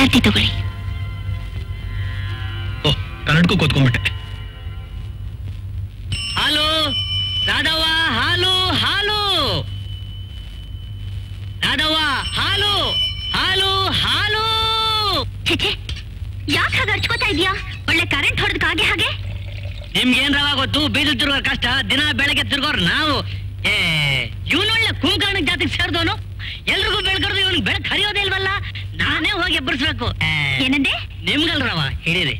ಆರತಿ ತಗೊಳ್ಳಿ ಓ ಕನ್ನಡಕ್ಕೂ ಕೂತ್ಕೊಂಡ್ಬಿಟ್ಟೆ ಹಾಲು ರಾಧವ್ವ ಹಾಲು ಹಾಲು ರಾಧವ್ವ ಹಾಲು ಹಾಲು ಹಾಲು ಛೆ ಯಾಕೆ ಹಾಗೆ ಹರ್ಚ್ಕೋತಾ ಇದೀಯಾ ಒಳ್ಳೆ ಕರೆಂಟ್ ಹೊಡೆದಕ್ಕೆ ಹಾಗೆ ಹಾಗೆ ನಿಮ್ಗೇನ್ ರವ ಗೊತ್ತು ಬೀದಿಲ್ ತಿರ್ಗೋರ್ ಕಷ್ಟ ದಿನ ಬೆಳಗ್ಗೆ ತಿರ್ಗೋರ್ ನಾವು ಏ ಇವನೊಳ್ಳೆ ಕುಂಕರ್ಣ ಜಾತಿಗೆ ಸೇರ್ದವನು ಎಲ್ರಿಗೂ ಬೆಳ್ಕರ್ದು ಇವನ್ ಬೆಳಕ್ ಹರಿಯೋದೇ ಇಲ್ವಲ್ಲ ನಾನೇ ಹೋಗಿ ಎಬ್ಬರಿಸ್ಬೇಕು ಏ, ಏನಂದೆ ನಿಮ್ಗಲ್ ರವ ಹಿಡೀರಿ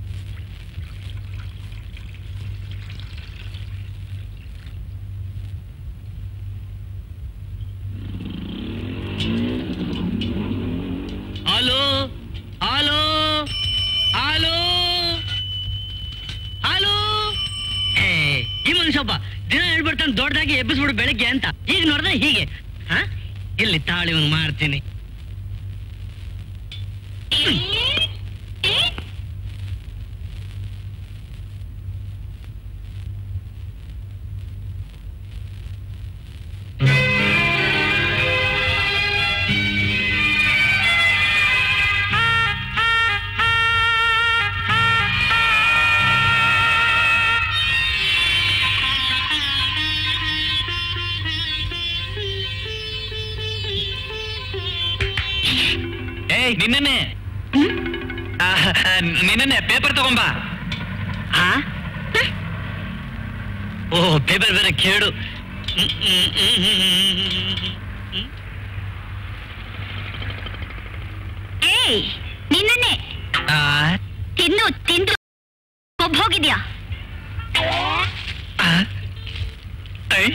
ಹಾಲು ಹಾಲು ಹಾಲು ಹಾಲು ಏ ಈ ಮನುಷ್ಯ ಒಬ್ಬ ದಿನ ಹೇಳ್ಬಿಡ್ತಾನೆ ದೊಡ್ಡದಾಗಿ ಎಬ್ಬಿಸ್ಬಿಡು ಬೆಳಗ್ಗೆ ಅಂತ ಈಗ ನೋಡಿದ್ರೆ ಹೀಗೆ ಹ ಇಲ್ಲಿ ತಾಳಿ ಇವ್ನು ಮಾಡ್ತೀನಿ ಏಯ್ ನಿನ್ನೆ ನಿನ್ನೆ ಪೇಪರ್ ತಗೊಂಬಾ ಆ ಓ ಪೇಪರ್ ಬೇರೆ ಕೇಳು ಹ್ಮ್, ಹ್ಮ್, ಹ್ಮ್, ಹ್ಮ್, ಹ್ಮ್, ಹ್ಮ್. ಏಯ್ ನಿನ್ನನ್ನೇ ಆ, ತಿಂದು ತಿಂದು ಕೊಬ್ಬ್ ಹೋಗಿದ್ಯಾ ಆ, ಐ.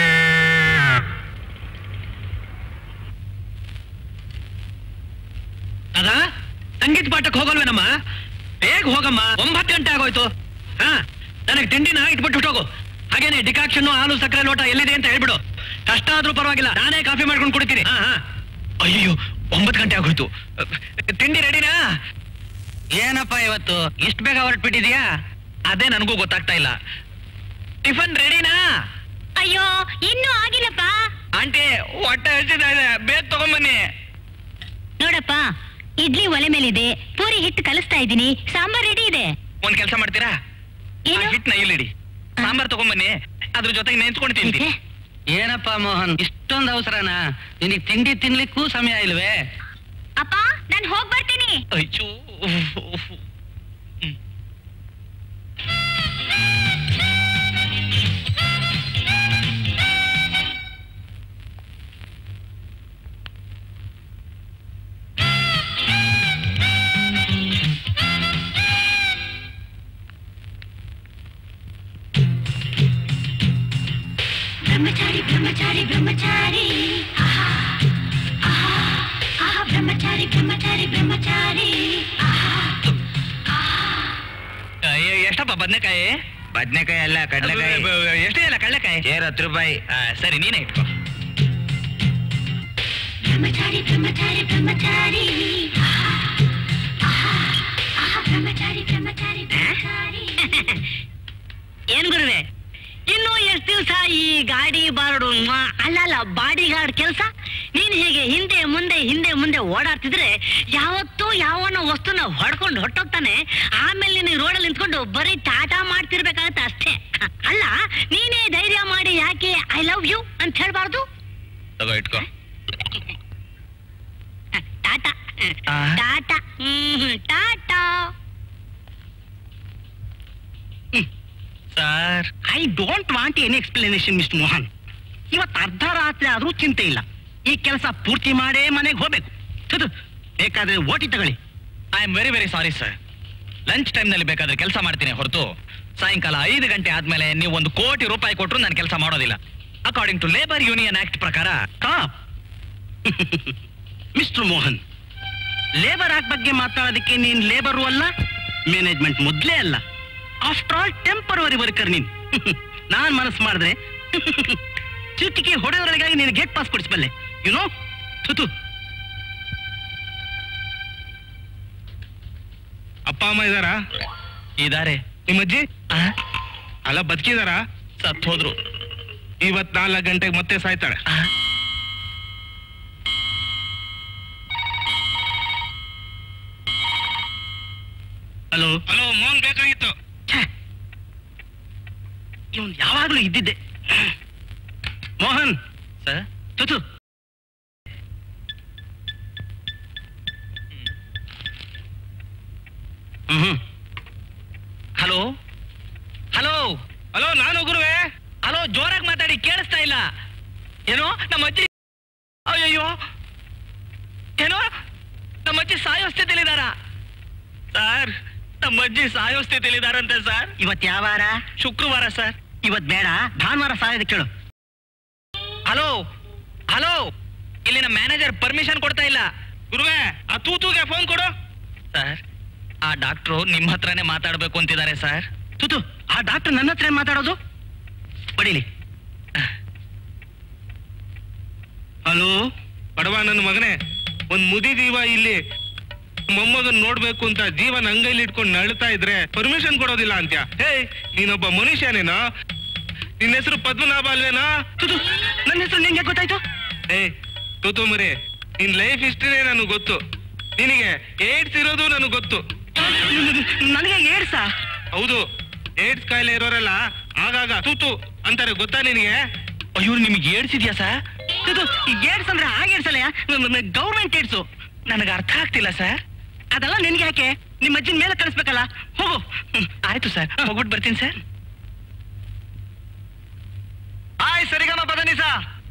ಅದ ಸಂಗೀತ ಪಾಠಕ್ಕೆ ಹೋಗಲ್ವೇನಮ್ಮ ಬೇಗ ಹೋಗಮ್ಮ ಒಂಬತ್ತು ಗಂಟೆ ಆಗೋಯ್ತು ಹಾ ನನಗೆ ತಿಂಡಿನ ಇಟ್ಬಿಟ್ಟು ಹೋಗು ಹಾಗೇನೆ ಡಿಕಾಕ್ಷನ್ ಹಾಲು ಸಕ್ಕರೆ ಲೋಟ ಎಲ್ಲಿದೆ ಅಂತ ಹೇಳ್ಬಿಡು ಕಷ್ಟ ಆದ್ರೂ ಪರವಾಗಿಲ್ಲ ನಾನೇ ಕಾಫಿ ಮಾಡ್ಕೊಂಡು ಕುಡಿತೀನಿ ಹಾ ಹಾ ಅಯ್ಯೋ ಒಂಬತ್ತು ಗಂಟೆ ಆಗೋಯ್ತು ತಿಂಡಿ ರೆಡಿನಾ ಏನಪ್ಪ ಇವತ್ತು ಇಷ್ಟು ಬೇಗ ಹೊರಟ್ಬಿಟ್ಟಿದ್ಯಾ ಅದೇ ನನಗೂ ಗೊತ್ತಾಗ್ತಾ ಇಲ್ಲ ಟಿಫನ್ ರೆಡಿನಾ ಅಯ್ಯೋ ಇನ್ನೂ ಆಗಿಲ್ಲಪ್ಪ ಆಂಟಿ ಹೊಟ್ಟೆ ಹಸಿತಾ ಇದೆ ಬೇಗ ತಗೊಂಬನ್ನಿ ನೋಡಪ್ಪ ಇಡ್ಲಿ ಒಲೆ ಮೇಲಿದೆ ಪೂರಿ ಹಿಟ್ಟು ಕಲಿಸ್ತಾ ಇದ್ದೀನಿ ಸಾಂಬಾರ್ ರೆಡಿ ಇದೆ ಒಂದ್ ಕೆಲಸ ಮಾಡ್ತೀರಾ ಏನು? ಹಿಟ್ನ ಇಲ್ಲಿಡಿ ಸಾಂಬಾರ್ ತಗೊಂಬನ್ನಿ ಅದ್ರ ಜೊತೆಗೆ ನೆನ್ಸ್ಕೊಂಡು ತಿಂತೀನಿ ಇದೆ? ಏನಪ್ಪ ಮೋಹನ್ ಇಷ್ಟೊಂದು ಅವಸರನಾ ನಿನಗೆ ತಿಂಡಿ ತಿನ್ಲಿಕ್ಕೂ ಸಮಯ ಇಲ್ವೇ ಅಪ್ಪ ನಾನು ಹೋಗ್ ಬರ್ತೀನಿ ಅಯ್ಯೋ ಬ್ರಹ್ಮಚಾರಿ ಬ್ರಹ್ಮಚಾರಿ ಬ್ರಹ್ಮಚಾರಿ ಆಹಾ, ಆಹಾ, ಆಹಾ, ಬ್ರಹ್ಮಚಾರಿ ಬ್ರಹ್ಮಚಾರಿ ಬ್ರಹ್ಮಚಾರಿ ಆಹಾ, ಅಯ್ಯೋ, ಎಷ್ಟಪ್ಪ ಬದ್ನೆಕಾಯಿ ಬದ್ನೆಕಾಯಿ ಅಲ್ಲ ಕಡ್ಲೆಕಾಯಿ ಎಷ್ಟೇ ಅಲ್ಲ ಕಡಲೆಕಾಯಿ ಸೇರ್ ಹತ್ತು ರೂಪಾಯಿ ಆ, ಸರಿ ನೀನೇ ಇಟ್ಕೋ ಬ್ರಹ್ಮಚಾರಿ ಬ್ರಹ್ಮಚಾರಿ ಬ್ರಹ್ಮಚಾರಿ ಆಹಾ, ಆಹಾ, ಆಹಾ, ಬ್ರಹ್ಮಚಾರಿ ಬ್ರಹ್ಮಚಾರಿ ಬ್ರಹ್ಮಚಾರಿ ಏನ್ ಗುರುವೆ ಇನ್ನು ಎಷ್ಟು ದಿವಸ ಈ ಗಾಡಿ ಬಾರಡು ಅಲ್ಲಲ್ಲ ಬಾಡಿ ಗಾರ್ಡ್ ಕೆಲಸ ನೀನ್ ಹೀಗೆ ಹಿಂದೆ ಮುಂದೆ ಹಿಂದೆ ಮುಂದೆ ಓಡಾಡ್ತಿದ್ರೆ ಯಾವತ್ತೂ ಯಾವನ ವಸ್ತುನ ಹೊಡ್ಕೊಂಡು ಹೊಟ್ಟೋಗ್ತಾನೆ ಆಮೇಲೆ ನೀನು ರೋಡಲ್ಲಿ ನಿಂತ್ಕೊಂಡು ಬರೀ ಟಾಟಾ ಮಾಡ್ತಿರ್ಬೇಕಾಗತ್ತೆ ಅಷ್ಟೇ ಅಲ್ಲ ನೀನೇ ಧೈರ್ಯ ಮಾಡಿ ಯಾಕೆ ಐ ಲವ್ ಯು ಅಂತ ಹೇಳ್ಬಾರ್ದು ತಗೋ ಇಟ್ಕೋ ಟಾಟಾ ಆ? Tata hmm tata sir I don't want any explanation mister Mohan ಇವತ್ತು ಅರ್ಧ ರಾತ್ರಿ ಆದ್ರೂ ಚಿಂತೆ ಇಲ್ಲ ಈ ಕೆಲಸ ಪೂರ್ತಿ ಮಾಡೇ ಮನೆಗೆ ಹೋಗ್ಬೇಕು ಥುದು, ಬೇಕಾದ್ರೆ ಓಟಿ ತಗೊಳ್ಳಿ I am very very sorry sir lunch ಟೈಮ್ನಲ್ಲಿ ಬೇಕಾದ್ರೆ ಕೆಲಸ ಮಾಡ್ತೀನಿ ಹೊರತು ಸಾಯಂಕಾಲ ಐದು ಗಂಟೆ ಆದ್ಮೇಲೆ ನೀವು ಒಂದು ಕೋಟಿ ರೂಪಾಯಿ ಕೊಟ್ಟರು ನಾನು ಕೆಲಸ ಮಾಡೋದಿಲ್ಲ according to labour union act ಪ್ರಕಾರ stop mister Mohan labour act ಬಗ್ಗೆ ಮಾತಾಡೋದಕ್ಕೆ ನೀನ್ ಲೇಬರು ಅಲ್ಲ ಮ್ಯಾನೇಜ್ಮೆಂಟ್ ಮೊದ್ಲೇ ಅಲ್ಲ ಆಫ್ಟರ್ ಆಲ್ ಟೆಂಪರವರಿ ವರ್ಕರ್ ನೀನ್ ನಾನ್ ಮನಸ್ಸು ಮಾಡಿದ್ರೆ ಚುಟಿಕೆ ಹೊಡೆಯೋದ್ರೊಳಗಾಗಿ ನೀನು ಗೇಟ್ ಪಾಸ್ ಕೊಡಿಸ್ಬಲ್ಲೆ ಯು ನೋ ತುತು ಅಪ್ಪ ಅಮ್ಮ ಇದಾರಾ ಇದಾರೆ ನಿಮ್ಮ ಅಜ್ಜಿ ಅಲ್ಲ ಬದುಕಿದಾರಾ ಸತ್ ಹೋದ್ರು ಇವತ್ ನಾಲ್ಕು ಗಂಟೆಗೆ ಮತ್ತೆ ಸಾಯ್ತಾಳೆ ಹಲೋ ಹಲೋ ಮೋಹನ್ ಬೇಕಾಗಿತ್ತು ಇವನ್ ಯಾವಾಗ್ಲೂ ಇದ್ದಿದ್ದೆ ಮೋಹನ್ ಸರ್ ತುತು ಹ್ಮ್ ಹಲೋ ಹಲೋ ಹಲೋ ನಾನು ಗುರುವೆ ಹಲೋ ಜೋರಾಗಿ ಮಾತಾಡಿ ಕೇಳಿಸ್ತಾ ಇಲ್ಲ ಏನೋ ನಮ್ಮ ಅಜ್ಜಿ ಅಯ್ಯಯ್ಯೋ ಏನೋ ನಮ್ಮ ಅಜ್ಜಿ ಸಾಯೋ ಸ್ಥಿತಿಲಿದಾರ ಸರ್ ನಮ್ಮ ಅಜ್ಜಿ ಸಾಯೋ ಸ್ಥಿತಿಲಿದಾರಂತೆ ಸರ್ ಇವತ್ ಯಾವ ವಾರ ಶುಕ್ರವಾರ ಸರ್ ಇವತ್ ಬೇಡ ಭಾನುವಾರ ಸಾಯೋದು ಕೇಳು ಹಲೋ ಹಲೋ ಇಲ್ಲಿ ನಮ್ಮ ಮ್ಯಾನೇಜರ್ ಪರ್ಮಿಷನ್ ಕೊಡ್ತಾ ಇಲ್ಲ ಗುರುವೆ ಆ ತೂತುಗೆ ಫೋನ್ ಕೊಡು ಸರ್ ಆ ಡಾಕ್ಟ್ರು ನಿಮ್ಮ ಹತ್ರನೇ ಮಾತಾಡ್ಬೇಕು ಅಂತಿದ್ದಾರೆ ಸರ್ ತುತು ಆ ಡಾಕ್ಟರ್ ನನ್ನ ಹತ್ರ ಏನ್ ಮಾತಾಡೋದು ಪಡೀಲಿ ಹಲೋ ಬಡವ ನನ್ನ ಮಗನೇ ಒಂದ್ ಮುದಿ ಜೀವ ಇಲ್ಲಿ ಮೊಮ್ಮಗನ್ ನೋಡ್ಬೇಕು ಅಂತ ಜೀವನ ಅಂಗೈಲಿ ಇಟ್ಕೊಂಡು ನಳ್ತಾ ಇದ್ರೆ ಪರ್ಮಿಷನ್ ಕೊಡೋದಿಲ್ಲ ಅಂತ್ಯ ಹೇ ನೀನೊಬ್ಬ ಮನುಷ್ಯನೇನೋ ನಿನ್ನ ಹೆಸರು ಪದ್ಮನಾಭ ಅಲ್ವೇನಾ ತುತು ನನ್ನ ಹೆಸರು ನಿಂಗೆ ಗೊತ್ತಾಯ್ತು ಏ ತೂತು ಮರಿ ನಿನ್ ಲೈಫ್ ಹಿಸ್ಟ್ರಿನೇ ನನಗೆ ಗೊತ್ತು ನಿನಗೆ ಏಡ್ಸ್ ಇರೋದು ನನಗೆ ಗೊತ್ತು ನನಗೆ ಏಡ್ಸ ಹೌದು ಏಡ್ಸ್ ಕಾಯಿಲೆ ಇರೋರೆಲ್ಲ ಆಗಾಗ ತೂತು ಅಂತಾರೆ ಗೊತ್ತಾ ನಿನಗೆ ಅಯ್ಯೋ ನಿಮ್ಗೆ ಏಡ್ಸಿದ್ಯಾ ಸರ್ ತುತು ಏಡ್ಸ್ ಅಂದ್ರೆ ಆ ಏಡ್ಸಲ್ಲ ಗೌರ್ಮೆಂಟ್ ಏಡ್ಸು ನನಗೆ ಅರ್ಥ ಆಗ್ತಿಲ್ಲ ಸರ್ ಅದೆಲ್ಲ ನಿನ್ಗೆ ಯಾಕೆ ನಿಮ್ಮ ಅಜ್ಜಿನ ಮೇಲೆ ಕಳಿಸ್ಬೇಕಲ್ಲ ಹೋಗು ಹ್ಮ್. ಆಯ್ತು ಸರ್ ಹೋಗ್ಬಿಟ್ಟು ಬರ್ತೀನಿ ಸರ್ ಹಾಯ್ ಸರಿಗಮ ಪದನಿಸ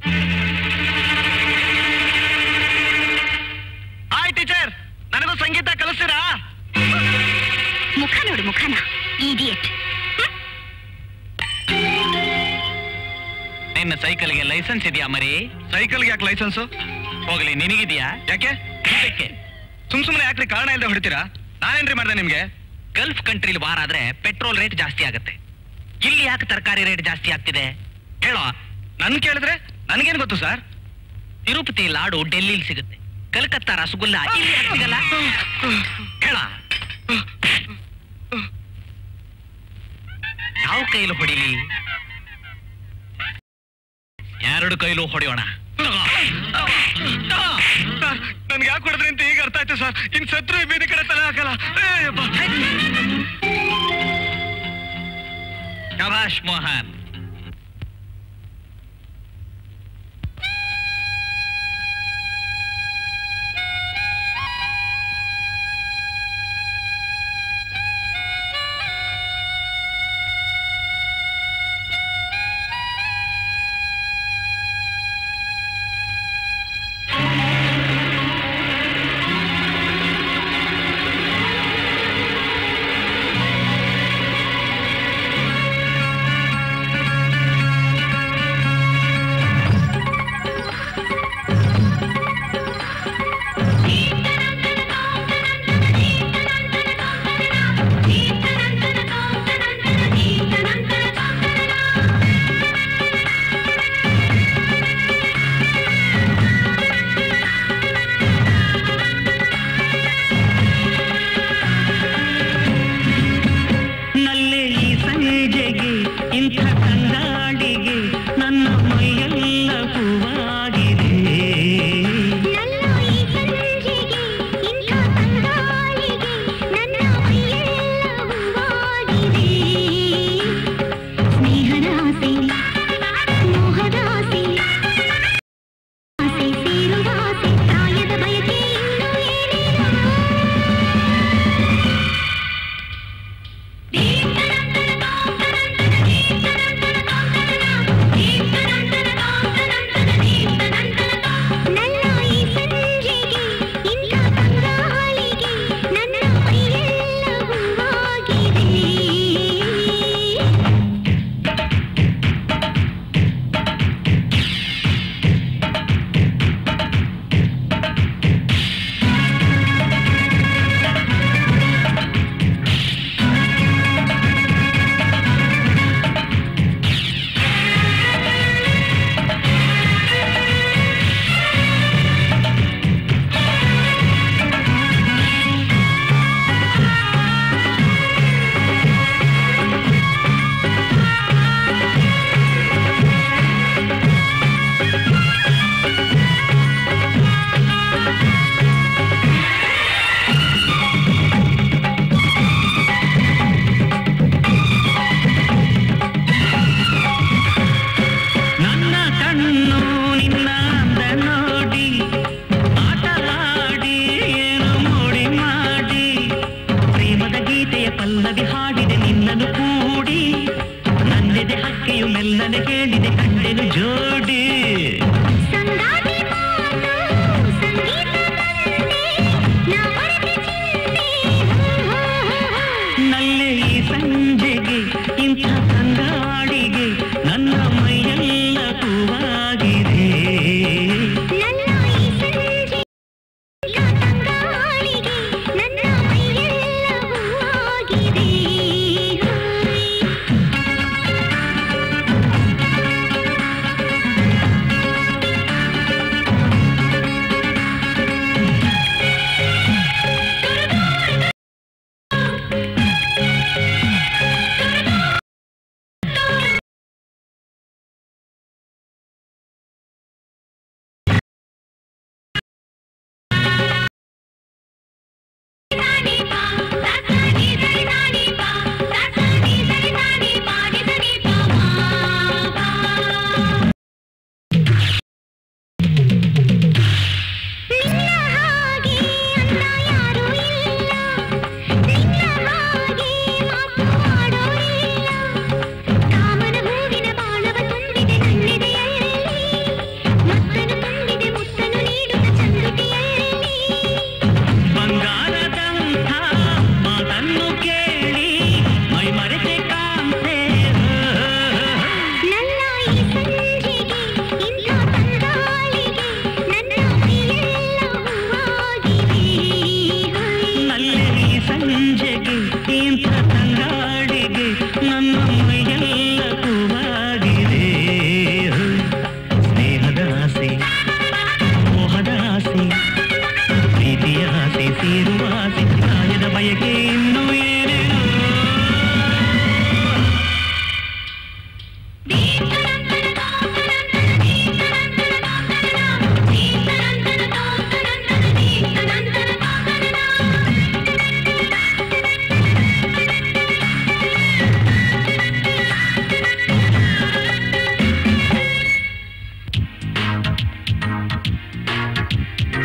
ಹಾಯ್ ಟೀಚರ್ ನನಗೂ ಸಂಗೀತ ಕಲಿಸ್ತೀರಾ ಮುಖ ನೋಡು ಮುಖನ ಇಡಿಯಟ್ ನಿನ್ನ ಸೈಕಲ್ಗೆ ಲೈಸೆನ್ಸ್ ಇದೆಯಾ ಮರಿ ಸೈಕಲ್ಗೆ ಯಾಕೆ ಲೈಸೆನ್ಸು ಹೋಗ್ಲಿ ನಿನಗಿದ್ಯಾ ಯಾಕೆ ಇದಕ್ಕೆ ಸುಮ್ ಸುಮ್ಮನೆ ಯಾಕ್ರಿ ಕಾರಣ ಇಲ್ಲದೆ ಹೊಡಿತೀರಾ ನಾನೇನ್ರಿ ಮಾಡ್ದೆ ನಿಮ್ಗೆ ಗಲ್ಫ್ ಕಂಟ್ರಿಲಿ ವಾರ ಆದ್ರೆ ಪೆಟ್ರೋಲ್ ರೇಟ್ ಜಾಸ್ತಿ ಆಗುತ್ತೆ ಇಲ್ಲಿ ಯಾಕೆ ತರಕಾರಿ ರೇಟ್ ಜಾಸ್ತಿ ಆಗ್ತಿದೆ ಹೇಳೋ ನನ್ ಕೇಳಿದ್ರೆ ನನ್ಗೇನ್ ಗೊತ್ತು ಸರ್ ತಿರುಪತಿ ಲಾಡು ಡೆಲ್ಲಿಲಿ ಸಿಗುತ್ತೆ ಕಲ್ಕತ್ತಾ ರಸಗುಲ್ಲ ಇಲ್ಲಿ ಯಾಕ್ ಸಿಗಲ್ಲ ಹೇಳ ಯಾವ ಕೈಲು ಹೊಡಿಲಿ ಎರಡು ಕೈಲೂ ಹೊಡೆಯೋಣ ನನ್ಗೆ ಯಾಕೆ ಹೊಡೆದ್ರಿ ಅಂತ ಈಗ ಅರ್ಥ ಆಯ್ತು ಸರ್ ಇನ್ ಸತ್ರು ಈ ಬೀದಿ ಕಡೆ ತಲೆ ಹಾಕಲ್ಲ ಶಭಾಷ್ ಮೋಹನ್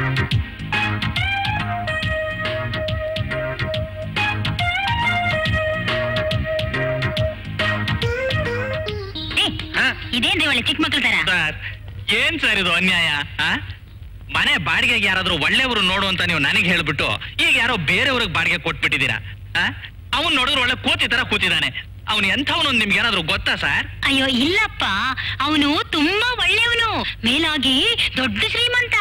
ಏ, ಇದೇನ್ರಿ ಒಳ್ಳೆ ಚಿಕ್ಕ ಮಕ್ಳ ತರ ಸರ್ ಏನ್ ಸರ್ ಇದು ಅನ್ಯಾಯ ಆ? ಮನೆ ಬಾಡಿಗೆಗೆ ಯಾರಾದ್ರೂ ಒಳ್ಳೆಯವರು ನೋಡು ಅಂತ ನೀವು ನನಗೆ ಹೇಳ್ಬಿಟ್ಟು ಈಗ ಯಾರೋ ಬೇರೆಯವ್ರಿಗೆ ಬಾಡಿಗೆ ಕೊಟ್ಬಿಟ್ಟಿದ್ದೀರಾ ಅವನ್ ನೋಡಿದ್ರೆ ಒಳ್ಳೆ ಕೋತಿ ತರ ಕೂತಿದ್ದಾನೆ ಅವನು ಎಂಥವನು ನಿಮ್ಗೆ ಏನಾದ್ರು ಗೊತ್ತಾ ಸರ್ ಅಯ್ಯೋ ಇಲ್ಲಪ್ಪ ಅವನು ತುಂಬಾ ಒಳ್ಳೆಯವನು ಮೇಲಾಗಿ ದೊಡ್ಡ ಶ್ರೀಮಂತ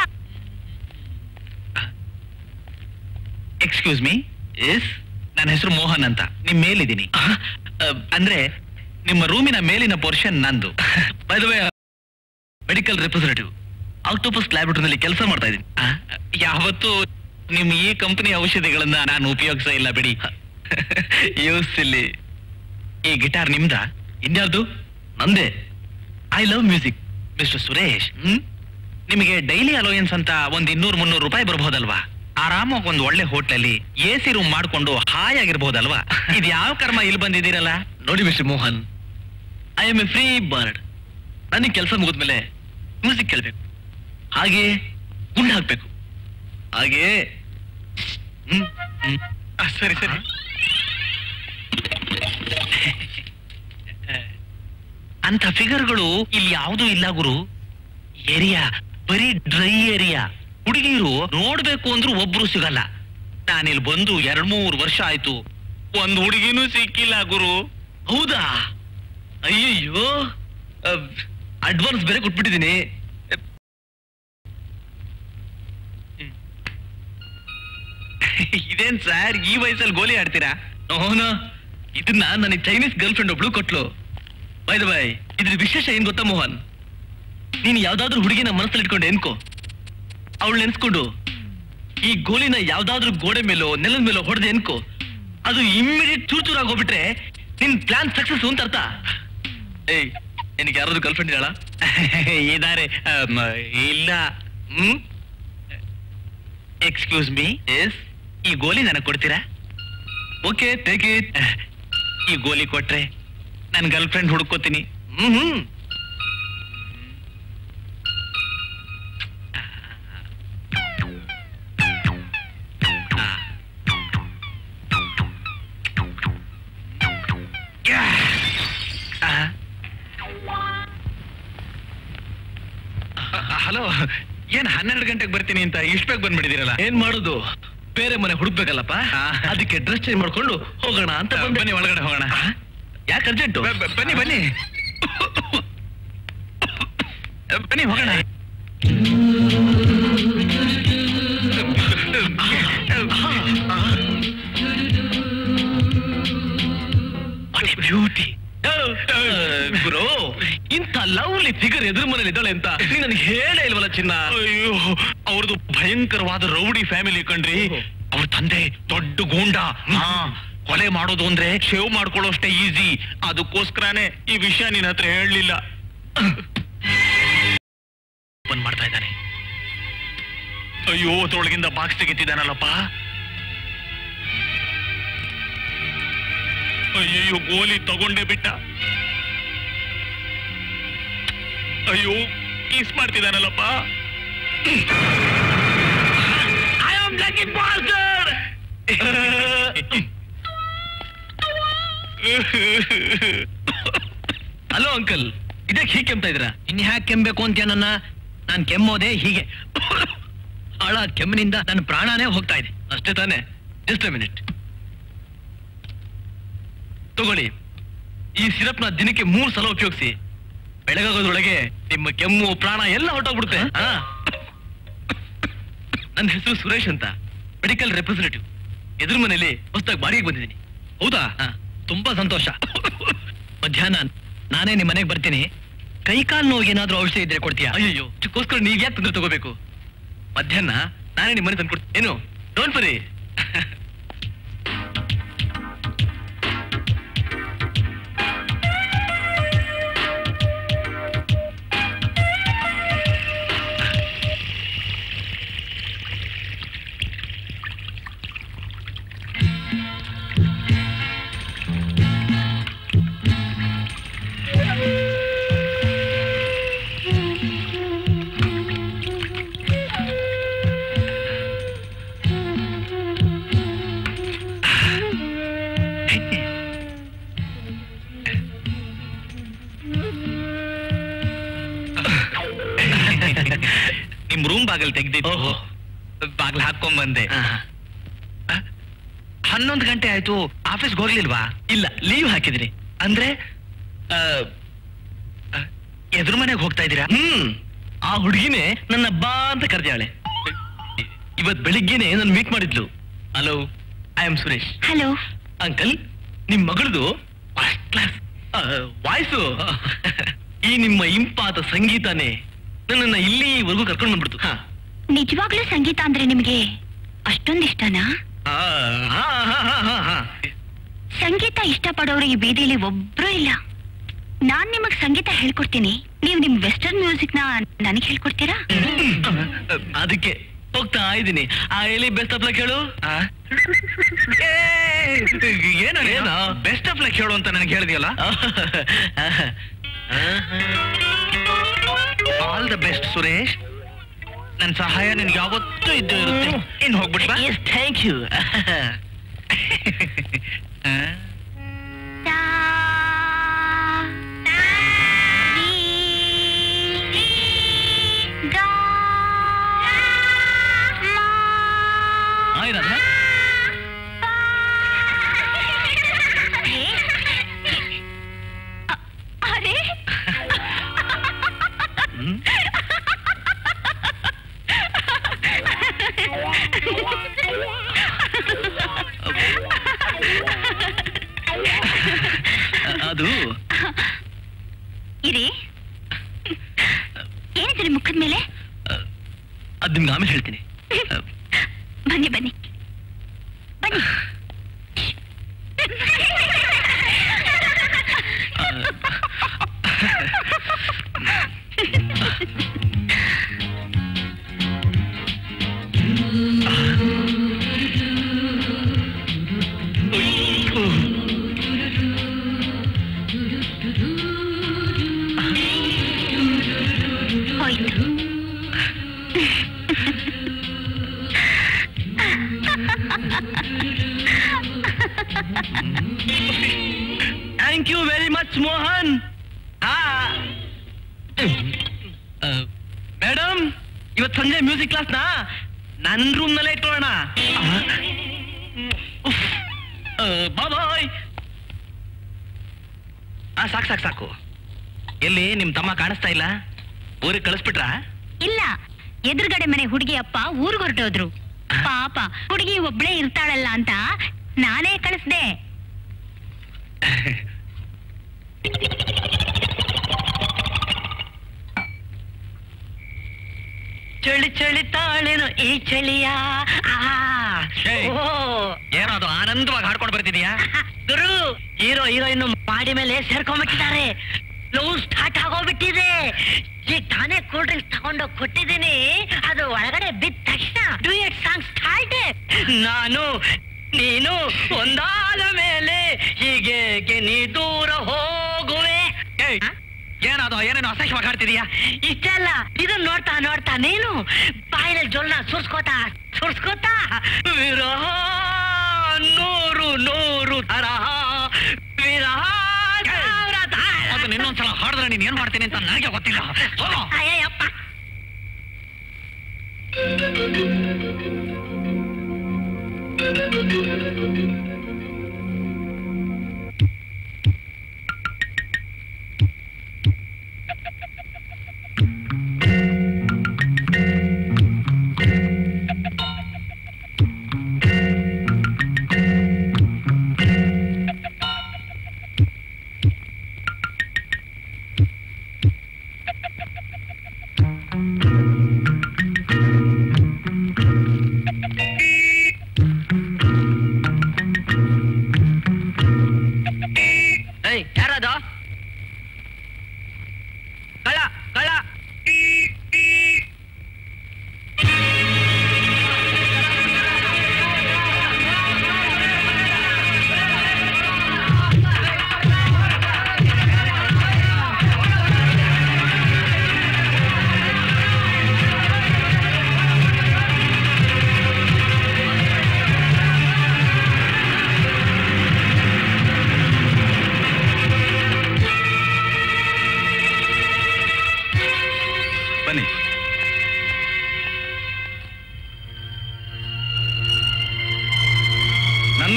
ಎಕ್ಸ್ಕ್ಯೂಸ್ ಮೀ ಎಸ್ ನನ್ನ ಹೆಸರು ಮೋಹನ್ ಅಂತ ನಿಮ್ ಮೇಲಿದ್ದೀನಿ ಅಂದ್ರೆ ನಿಮ್ಮ ರೂಮಿನ ಮೇಲಿನ ಪೋರ್ಷನ್ ನಂದು ಮೆಡಿಕಲ್ ರೆಪ್ರೆಸೆಂಟೇಟಿವ್ ಆಕ್ಟೋಪಸ್ ಲ್ಯಾಬೊರೇಟರಿನಲ್ಲಿ ಕೆಲಸ ಮಾಡ್ತಾ ಇದ್ದೀನಿ ಯಾವತ್ತು ನಿಮ್ ಈ ಕಂಪನಿ ಔಷಧಿಗಳನ್ನ ನಾನು ಉಪಯೋಗಿಸ ಇಲ್ಲ ಬಿಡಿ ಯೂಸ್ ಇಲ್ಲಿ ಈ ಗಿಟಾರ್ ನಿಮ್ದ ಇನ್ಯಾರ್ದು ನಂದೇ I love music mister Suresh hmm ನಿಮಗೆ ಡೈಲಿ ಅಲೋಯನ್ಸ್ ಅಂತ ಒಂದ್ ಇನ್ನೂರು ಮುನ್ನೂರು ರೂಪಾಯಿ ಬರ್ಬೋದಲ್ವಾ ಆರಾಮಾಗಿ ಒಂದ್ ಒಳ್ಳೆ ಹೋಟ್ಲಲ್ಲಿ ಎ ಸಿ ರೂಮ್ ಮಾಡ್ಕೊಂಡು ಹಾಯಾಗಿರ್ಬೋದಲ್ವಾ ಇದು ಯಾವ ಕರ್ಮ ಇಲ್ಲಿ ಬಂದಿದ್ದೀರಲ್ಲ ನೋಡಿ mister Mohan I am a free bird ನನಗೆ ಕೆಲಸ ಮುಗಿದ್ಮೇಲೆ ಮ್ಯೂಸಿಕ್ ಕೇಳ್ಬೇಕು ಹಾಗೆ ಗುಂಡು ಹಾಕ್ಬೇಕು ಹಾಗೆ ಹ್ಮ್ ಹ್ಮ್ ಆ, ಸರಿ ಸರಿ ಅಂತ ಫಿಗರ್ಗಳು ಇಲ್ಲಿ ಯಾವುದೂ ಇಲ್ಲ ಗುರು ಏರಿಯಾ ಬರೀ ಡ್ರೈ ಏರಿಯಾ ಹುಡುಗಿರು ನೋಡ್ಬೇಕು ಅಂದ್ರೂ ಒಬ್ರು ಸಿಗಲ್ಲ ನಾನಿಲ್ಲಿ ಬಂದು ಎರಡ್ ಮೂರು ವರ್ಷ ಆಯ್ತು ಒಂದ್ ಹುಡುಗಿನೂ ಸಿಕ್ಕಿಲ್ಲ ಗುರು ಹೌದಾ ಅಯ್ಯಯ್ಯೋ ಅಡ್ವಾನ್ಸ್ ಬೇರೆ ಕೊಟ್ಬಿಟ್ಟಿದ್ದೀನಿ ಇದೇನ್ ಸರ್ ಈ ವಯಸ್ಸಲ್ಲಿ ಗೋಲಿ ಆಡ್ತೀರಾ ನೋನ ಇದನ್ನ ನನಗೆ ಚೈನೀಸ್ ಗರ್ಲ್ ಫ್ರೆಂಡ್ ಒಬ್ಳು ಕೊಟ್ಲು ಬೈ ದ ಬೈ ಇದ್ರ ವಿಶೇಷ ಏನ್ ಗೊತ್ತಾ ಮೋಹನ್ ನೀನು ಯಾವ್ದಾದ್ರು ಹುಡುಗಿನ ಮನಸ್ಸಲ್ಲಿ ಇಟ್ಕೊಂಡು ಎನ್ಕೋ ಅವಳು ನೆನ್ಸ್ಕೊಂಡು ಈ ಗೋಲಿನ ಯಾವ್ದಾದ್ರು ಗೋಡೆ ಮೇಲೋ ನೆಲದ ಮೇಲೋ ಹೊಡೆದೆ ಎನ್ಕೋ ಅದು ಇಮ್ಮಿಡಿಯೇಟ್ ಚೂರ್ ಚೂರ್ ಆಗೋಗ್ಬಿಟ್ರೆ ನಿನ್ ಪ್ಲಾನ್ ಸಕ್ಸಸ್ ಅಂತ ಅರ್ಥ ಏಯ್ ನಿನಗೆ ಯಾರಾದ್ರೂ ಗರ್ಲ್ ಫ್ರೆಂಡ್ ಇದ್ದಾಳ ಇದಾರೆ ಇಲ್ಲ ಹ್ಮ್ ಎಕ್ಸ್ಕ್ಯೂಸ್ ಮೀ ಎಸ್ ಈ ಗೋಲಿ ನನಗೆ ಕೊಡ್ತೀರಾ ಓಕೆ ಟೇಕ್ ಇಟ್ ಈ ಗೋಲಿ ಕೊಟ್ರೆ ನನ್ನ ಗರ್ಲ್ ಫ್ರೆಂಡ್ ಹುಡ್ಕೋತೀನಿ ಹ್ಮ್ ಹ್ಮ್ ಹಲೋ ಏನ್ ಹನ್ನೆರಡು ಗಂಟೆಗೆ ಬರ್ತೀನಿ ಅಂತ ಇಷ್ಟ ಬೇಗ ಬಂದ್ಬಿಟ್ಟಿದ್ದೀರಲ್ಲ ಏನ್ ಮಾಡುದು ಬೇರೆ ಮನೆ ಹುಡುಕ್ಬೇಕಲ್ಲಪ್ಪ ಅದಕ್ಕೆ ಡ್ರೆಸ್ ಚೇಂಜ್ ಮಾಡ್ಕೊಂಡು ಹೋಗೋಣ ಅಂತ ಬಂದೆ. ಬನ್ನಿ ಒಳಗಡೆ ಹೋಗೋಣ ಯಾಕೆ ಅರ್ಜೆಂಟು ಬನ್ನಿ ಬನ್ನಿ ಬನ್ನಿ ಹೋಗೋಣ ಬ್ಯೂಟಿ ಗುರು ಇಂಥ ಲವ್ಲಿ ಫಿಗರ್ ಎದುರು ಮನೇಲಿ ಇದ್ದಾಳೆ ಅಂತ ನೀ ನನಗೆ ಹೇಳೇ ಇಲ್ವಲ್ಲ ಚಿನ್ನ ಅಯ್ಯೋ ಅವ್ರದ್ದು ಭಯಂಕರವಾದ ರೌಡಿ ಫ್ಯಾಮಿಲಿ ಕಣ್ರಿ ಅವ್ರ ತಂದೆ ದೊಡ್ಡ ಗೂಂಡ ಹಾ ಕೊಲೆ ಮಾಡೋದು ಅಂದ್ರೆ ಶೇವ್ ಮಾಡ್ಕೊಳ್ಳೋಷ್ಟೇ ಈಸಿ ಅದಕ್ಕೋಸ್ಕರನೇ ಈ ವಿಷಯ ನಿನ್ನ ಹತ್ರ ಹೇಳಲಿಲ್ಲ ಬಂದ್ ಮಾಡ್ತಾ ಇದ್ದಾನೆ ಅಯ್ಯೋ ಅದ್ರೊಳಗಿಂದ ಬಾಕ್ಸ್ ತೆಗಿತಿದ್ದಾನಲ್ಲಪ್ಪ ಅಯ್ಯೋ ಗೋಲಿ ತಗೊಂಡೇ ಬಿಟ್ಟ ಅಯ್ಯೋ ಕೀಸ್ ಮಾಡ್ತಿದ್ದಾನಲ್ಲಪ್ಪ I am lucky bastard hello uncle ಇದಕ್ಕೆ ಹೀಗೆ ಕೆಮ್ತಾ ಇದ್ರ ಇನ್ ಹ್ಯಾಕ್ ಕೆಮ್ಬೇಕು ಅಂತ ನನ್ನ ನಾನ್ ಕೆಮ್ಮೋದೆ ಹೀಗೆ ಹಾಳ ಕೆಮ್ಮಿನಿಂದ ನನ್ನ ಪ್ರಾಣನೇ ಹೋಗ್ತಾ ಇದೆ ಅಷ್ಟೇ ತಾನೇ ಜಸ್ಟ್ ಮಿನಿಟ್ ತಗೊಳ್ಳಿ ಈ ಸಿರಪ್ ನ ದಿನಕ್ಕೆ ಮೂರ್ ಸಲ ಉಪಯೋಗಿಸಿ ಬೆಳಗಾಗೋದ್ರೊಳಗೆ ನಿಮ್ಮ ಕೆಮ್ಮು ಪ್ರಾಣ ಎಲ್ಲ ಹೊರಟೋಗ್ಬಿಡುತ್ತೆ ಹಾ. ನನ್ನ ಹೆಸರು ಸುರೇಶ್ ಅಂತ ಮೆಡಿಕಲ್ ರೆಪ್ರೆಸೆಂಟೇಟಿವ್ ಎದುರು ಮನೇಲಿ ಹೊಸದಾಗಿ ಬಾಡಿಗೆ ಬಂದಿದ್ದೀನಿ ಹೌದಾ ತುಂಬಾ ಸಂತೋಷ ಮಧ್ಯಾಹ್ನ ನಾನೇ ನಿಮ್ಮ ಮನೆಗೆ ಬರ್ತೀನಿ ಕೈ ಕಾಲು ನೋವು ಏನಾದ್ರೂ ಔಷಧಿ ಇದ್ರೆ ಕೊಡ್ತೀಯಾ ಅಯ್ಯೋ ಚಿಕ್ಕೋಸ್ಕರ ನೀವ್ ಯಾಕೆ ತೊಂದರೆ ತಗೋಬೇಕು ಮಧ್ಯಾಹ್ನ ನಾನೇ ನಿಮ್ಮ ಮನೆ ತಂದ್ಕೊಡ್ತೀನಿ ಏನು ಡೋಂಟ್ ವರಿ ಬಾಗಿಲು ತೆಗ್ದಿತ್ತು ಓಹೋ. ಬಾಗಿಲು ಹಾಕೊಂಡ್ ಬಂದೆ ಹನ್ನೊಂದು ಗಂಟೆ ಆಯ್ತು ಆಫೀಸ್ಗೆ ಹೋಗ್ಲಿಲ್ವಾ ಇಲ್ಲ ಲೀವ್ ಹಾಕಿದ್ರಿ ಅಂದ್ರೆ ಆ, ಆ, ಎದುರು ಮನೆಗೆ ಹೋಗ್ತಾ ಇದ್ದೀರಾ ಹ್ಮ್ ಆ ಹುಡುಗಿನೇ ನನ್ನ ಬಾ ಅಂತ ಕರೆದಾಳೆ ಇವತ್ ಬೆಳಿಗ್ಗೆನೆ ನನ್ನ ಮೀಟ್ ಮಾಡಿದ್ಲು hello I am Suresh hello uncle ನಿಮ್ ಮಗಳದು ಫಸ್ಟ್ ಕ್ಲಾಸ್ ವಾಯ್ಸು ಈ ನಿಮ್ಮ ಇಂಪಾದ ಸಂಗೀತನೇ ನನ್ನನ್ನ ಇಲ್ಲಿವರೆಗೂ ಕರ್ಕೊಂಡು ಬಂದ್ಬಿಡ್ತು ಹಾ ನಿಜವಾಗ್ಲೂ ಸಂಗೀತ ಅಂದ್ರೆ ನಿಮಗೆ ಅಷ್ಟೊಂದ್ ಇಷ್ಟನಾ ಆ, ಹಾ, ಹಾ, ಹಾ, ಹಾ, ಹಾ. ಸಂಗೀತ ಇಷ್ಟಪಡೋರು ಈ ಬೀದಿಲಿ ಒಬ್ರು ಇಲ್ಲ ನಾನ್ ನಿಮಗ್ ಸಂಗೀತ ಹೇಳ್ಕೊಡ್ತೀನಿ ನೀವು ನಿಮ್ ವೆಸ್ಟರ್ನ್ ಮ್ಯೂಸಿಕ್ ನ ನನಗೆ ಹೇಳ್ಕೊಡ್ತೀರಾ ಅದಕ್ಕೆ ಹೋಗ್ತಾ ಇದ್ದೀನಿ ಆ ಎಲ್ಲಿ ಬೆಸ್ಟ್ ಅಪ್ಲ ಕೇಳು ಏನ ಏನೋ? ಬೆಸ್ಟ್ ಆಫ್ ಲಕ್ ಹೇಳು ಅಂತ ನನಗೆ ಹೇಳಿದ್ಯಲ್ಲ ಆಲ್ ದ ಬೆಸ್ಟ್ ಸುರೇಶ್ ನನ್ನ ಸಹಾಯ ನಿನ್ಗೆ ಯಾವತ್ತೂ ಇದ್ದು ಇರುತ್ತೆ ಇನ್ ಹೋಗ್ಬಿಟ್ ಬಾ ಥ್ಯಾಂಕ್ ಯು ತಾ, ನೀ, ಗಾ, ಮಾ, ಆಯ್ರಲ್ಲ ಏ? ಅ- ಅರೆ ಅದು ಇರಿ ಏನಿದ್ರಿ ಮುಖದ ಮೇಲೆ ಅದು ನಿಮ್ಗೆ ಆಮೇಲೆ ಹೇಳ್ತೀನಿ ಬನ್ನಿ ಬನ್ನಿ ಬನ್ನಿ ಹೋಯ್ತು thank you very much Mohan madam ಇವತ್ತು ಸಂಜೆ ಮ್ಯೂಸಿಕ್ ಕ್ಲಾಸ್ನ ನನ್ನ ರೂಮ್ ನಲ್ಲೇ ಇಟ್ಕೊಳ್ಳೋಣ ಬಾಯ್ ಆ ಸಾಕು ಸಾಕು ಸಾಕು ಎಲ್ಲಿ ನಿಮ್ ತಮ್ಮ ಕಾಣಿಸ್ತಾ ಇಲ್ಲ ಊರಿಗೆ ಕಳಿಸ್ಬಿಟ್ರಾ ಇಲ್ಲ ಎದುರುಗಡೆ ಮನೆ ಹುಡುಗಿ ಅಪ್ಪ ಊರ್ಗ್ ಹೊರಟೋದ್ರು ಪಾಪ ಹುಡುಗಿ ಒಬ್ಳೇ ಇರ್ತಾಳಲ್ಲ ಅಂತ ನಾನೇ ಕಳಿಸ್ದೆ ಚಳಿ ಚಳಿ ತಾಳೇನು ಈ ಚಳಿಯ ಏಯ್. ಏನೋ ಅದು ಆನಂದವಾಗಿ ಹಾಡ್ಕೊಂಡು ಬರ್ತಿದ್ಯಾ ಗುರು ಹೀರೋ ಹೀರೋಯಿನ್ ಮಾಡಿ ಮೇಲೆ ಸೇರ್ಕೊಂಡ್ಬಿಟ್ಟಿದ್ದಾರೆ ಲವ್ ಸ್ಟಾರ್ಟ್ ಆಗೋಗ್ಬಿಟ್ಟಿದೆ ಈಗ ತಾನೇ ಕೂಲ್ ಡ್ರಿಂಕ್ಸ್ ತಗೊಂಡೋಗಿ ಕೊಟ್ಟಿದ್ದೀನಿ ಅದು ಒಳಗಡೆ ಬಿದ್ದ ತಕ್ಷಣ ಡ್ಯೂಯಟ್ ಸಾಂಗ್ ಸ್ಟಾರ್ಟ್ ನಾನು ನೀನು ಒಂದಾದ ಮೇಲೆ ಹೀಗೆ ನೀ ದೂರ ಹೋಗುವೆ ಏಯ್, ಏನದು ಏನೇನು ಅಸಹ್ಯವಾಗಿ ಹಾಡ್ತಿದ್ಯಾ ಇಷ್ಟೆಲ್ಲ ಇದನ್ನ ನೋಡ್ತಾ ನೋಡ್ತಾ ನೀನು ಬಾಯಿನಲ್ಲಿ ಜೊಲ್ನ ಸುರ್ಸ್ಕೋತಾ ಸುರ್ಸ್ಕೋತಾ ವಿರಹ ನೂರು ನೂರು ತರಹ ವಿರಹ ಸಾವಿರ ದಾರ. ಅದನ್ನ ಇನ್ನೊಂದ್ಸಲ ಹಾಡಿದ್ರೆ ನೀನ್ ಏನ್ ಮಾಡ್ತೀನಿ ಅಂತ ನನಗೆ ಗೊತ್ತಿಲ್ಲ ಹೋಗೋ. ಅಯ್ಯಯ್ಯಪ್ಪ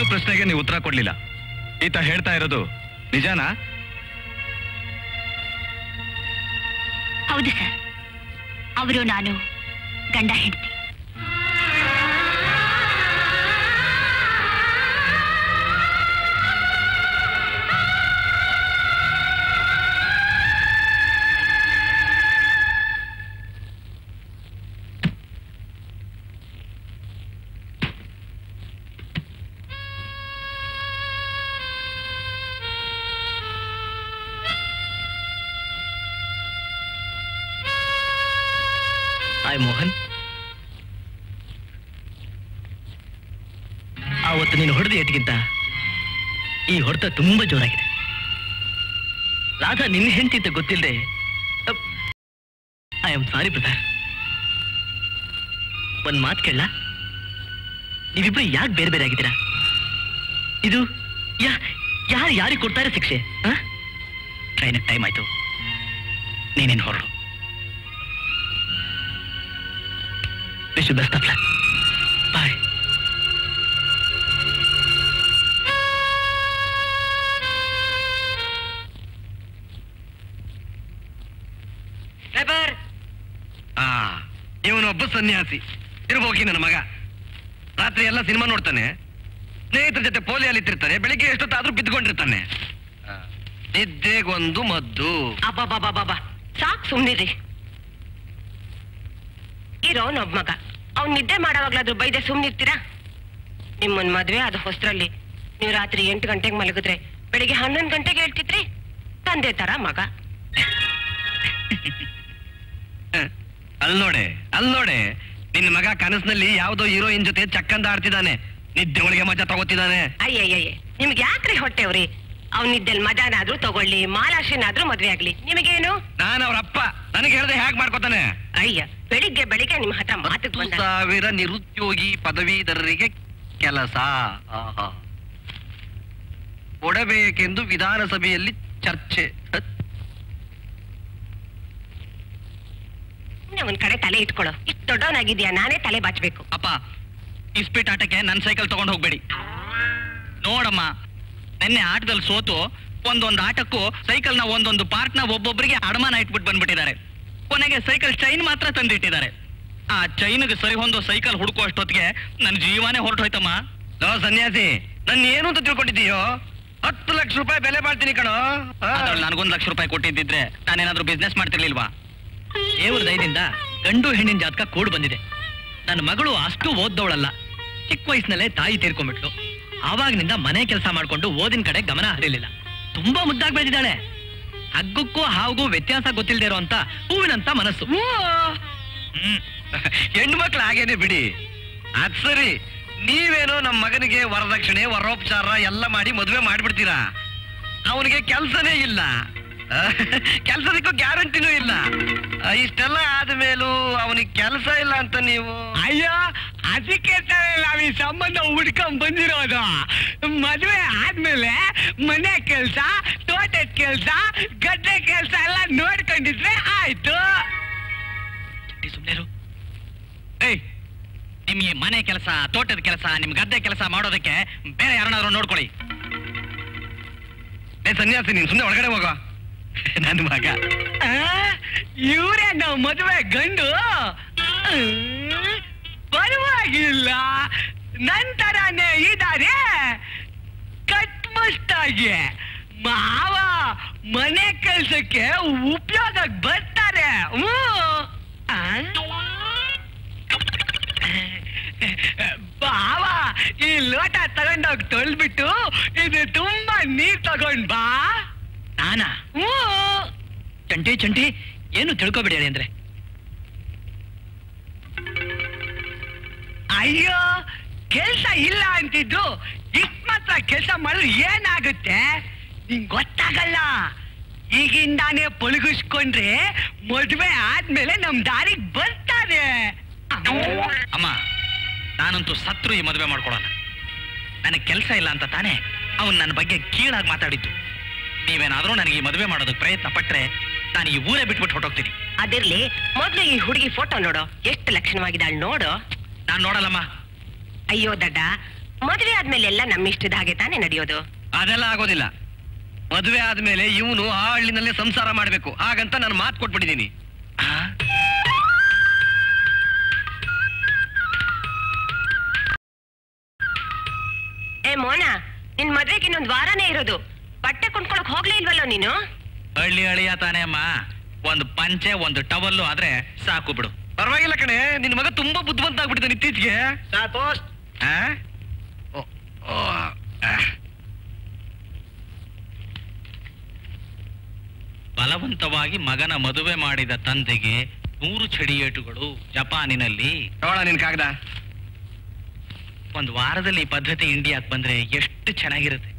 ಪ್ರಶ್ನೆಗೆ ನೀವು ಉತ್ತರ ಕೊಡ್ಲಿಲ್ಲ ಈತ ಹೇಳ್ತಾ ಇರೋದು ನಿಜಾನಾ ಹೌದು ಸರ್ ಅವರು ನಾನು ಗಂಡ ಹೆಂಡತಿ ಹಾಯ್ ಮೋಹನ್ ಆವತ್ತು ನೀನು ಹೊಡೆದ ಏಟ್ಗಿಂತ ಈ ಹೊಡೆತ ತುಂಬಾ ಜೋರಾಗಿದೆ ರಾಧಾ ನಿನ್ನ ಹೆಂಡತಿ ಅಂತ ಗೊತ್ತಿಲ್ಲದೆ ಐ ಆಮ್ ಸಾರಿ ಬ್ರದರ್ ಒಂದ್ ಮಾತು ಕೇಳ ನೀವಿಬ್ರು ಯಾಕೆ ಬೇರೆ ಬೇರೆ ಆಗಿದ್ದೀರಾ ಇದು ಯಾ ಯಾರು ಯಾರಿಗೆ ಕೊಡ್ತಾರೆ ಶಿಕ್ಷೆ ಟ್ರೈನಿಗೆ ಟೈಮ್ ಆಯ್ತು ನೀನೇನು ಹೊರಡು wish best of luck bye ಆ ಇವನೊಬ್ಬ ಸನ್ಯಾಸಿ ಇರ್ಬೋಕಿ ನನ್ನ ಮಗ ರಾತ್ರಿ ಎಲ್ಲ ಸಿನಿಮಾ ನೋಡ್ತಾನೆ ಸ್ನೇಹಿತರ ಜೊತೆ ಪೋಲಿಯಲ್ಲಿ ಇರ್ತಾನೆ ಬೆಳಿಗ್ಗೆ ಎಷ್ಟೊತ್ತಾದ್ರೂ ಬಿದ್ದುಕೊಂಡಿರ್ತಾನೆ ಆ, ನಿದ್ದೆಗೊಂದು ಮದ್ದು ಅಬ್ಬಬ್ಬಬ್ಬಬ್ಬ ಸಾಕ್ ಸುಮ್ನಿರಿ ಇರೋನ್ ಒಬ್ಬ ಮಗ ಅವ್ನ್ ನಿದ್ದೆ ಮಾಡೋವಾಗ್ಲಾದ್ರೂ ಬೈದೆ ಸುಮ್ನಿರ್ತೀರಾ ನಿಮ್ಮನ್ ಮದ್ವೆ ಅದು ಹೊಸ್ತ್ರಲ್ಲಿ ನೀವು ರಾತ್ರಿ ಎಂಟು ಗಂಟೆಗೆ ಮಲಗಿದ್ರೆ ಬೆಳಿಗ್ಗೆ ಹನ್ನೊಂದು ಗಂಟೆಗೆ ಹೇಳ್ತಿದ್ರಿ ತಂದೆ ತರ ಮಗ ಅಲ್ ನೋಡೆ ಅಲ್ ನೋಡೆ ನಿನ್ನ ಮಗ ಕನಸಿನಲ್ಲಿ ಯಾವ್ದೋ ಹೀರೋಯಿನ್ ಜೊತೆ ಚಕ್ಕಂದ ಆಡ್ತಿದ್ದಾನೆ ನಿದ್ದೆ ಒಳಗೆ ಮಜಾ ತಗೋತಿದ್ದಾನೆ ಅಯ್ಯಯ್ಯಯ್ಯ ನಿಮ್ಗೆ ಯಾಕ್ರಿ ಹೊಟ್ಟೆವ್ರಿ ಅವ್ನ್ ನಿದ್ದೆಲ್ ಮಜಾನಾದ್ರೂ ತಗೊಳ್ಳಿ ಮಾಲಾಶಿನಾದ್ರೂ ಮದ್ವೆ ಆಗ್ಲಿ ನಿಮಗೇನು ನಾನು ಅವ್ರ ಅಪ್ಪ ನನಗೆ ಹೇಳ್ದೆ ಹ್ಯಾಕ್ ಮಾಡ್ಕೋತಾನೆ ಅಯ್ಯ ಬೆಳಿಗ್ಗೆ ಬೆಳಿಗ್ಗೆ ನಿಮ್ ಹತ್ರ ಮಾತಕ್ ಹತ್ತು ಬಂದ ಸಾವಿರ ನಿರುದ್ಯೋಗಿ ಪದವೀಧರರಿಗೆ ಕೆಲಸ ಆಹಾ. ಕೊಡಬೇಕೆಂದು ವಿಧಾನಸಭೆಯಲ್ಲಿ ಚರ್ಚೆ ಹತ್. ಒಂದ್ ಕಡೆ ತಲೆ ಇಟ್ಕೊಳ್ಳೋ ಇಷ್ಟು ದೊಡ್ಡವನಾಗಿದ್ಯಾ ನಾನೇ ತಲೆ ಬಾಚ್ಬೇಕು ಅಪ್ಪ ಇಸ್ಪೀಟ್ ಆಟಕ್ಕೆ ನನ್ನ ಸೈಕಲ್ ತಗೊಂಡು ಹೋಗ್ಬೇಡಿ ನೋಡಮ್ಮ ನಿನ್ನೆ ಆಟದಲ್ಲಿ ಸೋತು ಒಂದೊಂದು ಆಟಕ್ಕೂ ಸೈಕಲ್ನ ಒಂದೊಂದು ಪಾರ್ಟ್ನ ಒಬ್ಬೊಬ್ಬರಿಗೆ ಅಡಮಾನ ಇಟ್ಬಿಟ್ಟು ಬಂದ್ಬಿಟ್ಟಿದ್ದಾರೆ ಕೊನೆಗೆ ಸೈಕಲ್ ಚೈನ್ ಮಾತ್ರ ತಂದಿಟ್ಟಿದ್ದಾರೆ ಆ ಚೈನ್ಗೆ ಸರಿ ಹೊಂದೋ ಸೈಕಲ್ ಹುಡುಕೋ ಅಷ್ಟೊತ್ತಿಗೆ ನನ್ನ ಜೀವನೇ ಹೊರಟೋಯ್ತಮ್ಮ ಲೋ ಸನ್ಯಾಸಿ ನನ್ನ ಏನು ಅಂತ ತಿಳ್ಕೊಂಡಿದ್ದೀಯೋ ಹತ್ತು ಲಕ್ಷ ರೂಪಾಯಿ ಬೆಲೆ ಬಾಳ್ತೀನಿ ಕಣೋ ಆ. ಅದ್ರಲ್ಲಿ ನನಗೊಂದು ಲಕ್ಷ ರೂಪಾಯಿ ಕೊಟ್ಟಿದ್ದಿದ್ರೆ ನಾನೇನಾದ್ರೂ ಬಿಸ್ನೆಸ್ ಮಾಡ್ತಿರ್ಲಿಲ್ವಾ ದೇವ್ರ ದಯದಿಂದ ಗಂಡು ಹೆಣ್ಣಿನ ಜಾತಕ ಕೂಡ್ ಬಂದಿದೆ ನನ್ನ ಮಗಳು ಅಷ್ಟು ಓದ್ದವಳಲ್ಲ ಚಿಕ್ಕ ವಯಸ್ಸಿನಲ್ಲೇ ತಾಯಿ ತೀರ್ಕೊಂಡ್ಬಿಟ್ಲು ಆವಾಗಿನಿಂದ ಮನೆ ಕೆಲಸ ಮಾಡ್ಕೊಂಡು ಓದಿನ ಕಡೆ ಗಮನ ಹರಿಲಿಲ್ಲ ತುಂಬಾ ಮುದ್ದಾಗಿ ಬೆಳೆದಿದ್ದಾಳೆ ಹಗ್ಗಕ್ಕೂ ಹಾವುಗೂ ವ್ಯತ್ಯಾಸ ಗೊತ್ತಿಲ್ಲದೆ ಇರೋ ಅಂತ ಹೂವಿನಂತ ಮನಸ್ಸು ಹ್ಮ್ ಹೆಣ್ಣು ಮಕ್ಳು ಹಾಗೇನೆ ಬಿಡಿ ಅದ್ ಸರಿ ನೀವೇನೋ ನಮ್ಮ ಮಗನಿಗೆ ವರದಕ್ಷಿಣೆ ವರೋಪಚಾರ ಎಲ್ಲ ಮಾಡಿ ಮದುವೆ ಮಾಡ್ಬಿಡ್ತೀರಾ ಅವನಿಗೆ ಕೆಲಸನೇ ಇಲ್ಲ ಕೆಲಸದಕ್ಕೂ ಗ್ಯಾರಂಟಿನೂ ಇಲ್ಲ ಆ, ಇಷ್ಟೆಲ್ಲ ಆದ್ಮೇಲೂ ಅವನಿಗೆ ಕೆಲಸ ಇಲ್ಲ ಅಂತ ನೀವು ಅಯ್ಯೋ ಅದಕ್ಕೆ ತಾನೇ ನಾವ್ ಈ ಸಂಬಂಧ ಹುಡ್ಕೊಂಡ್ ಬಂದಿರೋದು ಮದುವೆ ಆದ್ಮೇಲೆ ಮನೆ ಕೆಲ್ಸ ತೋಟದ ಕೆಲ್ಸ ಗದ್ದೆ ಕೆಲ್ಸ ಎಲ್ಲ ನೋಡ್ಕೊಂಡಿದ್ರೆ ಆಯ್ತು ಸುಮ್ನೆ ಏಯ್ ನಿಮ್ಗೆ ಮನೆ ಕೆಲಸ ತೋಟದ ಕೆಲಸ ನಿಮ್ ಗದ್ದೆ ಕೆಲಸ ಮಾಡೋದಕ್ಕೆ ಬೇರೆ ಯಾರನ್ನಾದ್ರೂ ನೋಡ್ಕೊಳ್ಳಿ ಏ ಸನ್ಯಾಸಿ ನೀನು ಸುಮ್ಮನೆ ಒಳಗಡೆ ಹೋಗೋ ನನ್ನ ಮಗ ಇವರೇ ನಾವು ಮದುವೆ ಗಂಡು ಪರವಾಗಿಲ್ಲ ನಂತರನೇ ಇದ್ದಾರೆ ಕಟ್ಮಸ್ತಾಗಿ ಮಾವ ಮನೆ ಕೆಲ್ಸಕ್ಕೆ ಉಪಯೋಗಕ್ಕೆ ಬರ್ತಾರೆ ಹ್ಞೂ ಆ? ಬಾವ ಈ ಲೋಟ ತಗೊಂಡೋಗಿ ತೊಳ್ಬಿಟ್ಟು ಇದು ತುಂಬಾ ನೀರ್ ತಗೊಂಡ್ ಬಾ ನಾನಾ ಹ್ಞೂ ಚಂಟಿ ಚಂಟಿ ಏನು ತಿಳ್ಕೊಬೇಡಿ ಹೇಳಿ ಅಂದ್ರೆ ಅಯ್ಯೋ ಕೆಲ್ಸ ಇಲ್ಲ ಅಂತಿದ್ದು ಇಷ್ಟ್ ಮಾತ್ರ ಕೆಲಸ ಮಾಡಿದ್ರೆ ಏನಾಗುತ್ತೆ ನಿಂಗ್ ಗೊತ್ತಾಗಲ್ಲ ಈಗಿಂದಾನೇ ಪೊಲಗಿಸ್ಕೊಂಡ್ರೆ ಮದ್ವೆ ಆದ್ಮೇಲೆ ನಮ್ ದಾರಿಗೆ ಬರ್ತಾರೆ ಅಮ್ಮ ನಾನಂತೂ ಸತ್ರು ಈ ಮದುವೆ ಮಾಡ್ಕೊಳಲ್ಲ ನನಗೆ ಕೆಲಸ ಇಲ್ಲ ಅಂತ ತಾನೇ ಅವನ್ ನನ್ನ ಬಗ್ಗೆ ಕೀಳಾಗಿ ಮಾತಾಡಿದ್ದು ನೀವೇನಾದ್ರೂ ನನಗೆ ಈ ಮದುವೆ ಮಾಡೋದಕ್ಕೆ ಪ್ರಯತ್ನ ಪಟ್ರೆ ನಾನು ಈ ಊರೇ ಬಿಟ್ಬಿಟ್ಟು ಹೊಟ್ಟೋಗ್ತೀನಿ ಅದಿರ್ಲಿ ಮೊದ್ಲು ಈ ಹುಡುಗಿ ಫೋಟೋ ನೋಡು ಎಷ್ಟು ಲಕ್ಷಣವಾಗಿದ್ದಾಳೆ ನೋಡು ನಾನು ನೋಡಲ್ಲಮ್ಮ ಅಯ್ಯೋ ದಡ್ಡ ಮದುವೆ ಆದ್ಮೇಲೆ ಎಲ್ಲ ನಮ್ಮ ಇಷ್ಟದ ಹಾಗೆ ತಾನೇ ನಡೆಯೋದು ಅದೆಲ್ಲ ಆಗೋದಿಲ್ಲ ಮದುವೆ ಆದ್ಮೇಲೆ ಇವನು ಆ ಹಳ್ಳಿನಲ್ಲೇ ಸಂಸಾರ ಮಾಡ್ಬೇಕು ಹಾಗಂತ ನಾನು ಮಾತು ಕೊಟ್ಬಿಟ್ಟಿದ್ದೀನಿ ಏ ಮೋನ ನಿನ್ ಮದ್ವೆಗೆ ಇನ್ನೊಂದ್ ವಾರನೇ ಇರೋದು ಬಟ್ಟೆ ಕೊಂಡ್ಕೊಳಕ್ ಹೋಗ್ಲೇ ಇಲ್ವಲ್ಲೋ ನೀನು ಹಳ್ಳಿ ಹಳಿಯ ತಾನೇ ಅಮ್ಮ ಒಂದು ಪಂಚೆ ಒಂದು ಟವಲ್ಲು ಆದ್ರೆ ಸಾಕು ಬಿಡು ಪರವಾಗಿಲ್ಲ ಕಣೆ ನಿನ್ ಮಗ ತುಂಬಾ ಬುದ್ಧಿವಂತ ಆಗ್ಬಿಟ್ಟಿದ್ದಾನೆ ಇತ್ತೀಚೆಗೆ ಆ? ಓ, ಓ, ಆ. ಬಲವಂತವಾಗಿ ಮಗನ ಮದುವೆ ಮಾಡಿದ ತಂದೆಗೆ ನೂರು ಚಡಿಯೇಟುಗಳು ಜಪಾನಿನಲ್ಲಿ ತಗೊಳ ನಿನ್ ಕಾಗದ ಒಂದು ವಾರದಲ್ಲಿ ಈ ಪದ್ಧತಿ ಇಂಡಿಯಾಕ್ ಬಂದ್ರೆ ಎಷ್ಟು ಚೆನ್ನಾಗಿರುತ್ತೆ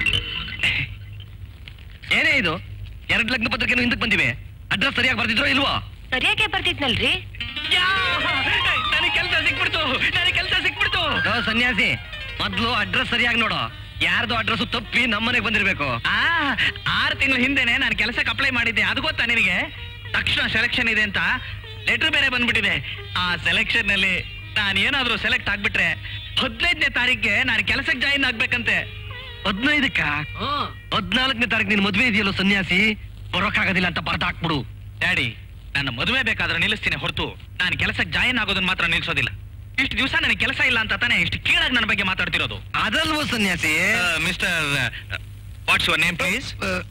ಏನೇ ಇದು ಎರಡ್ ಲಗ್ನ ಪತ್ರಿಕೆನು ಹಿಂದಕ್ಕೆ ಬಂದಿವೆ ಅಡ್ರೆಸ್ ಸರಿಯಾಗಿ ಬರ್ದಿದ್ರೋ ಇಲ್ವೋ ಸರಿಯಾಗೆ ಬರ್ತಿದ್ನಲ್ರಿ ನನಗೆ ಕೆಲಸ ಸಿಕ್ಬಿಡ್ತು ನನಗೆ ಕೆಲಸ ಸಿಕ್ಬಿಡ್ತು ಓ, ಸನ್ಯಾಸಿ ಮೊದ್ಲು ಅಡ್ರೆಸ್ ಸರಿಯಾಗಿ ನೋಡು ಯಾರ್ದು ಅಡ್ರೆಸ್ ತಪ್ಪಿ ನಮ್ಮನೆಗೆ ಬಂದಿರ್ಬೇಕು ಆ ಆರು ತಿಂಗಳ ಹಿಂದೆನೆ ನಾನು ಕೆಲಸಕ್ಕೆ ಅಪ್ಲೈ ಮಾಡಿದ್ದೆ ಅದು ಗೊತ್ತಾ ನಿನಗೆ ತಕ್ಷಣ ಸೆಲೆಕ್ಷನ್ ಇದೆ ಅಂತ ಲೆಟರ್ ಬೇರೆ ಬಂದ್ಬಿಟ್ಟಿದೆ ಆ ಸೆಲೆಕ್ಷನ್ ನಲ್ಲಿ ನಾನು ಏನಾದ್ರೂ ಸೆಲೆಕ್ಟ್ ಆಗ್ಬಿಟ್ರೆ ಹದಿನೈದನೇ ತಾರೀಕಿಗೆ ನಾನು ಕೆಲಸಕ್ಕೆ ಜಾಯಿನ್ ಆಗ್ಬೇಕಂತೆ ಹದಿನೈದಕ್ಕ ಹದ್ನಾಲ್ಕನೇ ತಾರೀಕು ನಿನ್ ಮದ್ವೆ ಇದೆಯಲ್ಲೋ ಸನ್ಯಾಸಿ ಬರೋಕ್ಕಾಗೋದಿಲ್ಲ ಅಂತ ಬರ್ದ ಹಾಕ್ಬಿಡು ಡ್ಯಾಡಿ ನನ್ನ ಮದುವೆ ಬೇಕಾದ್ರೆ ನಿಲ್ಲಿಸ್ತೀನಿ ಹೊರತು ನಾನು ಕೆಲಸಕ್ಕೆ ಜಾಯಿನ್ ಆಗೋದನ್ನ ಮಾತ್ರ ನಿಲ್ಸೋದಿಲ್ಲ ಇಷ್ಟು ದಿವಸ ನನಗೆ ಕೆಲಸ ಇಲ್ಲ ಅಂತ ತಾನೇ ಇಷ್ಟು ಕೀಳಾಗಿ ನನ್ನ ಬಗ್ಗೆ ಮಾತಾಡ್ತಿರೋದು ಅದಲ್ವೋ ಸನ್ಯಾಸಿ mister what's your name please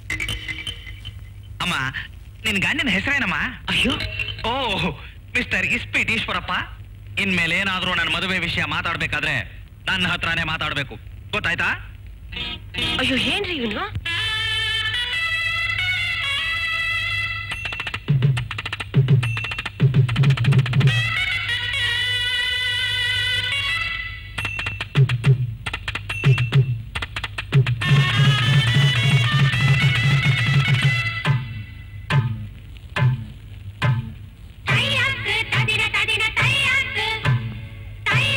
ಅಮ್ಮ ನಿನ್ ಗಂಡನ ಹೆಸರೇನಮ್ಮ ಅಯ್ಯೋ ಓ ಮಿಸ್ಟರ್ ಇಸ್ಪೀಟ್ ಈಶ್ವರಪ್ಪ ಇನ್ಮೇಲೆ ಏನಾದ್ರೂ ನನ್ನ ಮದುವೆ ವಿಷಯ ಮಾತಾಡ್ಬೇಕಾದ್ರೆ ನನ್ನ ಹತ್ರನೇ ಮಾತಾಡ್ಬೇಕು ಗೊತ್ತಾಯ್ತಾ ಅಯ್ಯೋ ಏನ್ರಿ ಇವನು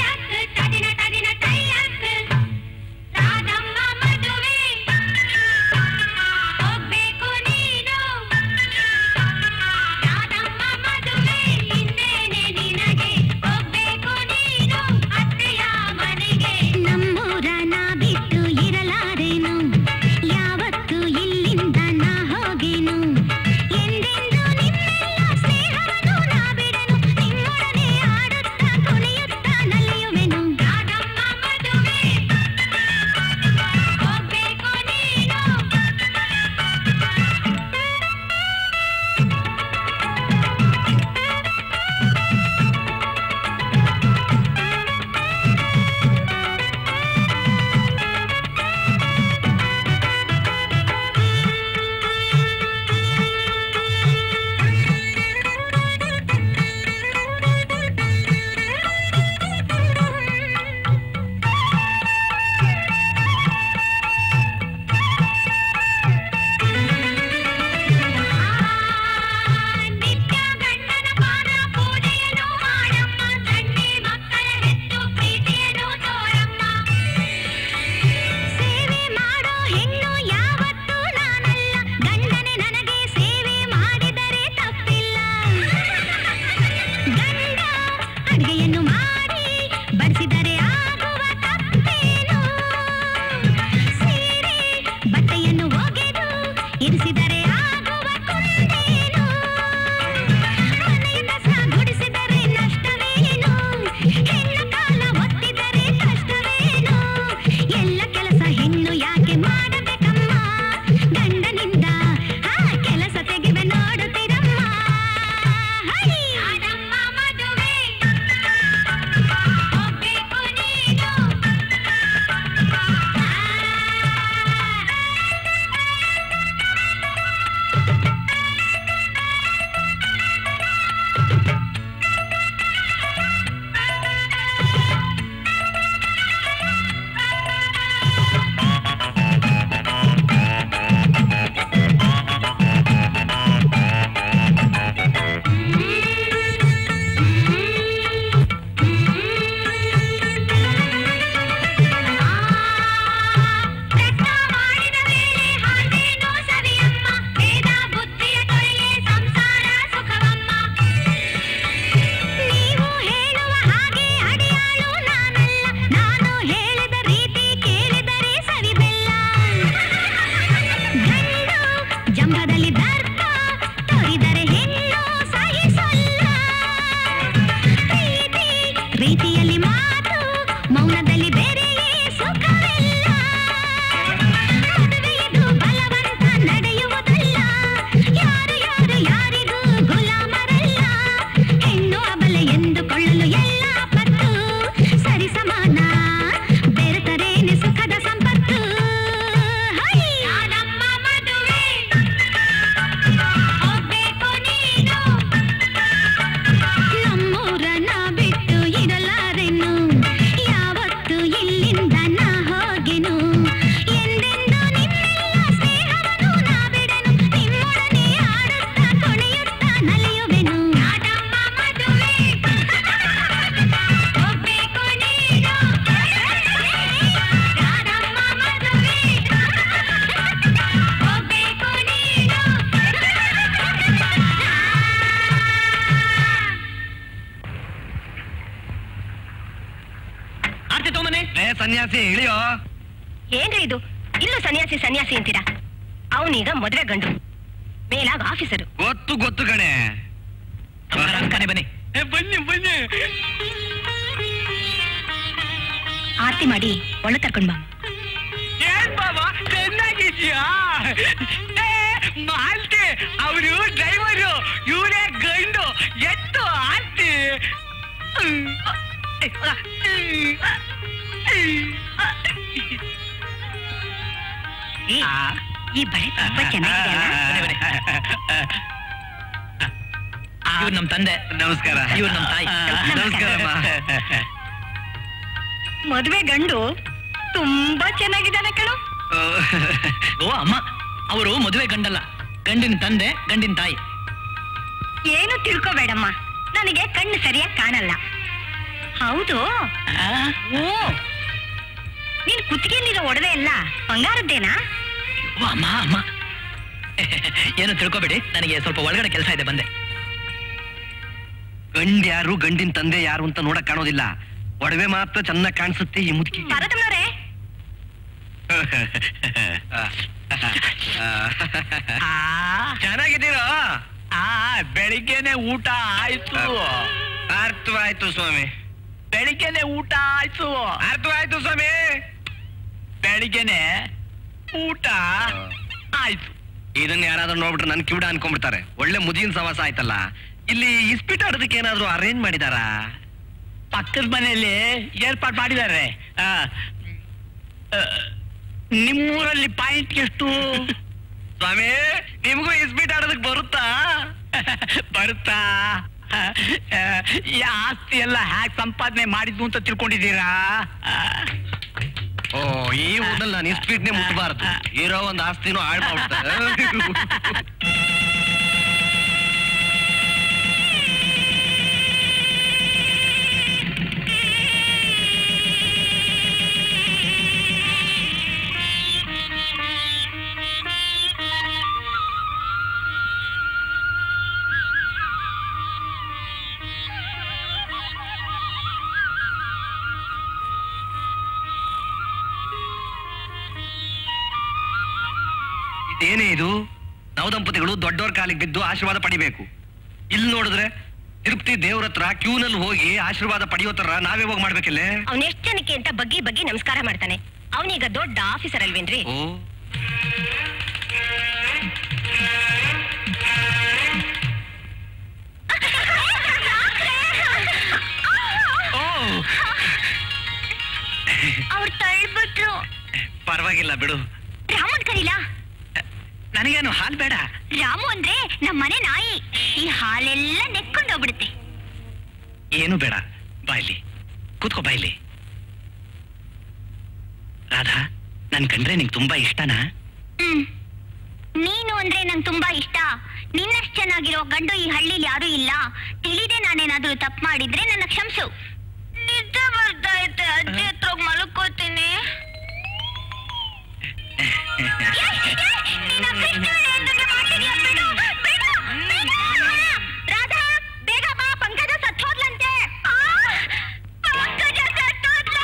ತದಿನ ತದಿನ ತೈಯಕ್ ರಾಧಮ್ಮ ಮದುವೆ ಆರ್ತಿ ತಗೊಂಬನ್ನಿ ಏ ಸನ್ಯಾಸಿ ಇಳಿಯೋ ಏನ್ರಿ ಇದು ಇಲ್ಲೂ ಸನ್ಯಾಸಿ ಸನ್ಯಾಸಿ ಅಂತೀರಾ ಅವನೀಗ ಮದ್ವೆ ಗಂಡು ಮೇಲಾಗ ಆಫೀಸರು ಗೊತ್ತು ಗೊತ್ತು ಕಣೆ ಕನೆ ಬನ್ನಿ ಬನ್ನಿ ಬನ್ನಿ ಆರತಿ ಮಾಡಿ ಒಳ ಕರ್ಕೊಂಡ್ ಬಾ ಏನ್ ಬಾಬಾ ಚೆನ್ನಾಗಿದ್ಯಾ ಮಾಲ್ತಿ ಅವರು ಡ್ರೈವರು ಇವರೇ ಗಂಡು ಎತ್ತು ಆರ್ತಿ ಏ, ಈ ಬಳೆ ತುಂಬಾ ಚೆನ್ನಾಗಿದೆ ಅಲ್ಲ? ಇವ್ರು ನಮ್ ತಂದೆ ನಮಸ್ಕಾರ ಇವ್ರು ನಮ್ ತಾಯಿ ನಮಸ್ಕಾರಮ್ಮ ಮದ್ವೆ ಗಂಡು ತುಂಬಾ ಚೆನ್ನಾಗಿದ್ದಾನೆ ಕಣೋ ಓ ಅಮ್ಮ ಅವರು ಮದುವೆ ಗಂಡಲ್ಲ ಗಂಡಿನ ತಂದೆ ಗಂಡಿನ ತಾಯಿ ಏನು ತಿಳ್ಕೊಬೇಡಮ್ಮ ನನಗೆ ಕಣ್ಣು ಸರಿಯಾಗಿ ಕಾಣಲ್ಲ ಹೌದು ಓ ನೀನ್ ಕುತ್ತಿಗೆಯಲ್ಲಿರೋ ಒಡವೆ ಎಲ್ಲ ಬಂಗಾರದ್ದೇನಾ ಓ ಅಮ್ಮ ಅಮ್ಮ ಏನು ತಿಳ್ಕೊಬೇಡಿ ನನಗೆ ಸ್ವಲ್ಪ ಒಳಗಡೆ ಕೆಲಸ ಇದೆ ಬಂದೆ ಗಂಡ್ ಯಾರು ಗಂಡಿನ ತಂದೆ ಯಾರು ಅಂತ ನೋಡಕ್ ಕಾಣೋದಿಲ್ಲ ಒಡವೆ ಮಾತ್ರ ಚೆನ್ನಾಗಿ ಕಾಣಿಸುತ್ತೆ ಈ ಮುದುಕಿ ಭಾರತಮ್ಮನವ್ರೆ ಚೆನ್ನಾಗಿದ್ದೀರಾ ಆ ಬೆಳಿಗ್ಗೆನೆ ಊಟ ಆಯ್ತು ಅರ್ಥವಾಯ್ತು ಸ್ವಾಮಿ ಬೆಳಿಗ್ಗೆನೆ ಊಟ ಆಯ್ತು ಅರ್ಥವಾಯ್ತು ಸ್ವಾಮಿ ಬೆಳಿಗ್ಗೆನೆ ಊಟ ಆಯ್ತು ಇದನ್ನ ಯಾರಾದ್ರೂ ನೋಡ್ಬಿಟ್ರೆ ನನ್ ಕಿವಿಡ ಅನ್ಕೊಂಡ್ಬಿಡ್ತಾರೆ ಒಳ್ಳೆ ಮುದಿನ ಸವಾಸ ಆಯ್ತಲ್ಲ ಇಲ್ಲಿ ಇಸ್ಪಿಟ್ ಆಡೋದಕ್ಕೆ ಏನಾದ್ರೂ ಅರೇಂಜ್ ಮಾಡಿದಾರಾ ಪಕ್ಕದ ಮನೆಯಲ್ಲಿ ಏರ್ಪಾಡು ಮಾಡಿದ್ದಾರೆ ಆ, ಆ, ನಿಮ್ಮೂರಲ್ಲಿ ಪಾಯಿಂಟ್ ಎಷ್ಟು ಸ್ವಾಮಿ ನಿಮಗೂ ಇಸ್ಪಿಟ್ ಆಡೋದಕ್ಕೆ ಬರುತ್ತಾ ಬರುತ್ತಾ ಆ, ಈ ಆಸ್ತಿ ಎಲ್ಲ ಹ್ಯಾಕ್ ಸಂಪಾದನೆ ಮಾಡಿದ್ದು ಅಂತ ತಿಳ್ಕೊಂಡಿದ್ದೀರಾ ಆ, ಓ ಈ ಊರಲ್ಲಿ ನಾನು ಇಸ್ಪಿಟ್ನೇ ಮುಟ್ಬಾರ್ದು ಇರೋ ಒಂದ್ ಆಸ್ತಿನೂ ಹಾಳು ಮಾಡ್ಬಿಡ್ತಾರೆ ಇದೇನೇ ಇದು ನವದಂಪತಿಗಳು ದೊಡ್ಡವ್ರ ಕಾಲಿಗೆ ಬಿದ್ದು ಆಶೀರ್ವಾದ ಪಡಿಬೇಕು ಇಲ್ಲಿ ನೋಡಿದ್ರೆ ತಿರುಪತಿ ದೇವ್ರ ಹತ್ರ ಕ್ಯೂನಲ್ಲಿ ಹೋಗಿ ಆಶೀರ್ವಾದ ಪಡೆಯೋ ತರ ನಾವೇ ಹೋಗಿ ಮಾಡ್ಬೇಕಿಲ್ಲೇ ಅವನ್ ಎಷ್ಟ್ ಜನಕ್ಕೆ ಅಂತ ಬಗ್ಗಿ ಬಗ್ಗಿ ನಮಸ್ಕಾರ ಮಾಡ್ತಾನೆ ಅವನೀಗ ದೊಡ್ಡ ಆಫೀಸರ್ ಅಲ್ವೇನ್ರಿ ಓ ಓ ಅವ್ರು ತಳ್ಬಿಟ್ರು ಪರವಾಗಿಲ್ಲ ಬಿಡು ರಾಮನ್ ಕರೀಲಾ ನನಗೇನು ಹಾಲ್ ಬೇಡ ರಾಮು ಅಂದ್ರೆ ನಮ್ಮ ಮನೆ ನಾಯಿ ಈ ಹಾಲೆಲ್ಲ ನೆಕ್ಕೊಂಡು ಹೋಗ್ಬಿಡುತ್ತೆ ಏನು ಬೇಡ ಬಾಯ್ಲಿ ಕೂತ್ಕೋ ಬಾಯ್ಲಿ ರಾಧಾ ನನ್ ಕಂಡ್ರೆ ನಿಂಗೆ ತುಂಬಾ ಇಷ್ಟನಾ ಹ್ಮ್ ನೀನು ಅಂದ್ರೆ ನಂಗೆ ತುಂಬಾ ಇಷ್ಟ ನಿನ್ನಷ್ಟು ಚೆನ್ನಾಗಿರೋ ಗಂಡು ಈ ಹಳ್ಳಿಲಿ ಯಾರು ಇಲ್ಲ ತಿಳಿದೆ ನಾನೇನಾದ್ರೂ ತಪ್ಪು ಮಾಡಿದ್ರೆ ನನ್ನ ಕ್ಷಮಿಸು ನಿಜ ಬರ್ತಾ ಐತೆ ಅಜ್ಜಿ ಹತ್ರ ಹೋಗ್ ಮಲ್ಕೋತೀನಿ ರಾಧಾ ಬೇಗ ಬಾ ಪಂಕಜ ಸತ್ತೋದ್ಲಂತೆ ಆ, ಪಂಕಜ ಸತ್ತೋದ್ಲಾ?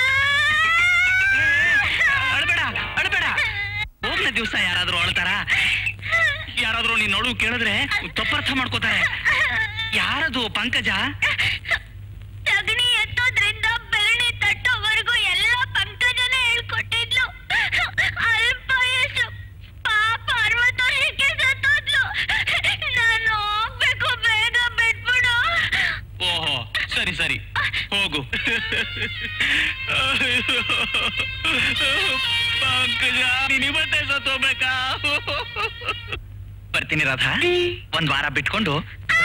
ಅಳ್ಬೇಡ ಅಳ್ಬೇಡ ಹೋಗ್ಲ ದಿವಸ ಯಾರಾದ್ರೂ ಅಳ್ತಾರ ಯಾರಾದ್ರೂ ನೀನ್ ನೋಡು ಕೇಳಿದ್ರೆ ತಪ್ಪರ್ಥ ಮಾಡ್ಕೋತಾರೆ ಯಾರದು ಪಂಕಜ ಸಗಣಿ ಎತ್ತೋದ್ರಿಂದ ಬೆರಣಿ ತಟ್ಟೋವರೆಗೂ ಎಲ್ಲ ಪಂಕಜನೇ ಹೇಳ್ಕೊಟ್ಟಿದ್ಲು ಅಲ್ಪ ವಯಸ್ಸು ಪಾಪ ಅರವತ್ತು ವರ್ಷಕ್ಕೆ ಸತ್ತೋದ್ಲು ನಾನು ಹೋಗ್ಬೇಕು ಬೇಗ ಬಿಟ್ಬಿಡು ಓಹೋ ಸರಿ ಸರಿ ಹೋಗು ಪಂಕಜ ನೀನ್ ಇವತ್ತೇ ಸತ್ತೋಗ್ಬೇಕಾ ಬರ್ತೀನಿ ರಾಧಾ ಒಂದ್ ವಾರ ಬಿಟ್ಕೊಂಡು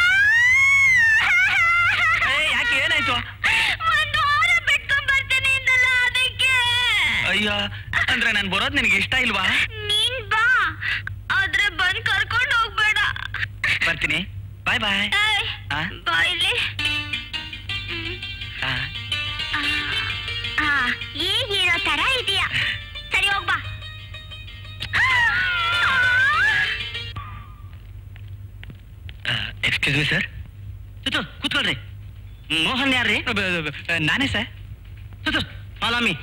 ಏ, ಯಾಕೆ ಏನಾಯ್ತು ಒಂದು ವಾರ ಬಿಟ್ಕೊಂಡ್ ಬರ್ತೀನಿ ಅಂದಲ್ಲ ಅದಕ್ಕೆ ಅಯ್ಯ ಅಂದ್ರೆ ನಾನ್ ಬರೋದ್ ನಿನಗೆ ಇಷ್ಟ ಇಲ್ವಾ ನೀನ್ ಬಾ ಆದ್ರೆ ಬಂದ್ ಕರ್ಕೊಂಡು ಹೋಗ್ಬೇಡ ಬರ್ತೀನಿ ಬಾಯ್ ಬಾಯ್ ಏಯ್, ಆ? ಬಾ ಇಲ್ಲಿ ಆ, ಆ, ಈಗಿರೋ ತರ ಇದೆಯಾ ಸರಿ ಹೋಗ್ಬಾ ಎಕ್ಸ್ಕ್ಯೂಸ್ ಮಿ ಸರ್ ಕೂತ್ಕೊಳ್ರಿ ಮೋಹನ್ ಯಾರ್ರಿ ನಾನೇ sir follow me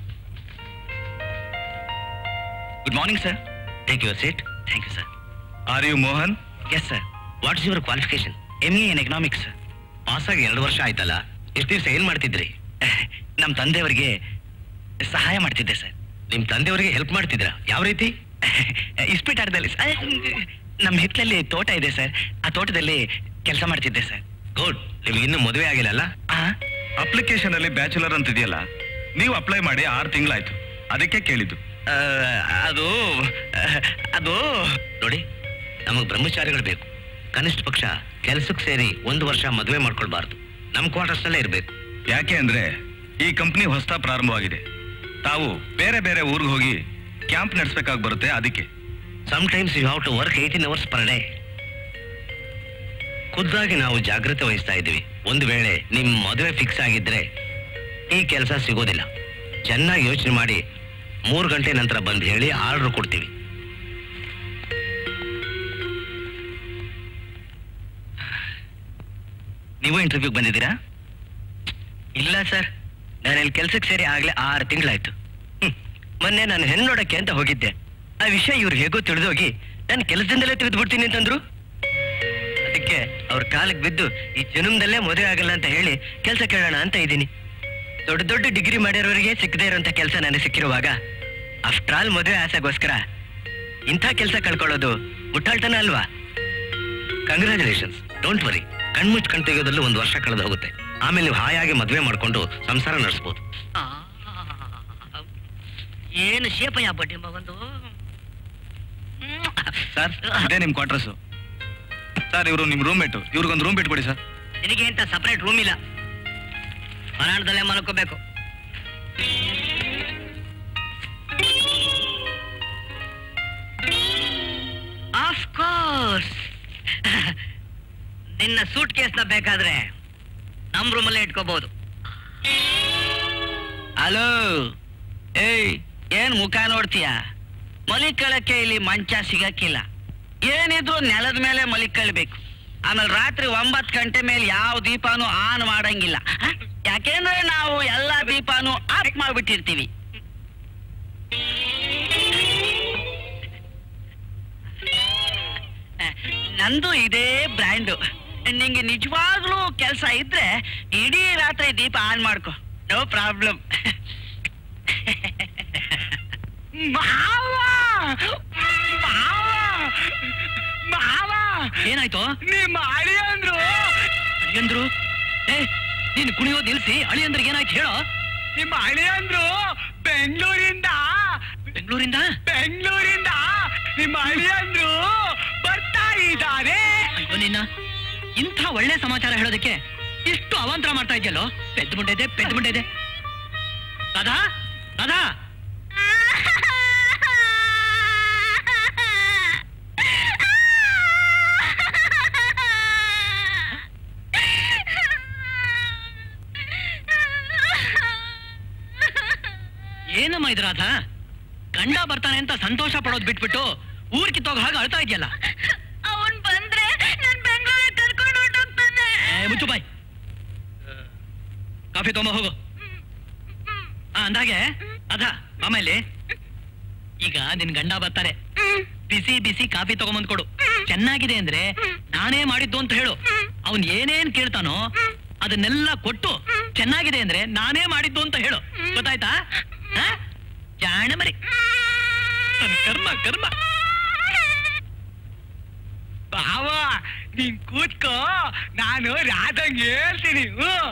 good morning sir take your seat thank you sir are you Mohan yes sir what is your qualification M A in economics pass ಆಗಿ ಎರಡು ವರ್ಷ ಆಯ್ತಲ್ಲ ಎಷ್ಟು ದಿವಸ ಏನ್ ಮಾಡ್ತಿದ್ರಿ ನಮ್ಮ ತಂದೆಯವರಿಗೆ ಸಹಾಯ ಮಾಡ್ತಿದ್ದೆ ಸರ್ ನಿಮ್ ತಂದೆಯವರಿಗೆ ಹೆಲ್ಪ್ ಮಾಡ್ತಿದ್ರ ಯಾವ ರೀತಿ ಇಸ್ಪಿಟಾರದಲ್ಲಿ ನಮ್ಮ ಹಿತ್ತಲಲ್ಲಿ ತೋಟ ಇದೆ ಸರ್ ಆ ತೋಟದಲ್ಲಿ ಕೆಲಸ ಮಾಡ್ತಿದ್ದೆ ಸರ್ ಗುಡ್ ನಿಮ್ಗೆ ಇನ್ನೂ ಮದುವೆ ಆಗಿಲ್ಲಲ್ಲ ಅಪ್ಲಿಕೇಶನ್ ಅಲ್ಲಿ ಬ್ಯಾಚುಲರ್ ಅಂತ ಇದೆಯಲ್ಲ ನೀವು ಅಪ್ಲೈ ಮಾಡಿ ಆರು ತಿಂಗಳಾಯ್ತು ಅದಕ್ಕೆ ಕೇಳಿದ್ದು ಆ, ಅದು ಆ, ಅದು ನೋಡಿ ನಮಗ್ ಬ್ರಹ್ಮಚಾರಿಗಳು ಬೇಕು ಕನಿಷ್ಠ ಪಕ್ಷ ಕೆಲ್ಸಕ್ಕೆ ಸೇರಿ ಒಂದು ವರ್ಷ ಮದುವೆ ಮಾಡ್ಕೊಳ್ಬಾರ್ದು ನಮ್ ಕ್ವಾರ್ಟರ್ಸ್ ನಲ್ಲೇ ಇರ್ಬೇಕು ಯಾಕೆ ಅಂದ್ರೆ ಈ ಕಂಪ್ನಿ ಹೊಸ ಪ್ರಾರಂಭವಾಗಿದೆ ತಾವು ಬೇರೆ ಬೇರೆ ಊರಿಗೆ ಹೋಗಿ ಕ್ಯಾಂಪ್ ನಡೆಸಬೇಕಾಗಿ ಬರುತ್ತೆ ಅದಕ್ಕೆ some times you have to work eighteen hours per day ಖುದ್ದಾಗಿ ನಾವು ಜಾಗ್ರತೆ ವಹಿಸ್ತಾ ಇದ್ದೀವಿ ಒಂದು ವೇಳೆ ನಿಮ್ ಮದುವೆ ಫಿಕ್ಸ್ ಆಗಿದ್ರೆ ಈ ಕೆಲಸ ಸಿಗೋದಿಲ್ಲ ಚೆನ್ನಾಗಿ ಯೋಚನೆ ಮಾಡಿ ಮೂರು ಗಂಟೆ ನಂತರ ಬಂದು ಹೇಳಿ ಆರ್ಡರ್ ಕೊಡ್ತೀವಿ ನೀವು ಇಂಟರ್ವ್ಯೂಗೆ ಬಂದಿದ್ದೀರಾ ಇಲ್ಲ ಸರ್ ನಾನು ಇಲ್ಲಿ ಕೆಲ್ಸಕ್ಕೆ ಸೇರಿ ಆಗ್ಲೇ ಆರು ತಿಂಗಳಾಯ್ತು ಹ್ಮ್. ಮೊನ್ನೆ ನಾನು ಹೆಣ್ಣು ನೋಡಕ್ಕೆ ಅಂತ ಹೋಗಿದ್ದೆ ಆ ವಿಷಯ ಇವ್ರು ಹೇಗೋ ತಿಳಿದೋಗಿ ನಾನು ಕೆಲಸದಿಂದಲೇ ತೆಗೆದು ಬಿಡ್ತೀನಿ ಅಂತಂದ್ರು ಅದಕ್ಕೆ ಅವ್ರ ಕಾಲಕ್ಕೆ ಬಿದ್ದು ಈ ಜನ್ಮದಲ್ಲೇ ಮದುವೆ ಆಗಲ್ಲ ಅಂತ ಹೇಳಿ ಕೆಲಸ ಕೇಳೋಣ ಅಂತ ಇದ್ದೀನಿ ದೊಡ್ಡ ದೊಡ್ಡ ಡಿಗ್ರಿ ಮಾಡಿರೋರಿಗೆ ಸಿಕ್ಕದೇ ಇರೋಂಥ ಕೆಲಸ ನನಗೆ ಸಿಕ್ಕಿರುವಾಗ ಆಫ್ಟರ್ ಆಲ್ ಮದುವೆ ಆಸೆಗೋಸ್ಕರ ಇಂಥ ಕೆಲಸ ಕಳ್ಕೊಳ್ಳೋದು ಮುಟ್ಟಾಳ್ತನ ಅಲ್ವಾ ಕಂಗ್ರ್ಯಾಚುಲೇಷನ್ಸ್ ಡೋಂಟ್ ವರಿ ಕಣ್ಮುಚ್ಚ್ ಕಣ್ ತೆಗೆಯೋದ್ರಲ್ಲೂ ಒಂದು ವರ್ಷ ಕಳೆದು ಹೋಗುತ್ತೆ ಆಮೇಲೆ ನೀವು ಹಾಯಾಗಿ ಮದುವೆ ಮಾಡ್ಕೊಂಡು ಸಂಸಾರ ನಡೆಸ್ಬೋದು ಏನು ಶೇಪಯ್ಯ ಬಡ್ಡಿ ಮಗಂದು ಸರ್ ಇದೇ ನಿಮ್ ಕ್ವಾರ್ಟರ್ಸ್ ಸರ್ ಇವರು ನಿಮ್ ರೂಮ್ ಮೇಟು ಇವ್ರಿಗೊಂದು ರೂಮ್ ಬಿಟ್ಕೊಡಿ ಸರ್ ನಿನಗೆ ಅಂತ ಸಪರೇಟ್ ರೂಮ್ ಇಲ್ಲ ಹೊರಾಣದಲ್ಲೇ ಮಲ್ಕೋಬೇಕು ಆಫ್ ಕೋರ್ಸ್ ನಿನ್ನ ಸೂಟ್ ಕೇಸ್ನ ಬೇಕಾದ್ರೆ ನಮ್ ರೂಮಲ್ಲೇ ಇಟ್ಕೋಬಹುದು ಹಲೋ ಏಯ್ ಏನ್ ಮುಖ ನೋಡ್ತೀಯ ಮಲಿಕಳಕ್ಕೆ ಇಲ್ಲಿ ಮಂಚ ಸಿಗಕ್ಕಿಲ್ಲ ಏನಿದ್ರು ನೆಲದ ಮೇಲೆ ಮಲಿಕಳ್ಬೇಕು ಆಮೇಲೆ ರಾತ್ರಿ ಒಂಬತ್ ಗಂಟೆ ಮೇಲೆ ಯಾವ ದೀಪನೂ ಆನ್ ಮಾಡಂಗಿಲ್ಲ ಹ? ಯಾಕೆಂದ್ರೆ ನಾವು ಎಲ್ಲಾ ದೀಪನೂ ಆಫ್ ಮಾಡ್ಬಿಟ್ಟಿರ್ತೀವಿ ನಂದು ಇದೇ ಬ್ರ್ಯಾಂಡು ನಿಂಗೆ ನಿಜವಾಗ್ಲೂ ಕೆಲಸ ಇದ್ರೆ ಇಡೀ ರಾತ್ರಿ ದೀಪ ಆನ್ ಮಾಡ್ಕೊ ನೋ ಪ್ರಾಬ್ಲಮ್ ಏನಾಯ್ತು ನಿಮ್ಮ ಅಳಿಯಂದ್ರು ಅಳಿಯಂದ್ರು ಏ ನೀನು ಕುಣಿಯೋದ್ ನಿಲ್ಸಿ ಅಳಿಯಂದ್ರಿಗೆ ಏನಾಯ್ತು ಹೇಳೋ ನಿಮ್ಮ ಅಳಿಯಂದ್ರು ಬೆಂಗಳೂರಿಂದ ಬೆಂಗಳೂರಿಂದ ಬೆಂಗಳೂರಿಂದ ನಿಮ್ಮ ಅಳಿಯಂದ್ರು ಬರ್ತಾ ಇದ್ದಾರೆ ಅಯ್ಯೋ ನಿನ್ನ ಇಂಥ ಒಳ್ಳೆ ಸಮಾಚಾರ ಹೇಳೋದಕ್ಕೆ ಇಷ್ಟು ಅವಾಂತರ ಮಾಡ್ತಾ ಇದೆಯಲ್ಲೋ ಪೆದ್ದು ಮುಂಡೆ ಇದೆ ಪೆದ್ದು ಮುಂಡೆ ಇದೆ ರಾಧಾ ರಾಧಾ ಏನಮ್ಮ ಇದು ರಾಧಾ ಗಂಡ ಬರ್ತಾನೆ ಅಂತ ಸಂತೋಷ ಪಡೋದ್ ಬಿಟ್ಬಿಟ್ಟು ಊರ್ ಕಿತ್ತೋಗ ಹಾಗೆ ಅಳ್ತಾ ಇದೆಯಲ್ಲ ಅವನ್ ಬಂದ್ರೆ ನನ್ ಬೆಂಗಳೂರಿಗೆ ಕರ್ಕೊಂಡು ಹೊರಟೋಗ್ತಾನೆ ಏ, ಮುಚ್ಚು ಬಾಯ್ ಕಾಫಿ ತೊಗೊಂಬ ಹೋಗು ಆ, ಅಂದಾಗೆ ಅದ ಆಮೇಲೆ ಈಗ ನಿನ್ ಗಂಡ ಬರ್ತಾರೆ ಬಿಸಿ ಬಿಸಿ ಕಾಫಿ ತಗೊಂಬಂದ್ ಕೊಡು ಚೆನ್ನಾಗಿದೆ ಅಂದ್ರೆ ನಾನೇ ಮಾಡಿದ್ದು ಅಂತ ಹೇಳು ಅವನ್ ಏನೇನ್ ಕೇಳ್ತಾನೋ ಅದನ್ನೆಲ್ಲ ಕೊಟ್ಟು ಚೆನ್ನಾಗಿದೆ ಅಂದ್ರೆ ನಾನೇ ಮಾಡಿದ್ದು ಅಂತ ಹೇಳು ಗೊತ್ತಾಯ್ತಾ ಆ? ಜಾಣ ಮರಿ ನನ್ ಕರ್ಮ ಕರ್ಮ ಬಾವ ನೀನ್ ಕೂತ್ಕೋ ನಾನು ರಾಧಂಗ್ ಹೇಳ್ತೀನಿ ಹ್ಮ್.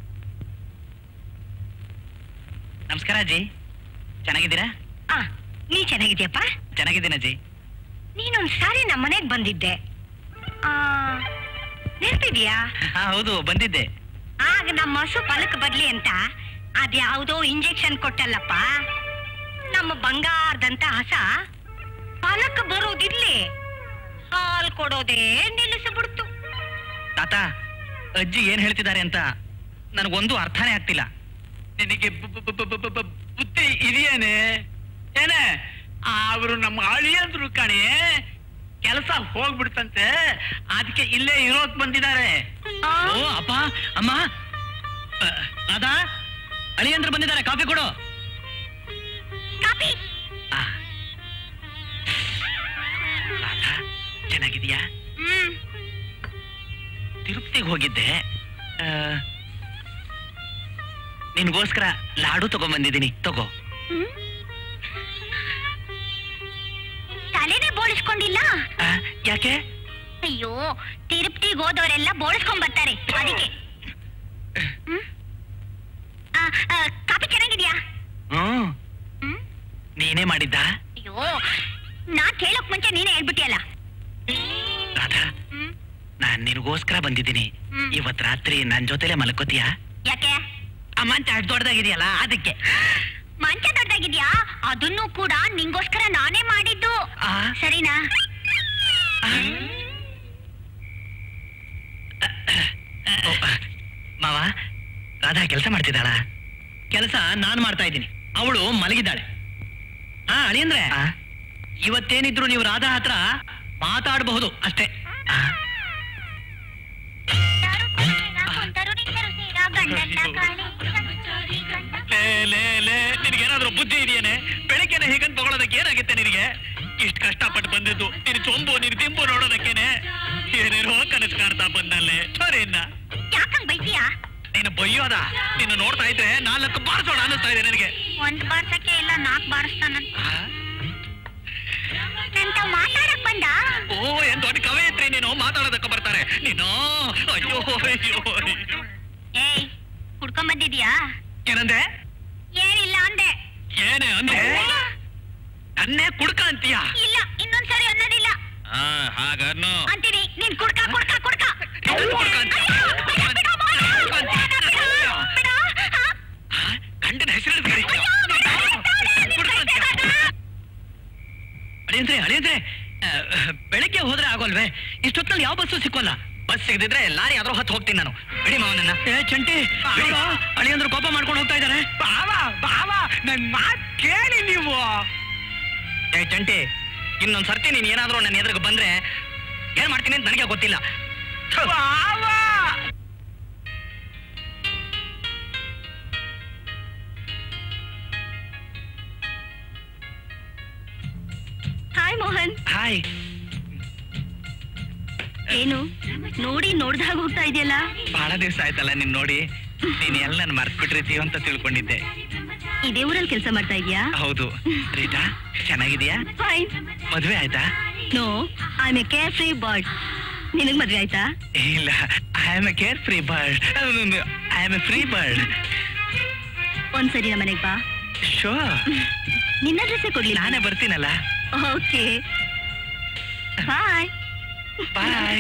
ನಮಸ್ಕಾರ ಅಜ್ಜಿ ಚೆನ್ನಾಗಿದ್ದೀರಾ ಆ ನೀ ಚೆನ್ನಾಗಿದ್ಯಪ್ಪ ಚೆನ್ನಾಗಿದ್ದೀನಿ ಅಜ್ಜಿ ನೀನೊಂದ್ ಸಾರಿ ನಮ್ಮ ಮನೆಗ್ ಬಂದಿದ್ದೆ ಆ ನೆನ್ಪಿದ್ಯಾ ಹಾ ಹೌದು ಬಂದಿದ್ದೆ ಆಗ ನಮ್ಮ ಹಸು ಫಲಕ್ ಬರ್ಲಿ ಅಂತ ಅದ್ಯಾವುದೋ ಇಂಜೆಕ್ಷನ್ ಕೊಟ್ಟಲ್ಲಪ್ಪ ನಮ್ಮ ಬಂಗಾರದಂತ ಹಸ ಫಲಕ್ ಬರೋದಿರ್ಲಿ ಹಾಲ್ ಕೊಡೋದೇ ನಿಲ್ಲಿಸ್ಬಿಡ್ತು ತಾತ ಅಜ್ಜಿ ಏನ್ ಹೇಳ್ತಿದ್ದಾರೆ ಅಂತ ನನಗೊಂದು ಅರ್ಥನೇ ಆಗ್ತಿಲ್ಲ ನಿನಗೆ ಬು- ಬು- ಬು- ಬು- ಬು- ಬು- ಬುದ್ಧಿ ಇದೆಯೇನೆ ಏನೇ ಅವರು ನಮ್ಮ ಅಳಿಯಂದ್ರು ಕಣೆ ಕೆಲಸ ಹೋಗ್ಬಿಡ್ತಂತೆ ಅದಕ್ಕೆ ಇಲ್ಲೇ ಇರೋಕ್ ಬಂದಿದ್ದಾರೆ ಆ? ಓ ಅಪ್ಪ ಅಮ್ಮ ಅ, ರಾಧಾ ಅಳಿಯಂದ್ರು ಬಂದಿದ್ದಾರೆ ಕಾಫಿ ಕೊಡು ಕಾಪಿ ಆ. ರಾಧಾ ಚೆನ್ನಾಗಿದ್ಯಾ ಹ್ಮ್ ತಿರುಪತಿಗೆ ಹೋಗಿದ್ದೆ ಆ, ನಿನ್ಗೋಸ್ಕರ ಲಾಡು ತಗೊಂಬಂದಿದ್ದೀನಿ ತಗೋ ಹ್ಮ್ ತಲೆನೇ ಬೋಳಿಸ್ಕೊಂಡಿಲ್ಲ ಆ, ಯಾಕೆ ಅಯ್ಯೋ ತಿರುಪ್ತಿಗೆ ಹೋದವರೆಲ್ಲ ಬೋಳಿಸ್ಕೊಂಡ್ ಬರ್ತಾರೆ ಅದಕ್ಕೆ ಹ್ಮ್? ಆ, ಆ, ಕಾಫಿ ಚೆನ್ನಾಗಿದ್ಯಾ ಹ್ಮ್ ಹ್ಮ್ ನೀನೇ ಮಾಡಿದ್ದ ಅಯ್ಯೋ ನಾ ಕೇಳೋಕ್ ಮುಂಚೆ ನೀನೇ ಹೇಳ್ಬಿಟ್ಟಿಯಲ್ಲ ರಾಧಾ ಹ್ಮ್ ನಾನ್ ನಿನಗೋಸ್ಕರ ಬಂದಿದ್ದೀನಿ ಹ್ಮ್. ಇವತ್ ರಾತ್ರಿ ನನ್ ಜೊತೆಲೆ ಮಲ್ಕೋತೀಯಾ ಯಾಕೆ ಆ ಮಂಚ ಅಷ್ಟ್ ದೊಡ್ಡದಾಗಿದೆಯಲ್ಲ ಅದಕ್ಕೆ ಮಂಚ ದೊಡ್ಡದಾಗಿದ್ಯಾ ಅದನ್ನು ಕೂಡ ನಿಂಗೋಸ್ಕರ ನಾನೇ ಮಾಡಿದ್ದು ಆ? ಸರಿನಾ ಆ? ಓ, ಮಾವ ರಾಧಾ ಕೆಲಸ ಮಾಡ್ತಿದ್ದಾಳ ಕೆಲಸ ನಾನ್ ಮಾಡ್ತಾ ಇದ್ದೀನಿ ಅವಳು ಮಲಗಿದ್ದಾಳೆ ಹಾ ಅಳಿಯಂದ್ರೆ ಇವತ್ತೇನಿದ್ರು ನೀವು ರಾಧಾ ಹತ್ರ ಮಾತಾಡಬಹುದು ಅಷ್ಟೇ ಆ, ಲೇ ಲೇ ಲೇ ನಿನಗೇನಾದ್ರೂ ಬುದ್ಧಿ ಇದೆಯೇನೆ ಬೆಳಗ್ಗೆನೆ ಹೀಗಂತ ತಗೊಳೋದಕ್ಕೆ ಏನಾಗುತ್ತೆ ನಿನಗೆ ಇಷ್ಟು ಕಷ್ಟಪಟ್ಟು ಬಂದಿದ್ದು ನಿನ್ ಚೊಂಬು ನಿನ್ ದಿಂಬು ನೋಡೋದಕ್ಕೇನೆ ಏನೇನೋ ಕನಸು ಕಾಣ್ತಾ ಬಂದಲ್ಲೇ ಸರಿನ್ನ ಯಾಕಂಗ್ ಬೈತೀಯಾ ನೀನು ಬೈಯೋದ ನಿನ್ನ ನೋಡ್ತಾ ಇದ್ರೆ ನಾಲ್ಕು ಬಾರಿಸೋಣ ಅನ್ನಿಸ್ತಾ ಇದೆ ನನಗೆ ಒಂದ್ ಬಾರ್ಸಕ್ಕೆ ಇಲ್ಲ ನಾಲ್ಕ್ ಬಾರಿಸ್ತಾನಂತ ನಂತ ಮಾತಾಡಕ್ ಬಂದ ಓ ಏನ್ ದೊಡ್ಡ ಕವಯಿತ್ರಿ ನೀನು ಮಾತಾಡೋದಕ್ಕೆ ಬರ್ತಾರೆ ನೀನು ಅಯ್ಯೋ ಅಯ್ಯೋ ಏಯ್ ಕುಡ್ಕೊಂಡ್ ಬಂದಿದ್ಯಾ ಏನಂದೆ ಏನಿಲ್ಲ ಅಂದೆ ಏನೇ ಅಂದೆ ಅನ್ನೇ ಕುಡ್ಕ ಅಂತೀಯ ಇಲ್ಲ ಇನ್ನೊಂದ್ಸರಿ ಅನ್ನೋದಿಲ್ಲ ಹಾಗನ್ನು ಅಂತೀನಿ ನೀನ್ ಕುಡ್ಕ ಕುಡ್ಕ ಕುಡ್ಕ ಕುಡ್ಕ ಅಂತ. ಬಿಡ, ಬಿಡ, ಮೋಸ. ಬಿಡ, ಬಿಡ, ಬಿಡ. ಹಾ? ಗಂಡನ ಹೆಸರು ಬಿಡ, ಬಿಡ. ಅಳಿಯಂದ್ರೆ ಅಳಿಯಂದ್ರೆ ಆ, ಬೆಳಗ್ಗೆ ಹೋದ್ರೆ ಆಗೋಲ್ವೇ ಇಷ್ಟೊತ್ತಲ್ಲಿ ಯಾವ ಬಸ್ಸು ಸಿಕ್ಕೋಲ್ಲ ಬಸ್ ಸಿಗದಿದ್ರೆ ಲಾರಿ ಆದ್ರೂ ಹತ್ತು ಹೋಗ್ತೀನಿ ನಾನು ಬಿಡಿ ಮಾವನನ್ನ ಏ ಚಂಟಿ ಬಿಡು. ಅಳಿಯಂದ್ರು ಕೋಪ ಮಾಡ್ಕೊಂಡು ಹೋಗ್ತಾ ಇದ್ದಾರೆ ಬಾವಾ ಬಾವಾ ನನ್ ಮಾತ್ ಕೇಳಿ ನೀವು ಏ ಚಂಟಿ ಇನ್ನೊಂದ್ ಸರ್ತಿ ನೀನ್ ಏನಾದ್ರೂ ನನ್ನ ಎದುರಿಗೆ ಬಂದ್ರೆ ಏನ್ ಮಾಡ್ತೀನಿ ಅಂತ ನನಗೆ ಗೊತ್ತಿಲ್ಲ ಹಾಯ್ ಮೋಹನ್ ಹಾಯ್ ಏನು ನೋಡಿ ನೋಡ್ದಾಗ ಹೋಗ್ತಾ ಇದೆಯಲ್ಲ ಬಹಳ ದಿವಸ ಆಯ್ತಲ್ಲ ನಿನ್ ನೋಡಿ ನೀನ್ ಎಲ್ಲ ನನ್ ಮರ್ತ್ ಬಿಟ್ಟಿರ್ತೀವ ಅಂತ ತಿಳ್ಕೊಂಡಿದ್ದೆ ಇದೇ ಊರಲ್ಲಿ ಕೆಲಸ ಮಾಡ್ತಾ ಇದೀಯಾ ಹೌದು ರೀಟಾ ಚೆನ್ನಾಗಿದ್ಯಾ ಫೈನ್ ಮದ್ವೆ ಆಯ್ತಾ no I a carefree bird ನಿನಗ್ ಮದ್ವೆ ಆಯ್ತಾ ಇಲ್ಲ I am a carefree bird I am a free bird ಒಂದ್ಸರಿ ನಮ್ಮ ಮನೆಗ್ ಬಾ ಶೋ ನಿನ್ನ ಡ್ರೆಸ್ಸೇ ಕೊಡ್ಲಿಲ್ಲ ನಾನೇ ಬರ್ತೀನಲ್ಲ okay bye bye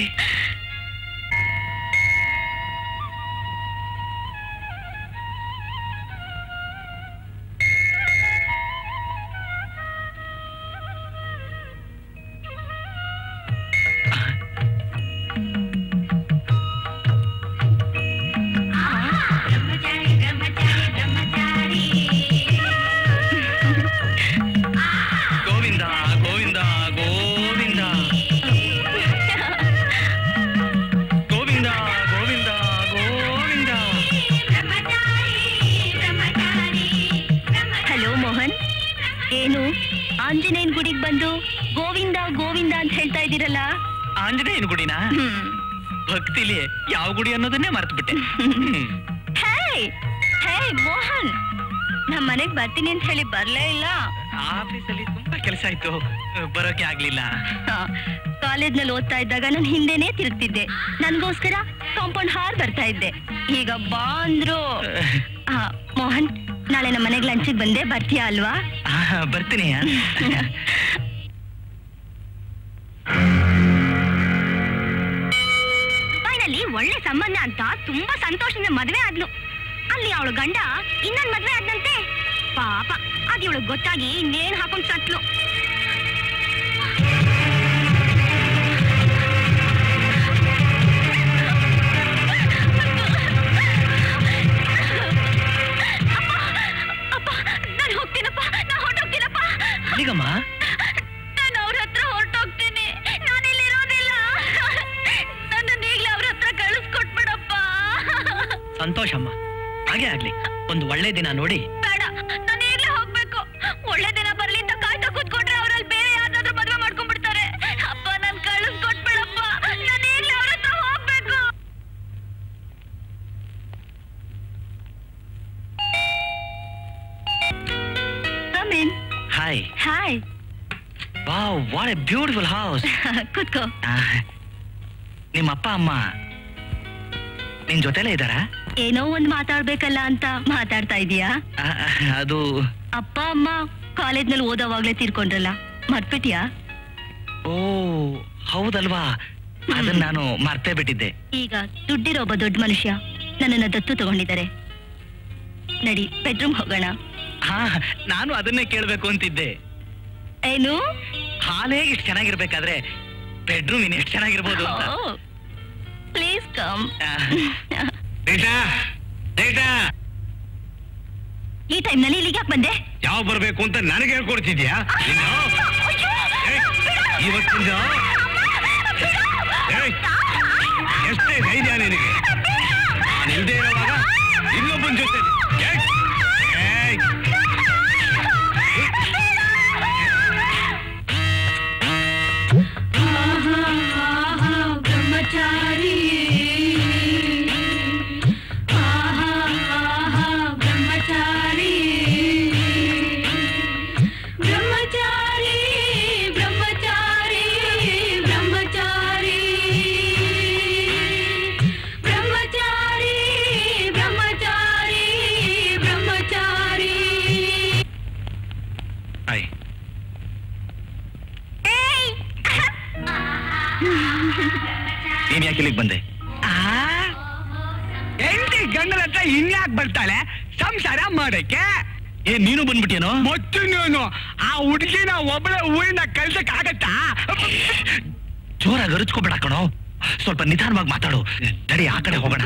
Govinda Govinda Govinda Govinda Govinda Govinda hello Mohan ಏನು ಆಂಜನೇಯನ್ ಗುಡಿಗೆ ಬಂದು ಗೋವಿಂದ ಗೋವಿಂದ ಅಂತ ಹೇಳ್ತಾ ಇದ್ದೀರಲ್ಲ ಆಂಜನೇಯನ ಗುಡಿನ ಹ್ಮ್ ಭಕ್ತಿಲಿ ಯಾವ ಗುಡಿ ಅನ್ನೋದನ್ನೇ ಮರ್ತ್ಬಿಟ್ಟೆ ಹೇ ಹೇ ಮೋಹನ್ ನಮ್ಮ ಮನೆಗ್ ಬರ್ತೀನಿ ಅಂತ ಹೇಳಿ ಬರ್ಲೇ ಇಲ್ಲ ಆಫೀಸಲ್ಲಿ ತುಂಬಾ ಕೆಲಸ ಆಯ್ತು ಬರೋಕೆ ಆಗ್ಲಿಲ್ಲ ಕಾಲೇಜ್ನಲ್ಲಿ ಓದ್ತಾ ಇದ್ದಾಗ ನಾನು ಹಿಂದೆನೆ ತಿರುಗ್ತಿದ್ದೆ ನನ್ಗೋಸ್ಕರ ಕಾಂಪೌಂಡ್ ಹಾರ್ ಬರ್ತಾ ಇದ್ದೆ ಈಗ ಬಾ ಅಂದ್ರು ಆ, ಮೋಹನ್ ನಾಳೆ ನಮ್ಮ ಮನೆಗೆ ಲಂಚಿಗೆ ಬಂದೆ ಬರ್ತೀಯಾ ಅಲ್ವಾ ಆ, ಬರ್ತೀನಿ ದುಬೈನಲ್ಲಿ ಒಳ್ಳೆ ಸಂಬಂಧ ಅಂತ ತುಂಬಾ ಸಂತೋಷದಿಂದ ಮದ್ವೆ ಆದ್ಲು ಅಲ್ಲಿ ಅವಳ ಗಂಡ ಇನ್ನೊಂದ್ ಮದ್ವೆ ಆದ್ನಂತೆ ಪಾಪ ಅದ್ ಇವಳಿಗೆ ಗೊತ್ತಾಗಿ ನೇಣ್ ಹಾಕೊಂಡ್ ಸತ್ಲು ಅಪ್ಪ ನಾನು ಹೋಗ್ತೀನಪ್ಪ ನಾನು ಹೊರಟೋಗ್ತೀನಪ್ಪ ಅಲ್ಲಿಗಮ್ಮ ನಾನು ಅವ್ರ ಹತ್ರ ಹೊರಟೋಗ್ತೀನಿ ನಾನಿಲ್ಲಿ ಇರೋದಿಲ್ಲ ನನ್ನ ಈಗ್ಲೇ ಅವ್ರ ಹತ್ರ ಕಳಿಸ್ಕೊಟ್ಬಿಡಪ್ಪ ಸಂತೋಷಮ್ಮ ಹಾಗೆ ಆಗ್ಲಿ ಒಂದು ಒಳ್ಳೆ ದಿನ ನೋಡಿ ಬೇಡ ನಾನು ಈಗ್ಲೇ ಹೋಗ್ಬೇಕು ಒಳ್ಳೆ ದಿನ ಬರ್ಲಿ ಅಂತ ಕಾಯ್ತಾ ಕೂತ್ಕೊಂಡ್ರೆ ಅವ್ರಲ್ಲಿ ಬೇರೆ ಯಾರನ್ನಾದ್ರೂ ಮದ್ವೆ ಮಾಡ್ಕೊಂಡ್ಬಿಡ್ತಾರೆ ಅಪ್ಪ ನನ್ ಕಳಿಸ್ಕೊಟ್ಬಿಡಪ್ಪ ನಾನು ಈಗ್ಲೇ ಅವ್ರ ಹತ್ರ ಹೋಗ್ಬೇಕು hi hi wow what a beautiful house ಕೂತ್ಕೋ ನಿಮ್ಮ ಅಪ್ಪ ಅಮ್ಮ ನಿನ್ ಜೊತೆಲೇ ಇದ್ದಾರಾ ಏನೋ ಒಂದ್ ಮಾತಾಡ್ಬೇಕಲ್ಲ ಅಂತ ಮಾತಾಡ್ತಾ ಇದೀಯಾ ಆ, ಅದು ಅಪ್ಪ ಅಮ್ಮ ಕಾಲೇಜ್ನಲ್ಲಿ ಓದೋವಾಗ್ಲೇ ತೀರ್ಕೊಂಡ್ರಲ್ಲ ಮರ್ತ್ಬಿಟ್ಯಾ ಓ ಹೌದಲ್ವಾ ಅದನ್ನ ನಾನು ಮರ್ತೇ ಬಿಟ್ಟಿದ್ದೆ ಈಗ ದುಡ್ಡಿರೋ ಒಬ್ಬ ದೊಡ್ಡ ಮನುಷ್ಯ ನನ್ನನ್ನ ದತ್ತು ತಗೊಂಡಿದ್ದಾರೆ ನಡಿ ಬೆಡ್ರೂಮ್ ಹೋಗೋಣ ಹಾ ನಾನು ಅದನ್ನೇ ಕೇಳ್ಬೇಕು ಅಂತಿದ್ದೆ ಏನು ಹಾಲೇ ಇಷ್ಟು ಚೆನ್ನಾಗಿರ್ಬೇಕಾದ್ರೆ ಬೆಡ್ರೂಮ್ ಇನ್ ಎಷ್ಟು ಚೆನ್ನಾಗಿರ್ಬೋದು ಅಂತ ಪ್ಲೀಸ್ ಕಮ್ ಆ, ಡೇಟಾ ಡೇಟಾ ಈ ಟೈಮ್ ನಲ್ಲಿ ಇಲ್ಲಿಗೆ ಯಾಕೆ ಬಂದೆ ಯಾವ ಬರ್ಬೇಕು ಅಂತ ನನಗೆ ಹೇಳ್ಕೊಡ್ತಿದ್ಯಾ ನೀನು? ಏಯ್, ಇವತ್ತಿಂದ ಏಯ್, ಎಷ್ಟೇ ಧೈರ್ಯ ನಿನಗೆ ನಾನು ಇಲ್ದೇ ಇರುವಾಗ ಇನ್ನೊಬ್ಬನ ಜೊತೆ ಏಯ್, ಏಯ್. ಹಾಯ್ ನೀನ್ ಯಾಕೆ ಇಲ್ಲಿಗೆ ಬಂದೆ ಹೆಂಡತಿ ಗಂಡನ ಹತ್ರ ಇನ್ಯಾಕ್ ಬರ್ತಾಳೆ ಸಂಸಾರ ಮಾಡಕ್ಕೆ ಏ ನೀನು ಬಂದ್ಬಿಟ್ಟೇನೋ ಮತ್ತು ನೀನು ಆ ಹುಡುಗಿನ ಒಬ್ಬಳೆ ಊರಿನ ಕಳ್ಸಕ್ ಆಗತ್ತಾ ಜೋರಾಗಿ ಅರಿಚ್ಕೋಬೇಡ ಕಣೋ ಸ್ವಲ್ಪ ನಿಧಾನವಾಗಿ ಮಾತಾಡು ನಡಿ ಆ ಕಡೆ ಹೋಗೋಣ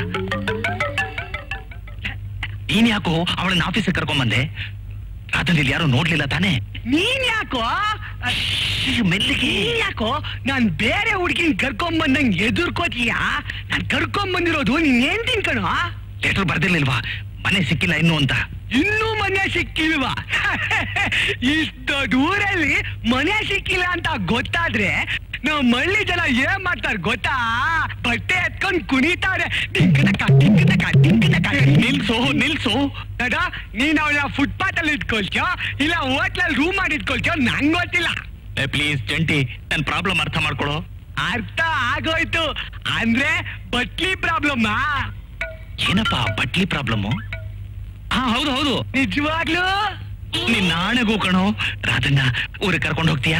ನೀನ್ ಯಾಕೋ ಅವಳನ್ನ ಆಫೀಸಿಗೆ ಕರ್ಕೊಂಬಂದೆ ರಾತ್ರಿ ಯಾರು ನೋಡ್ಲಿಲ್ಲ ತಾನೇ ನೀನ್ ಯಾಕೋ ಮೆಲ್ಲಿಗೆ ನೀನ್ ಯಾಕೋ ನಾನ್ ಬೇರೆ ಹುಡುಗಿನ ಕರ್ಕೊಂಬಂದಂಗ್ ಎದುರ್ಕೋತೀಯಾ ನಾನ್ ಕರ್ಕೊಂಬಂದಿರೋದು ನೀನ್ ಏನ್ ತಿನ್ಕಣೋ ಲೆಟರ್ ಬರ್ದಿರ್ಲಿಲ್ವಾ ಮನೆ ಸಿಕ್ಕಿಲ್ಲ ಇನ್ನು ಅಂತ ಇನ್ನೂ ಮನೆ ಸಿಕ್ಕಿಲ್ವಾ ಇಷ್ಟ ದೊಡ್ಡ ಊರಲ್ಲಿ ಮನೆ ಸಿಕ್ಕಿಲ್ಲ ಅಂತ ಗೊತ್ತಾದ್ರೆ ನಾವ್ ಮಳ್ಳಿ ಜನ ಏನ್ ಮಾಡ್ತಾರೆ ಗೊತ್ತಾ ಬಟ್ಟೆ ಎತ್ಕೊಂಡ್ ಕುಣಿತಾರೆ ಟಿಂಕಟಕ ಟಿಂಕಟಕ ಟಿಂಕಟಕ ನಿಲ್ಸು ನಿಲ್ಸು ಅದ ನೀನ್ ಅವಳ ಫುಟ್ಪಾತ್ ಅಲ್ಲಿ ಇಟ್ಕೊಳ್ತೀಯೋ ಇಲ್ಲ ಹೋಟ್ಲಲ್ಲಿ ರೂಮ್ ಮಾಡಿ ಇಟ್ಕೊಳ್ತೀಯೋ ನಂಗ್ ಗೊತ್ತಿಲ್ಲ ಏ ಪ್ಲೀಸ್ ಜಂಟಿ ನನ್ ಪ್ರಾಬ್ಲಮ್ ಅರ್ಥ ಮಾಡ್ಕೊಳೋ ಅರ್ಥ ಆಗೋಯ್ತು ಅಂದ್ರೆ ಬಟ್ಲಿ ಪ್ರಾಬ್ಲಮ್ ಏನಪ್ಪ ಬಟ್ಲಿ ಪ್ರಾಬ್ಲಮ್ಮು ಹಾ ಹೌದು ಹೌದು ನಿಜವಾಗ್ಲೂ ನಿನ್ನ ನಾಣೆಗೂ ಕಣೋ ರಾಧನ್ನ ಊರಿಗೆ ಕರ್ಕೊಂಡು ಹೋಗ್ತೀಯಾ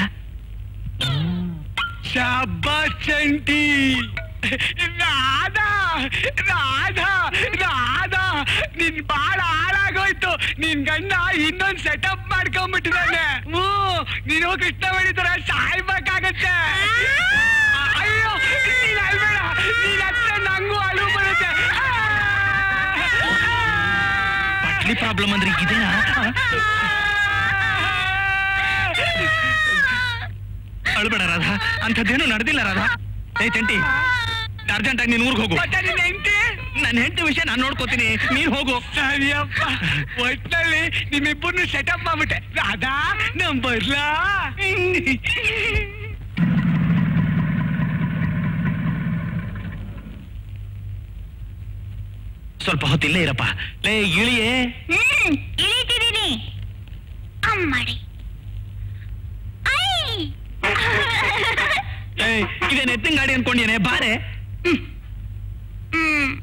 ಶಾಬಾಸ್ ಚಂಟಿ ರಾಧಾ ರಾಧಾ ರಾಧಾ ನಿನ್ ಬಾಳ ಹಾಳಾಗೋಯ್ತು ನಿನ್ ಗಂಡ ಇನ್ನೊಂದ್ ಸೆಟಪ್ ಮಾಡ್ಕೊಂಡ್ಬಿಟ್ಟಿದ್ದಾನೆ ಹ್ಞೂ ನೀನು ಕೃಷ್ಣವೇಣಿ ತರ ಸಾಯ್ಬೇಕಾಗತ್ತೆ ಅಯ್ಯೋ ನೀನ್ ಅಲ್ಬೇಡ ನೀನ್ ಹತ್ರ ನಂಗೂ ಅಳು ಬರುತ್ತೆ ಬಟ್ಲಿ ಪ್ರಾಬ್ಲಮ್ ಅಂದ್ರೆ ಇದೇನಾ ಅಳ್ಬೇಡ ರಾಧಾ ಅಂಥದ್ದೇನು ನಡೆದಿಲ್ಲ ರಾಧಾ ಏ ಚಂಟಿ ಅರ್ಜೆಂಟ್ ಆಗಿ ನೀನ್ ಊರಿಗೆ ಹೋಗು ಮತ್ತೆ ನಿನ್ ಹೆಂಡ್ತಿ ನನ್ನ ಹೆಂಡತಿ ವಿಷಯ ನಾನು ನೋಡ್ಕೋತೀನಿ ನೀನ್ ಹೋಗು ಸರಿಯಪ್ಪ ಒಟ್ನಲ್ಲಿ ನಿಮ್ಮಿಬ್ಬರನ್ನು ಸೆಟಪ್ ಮಾಡ್ಬಿಟ್ಟೆ ರಾಧಾ ನಮ್ ಬರ್ಲಾ ಸ್ವಲ್ಪ ಹೊತ್ತಿಲ್ಲೇ ಇರಪ್ಪ ಲೇ ಇಳಿಯೇ ಹ್ಮ್ ಇಳಿತಿದ್ದೀನಿ ಅಮ್ಮಡಿ ಐ ಏಯ್ ಇದೇನ್ ಎತ್ತಿನ ಗಾಡಿ ಅನ್ಕೊಂಡೇನೆ ಬಾರೆ ಹ್ಮ್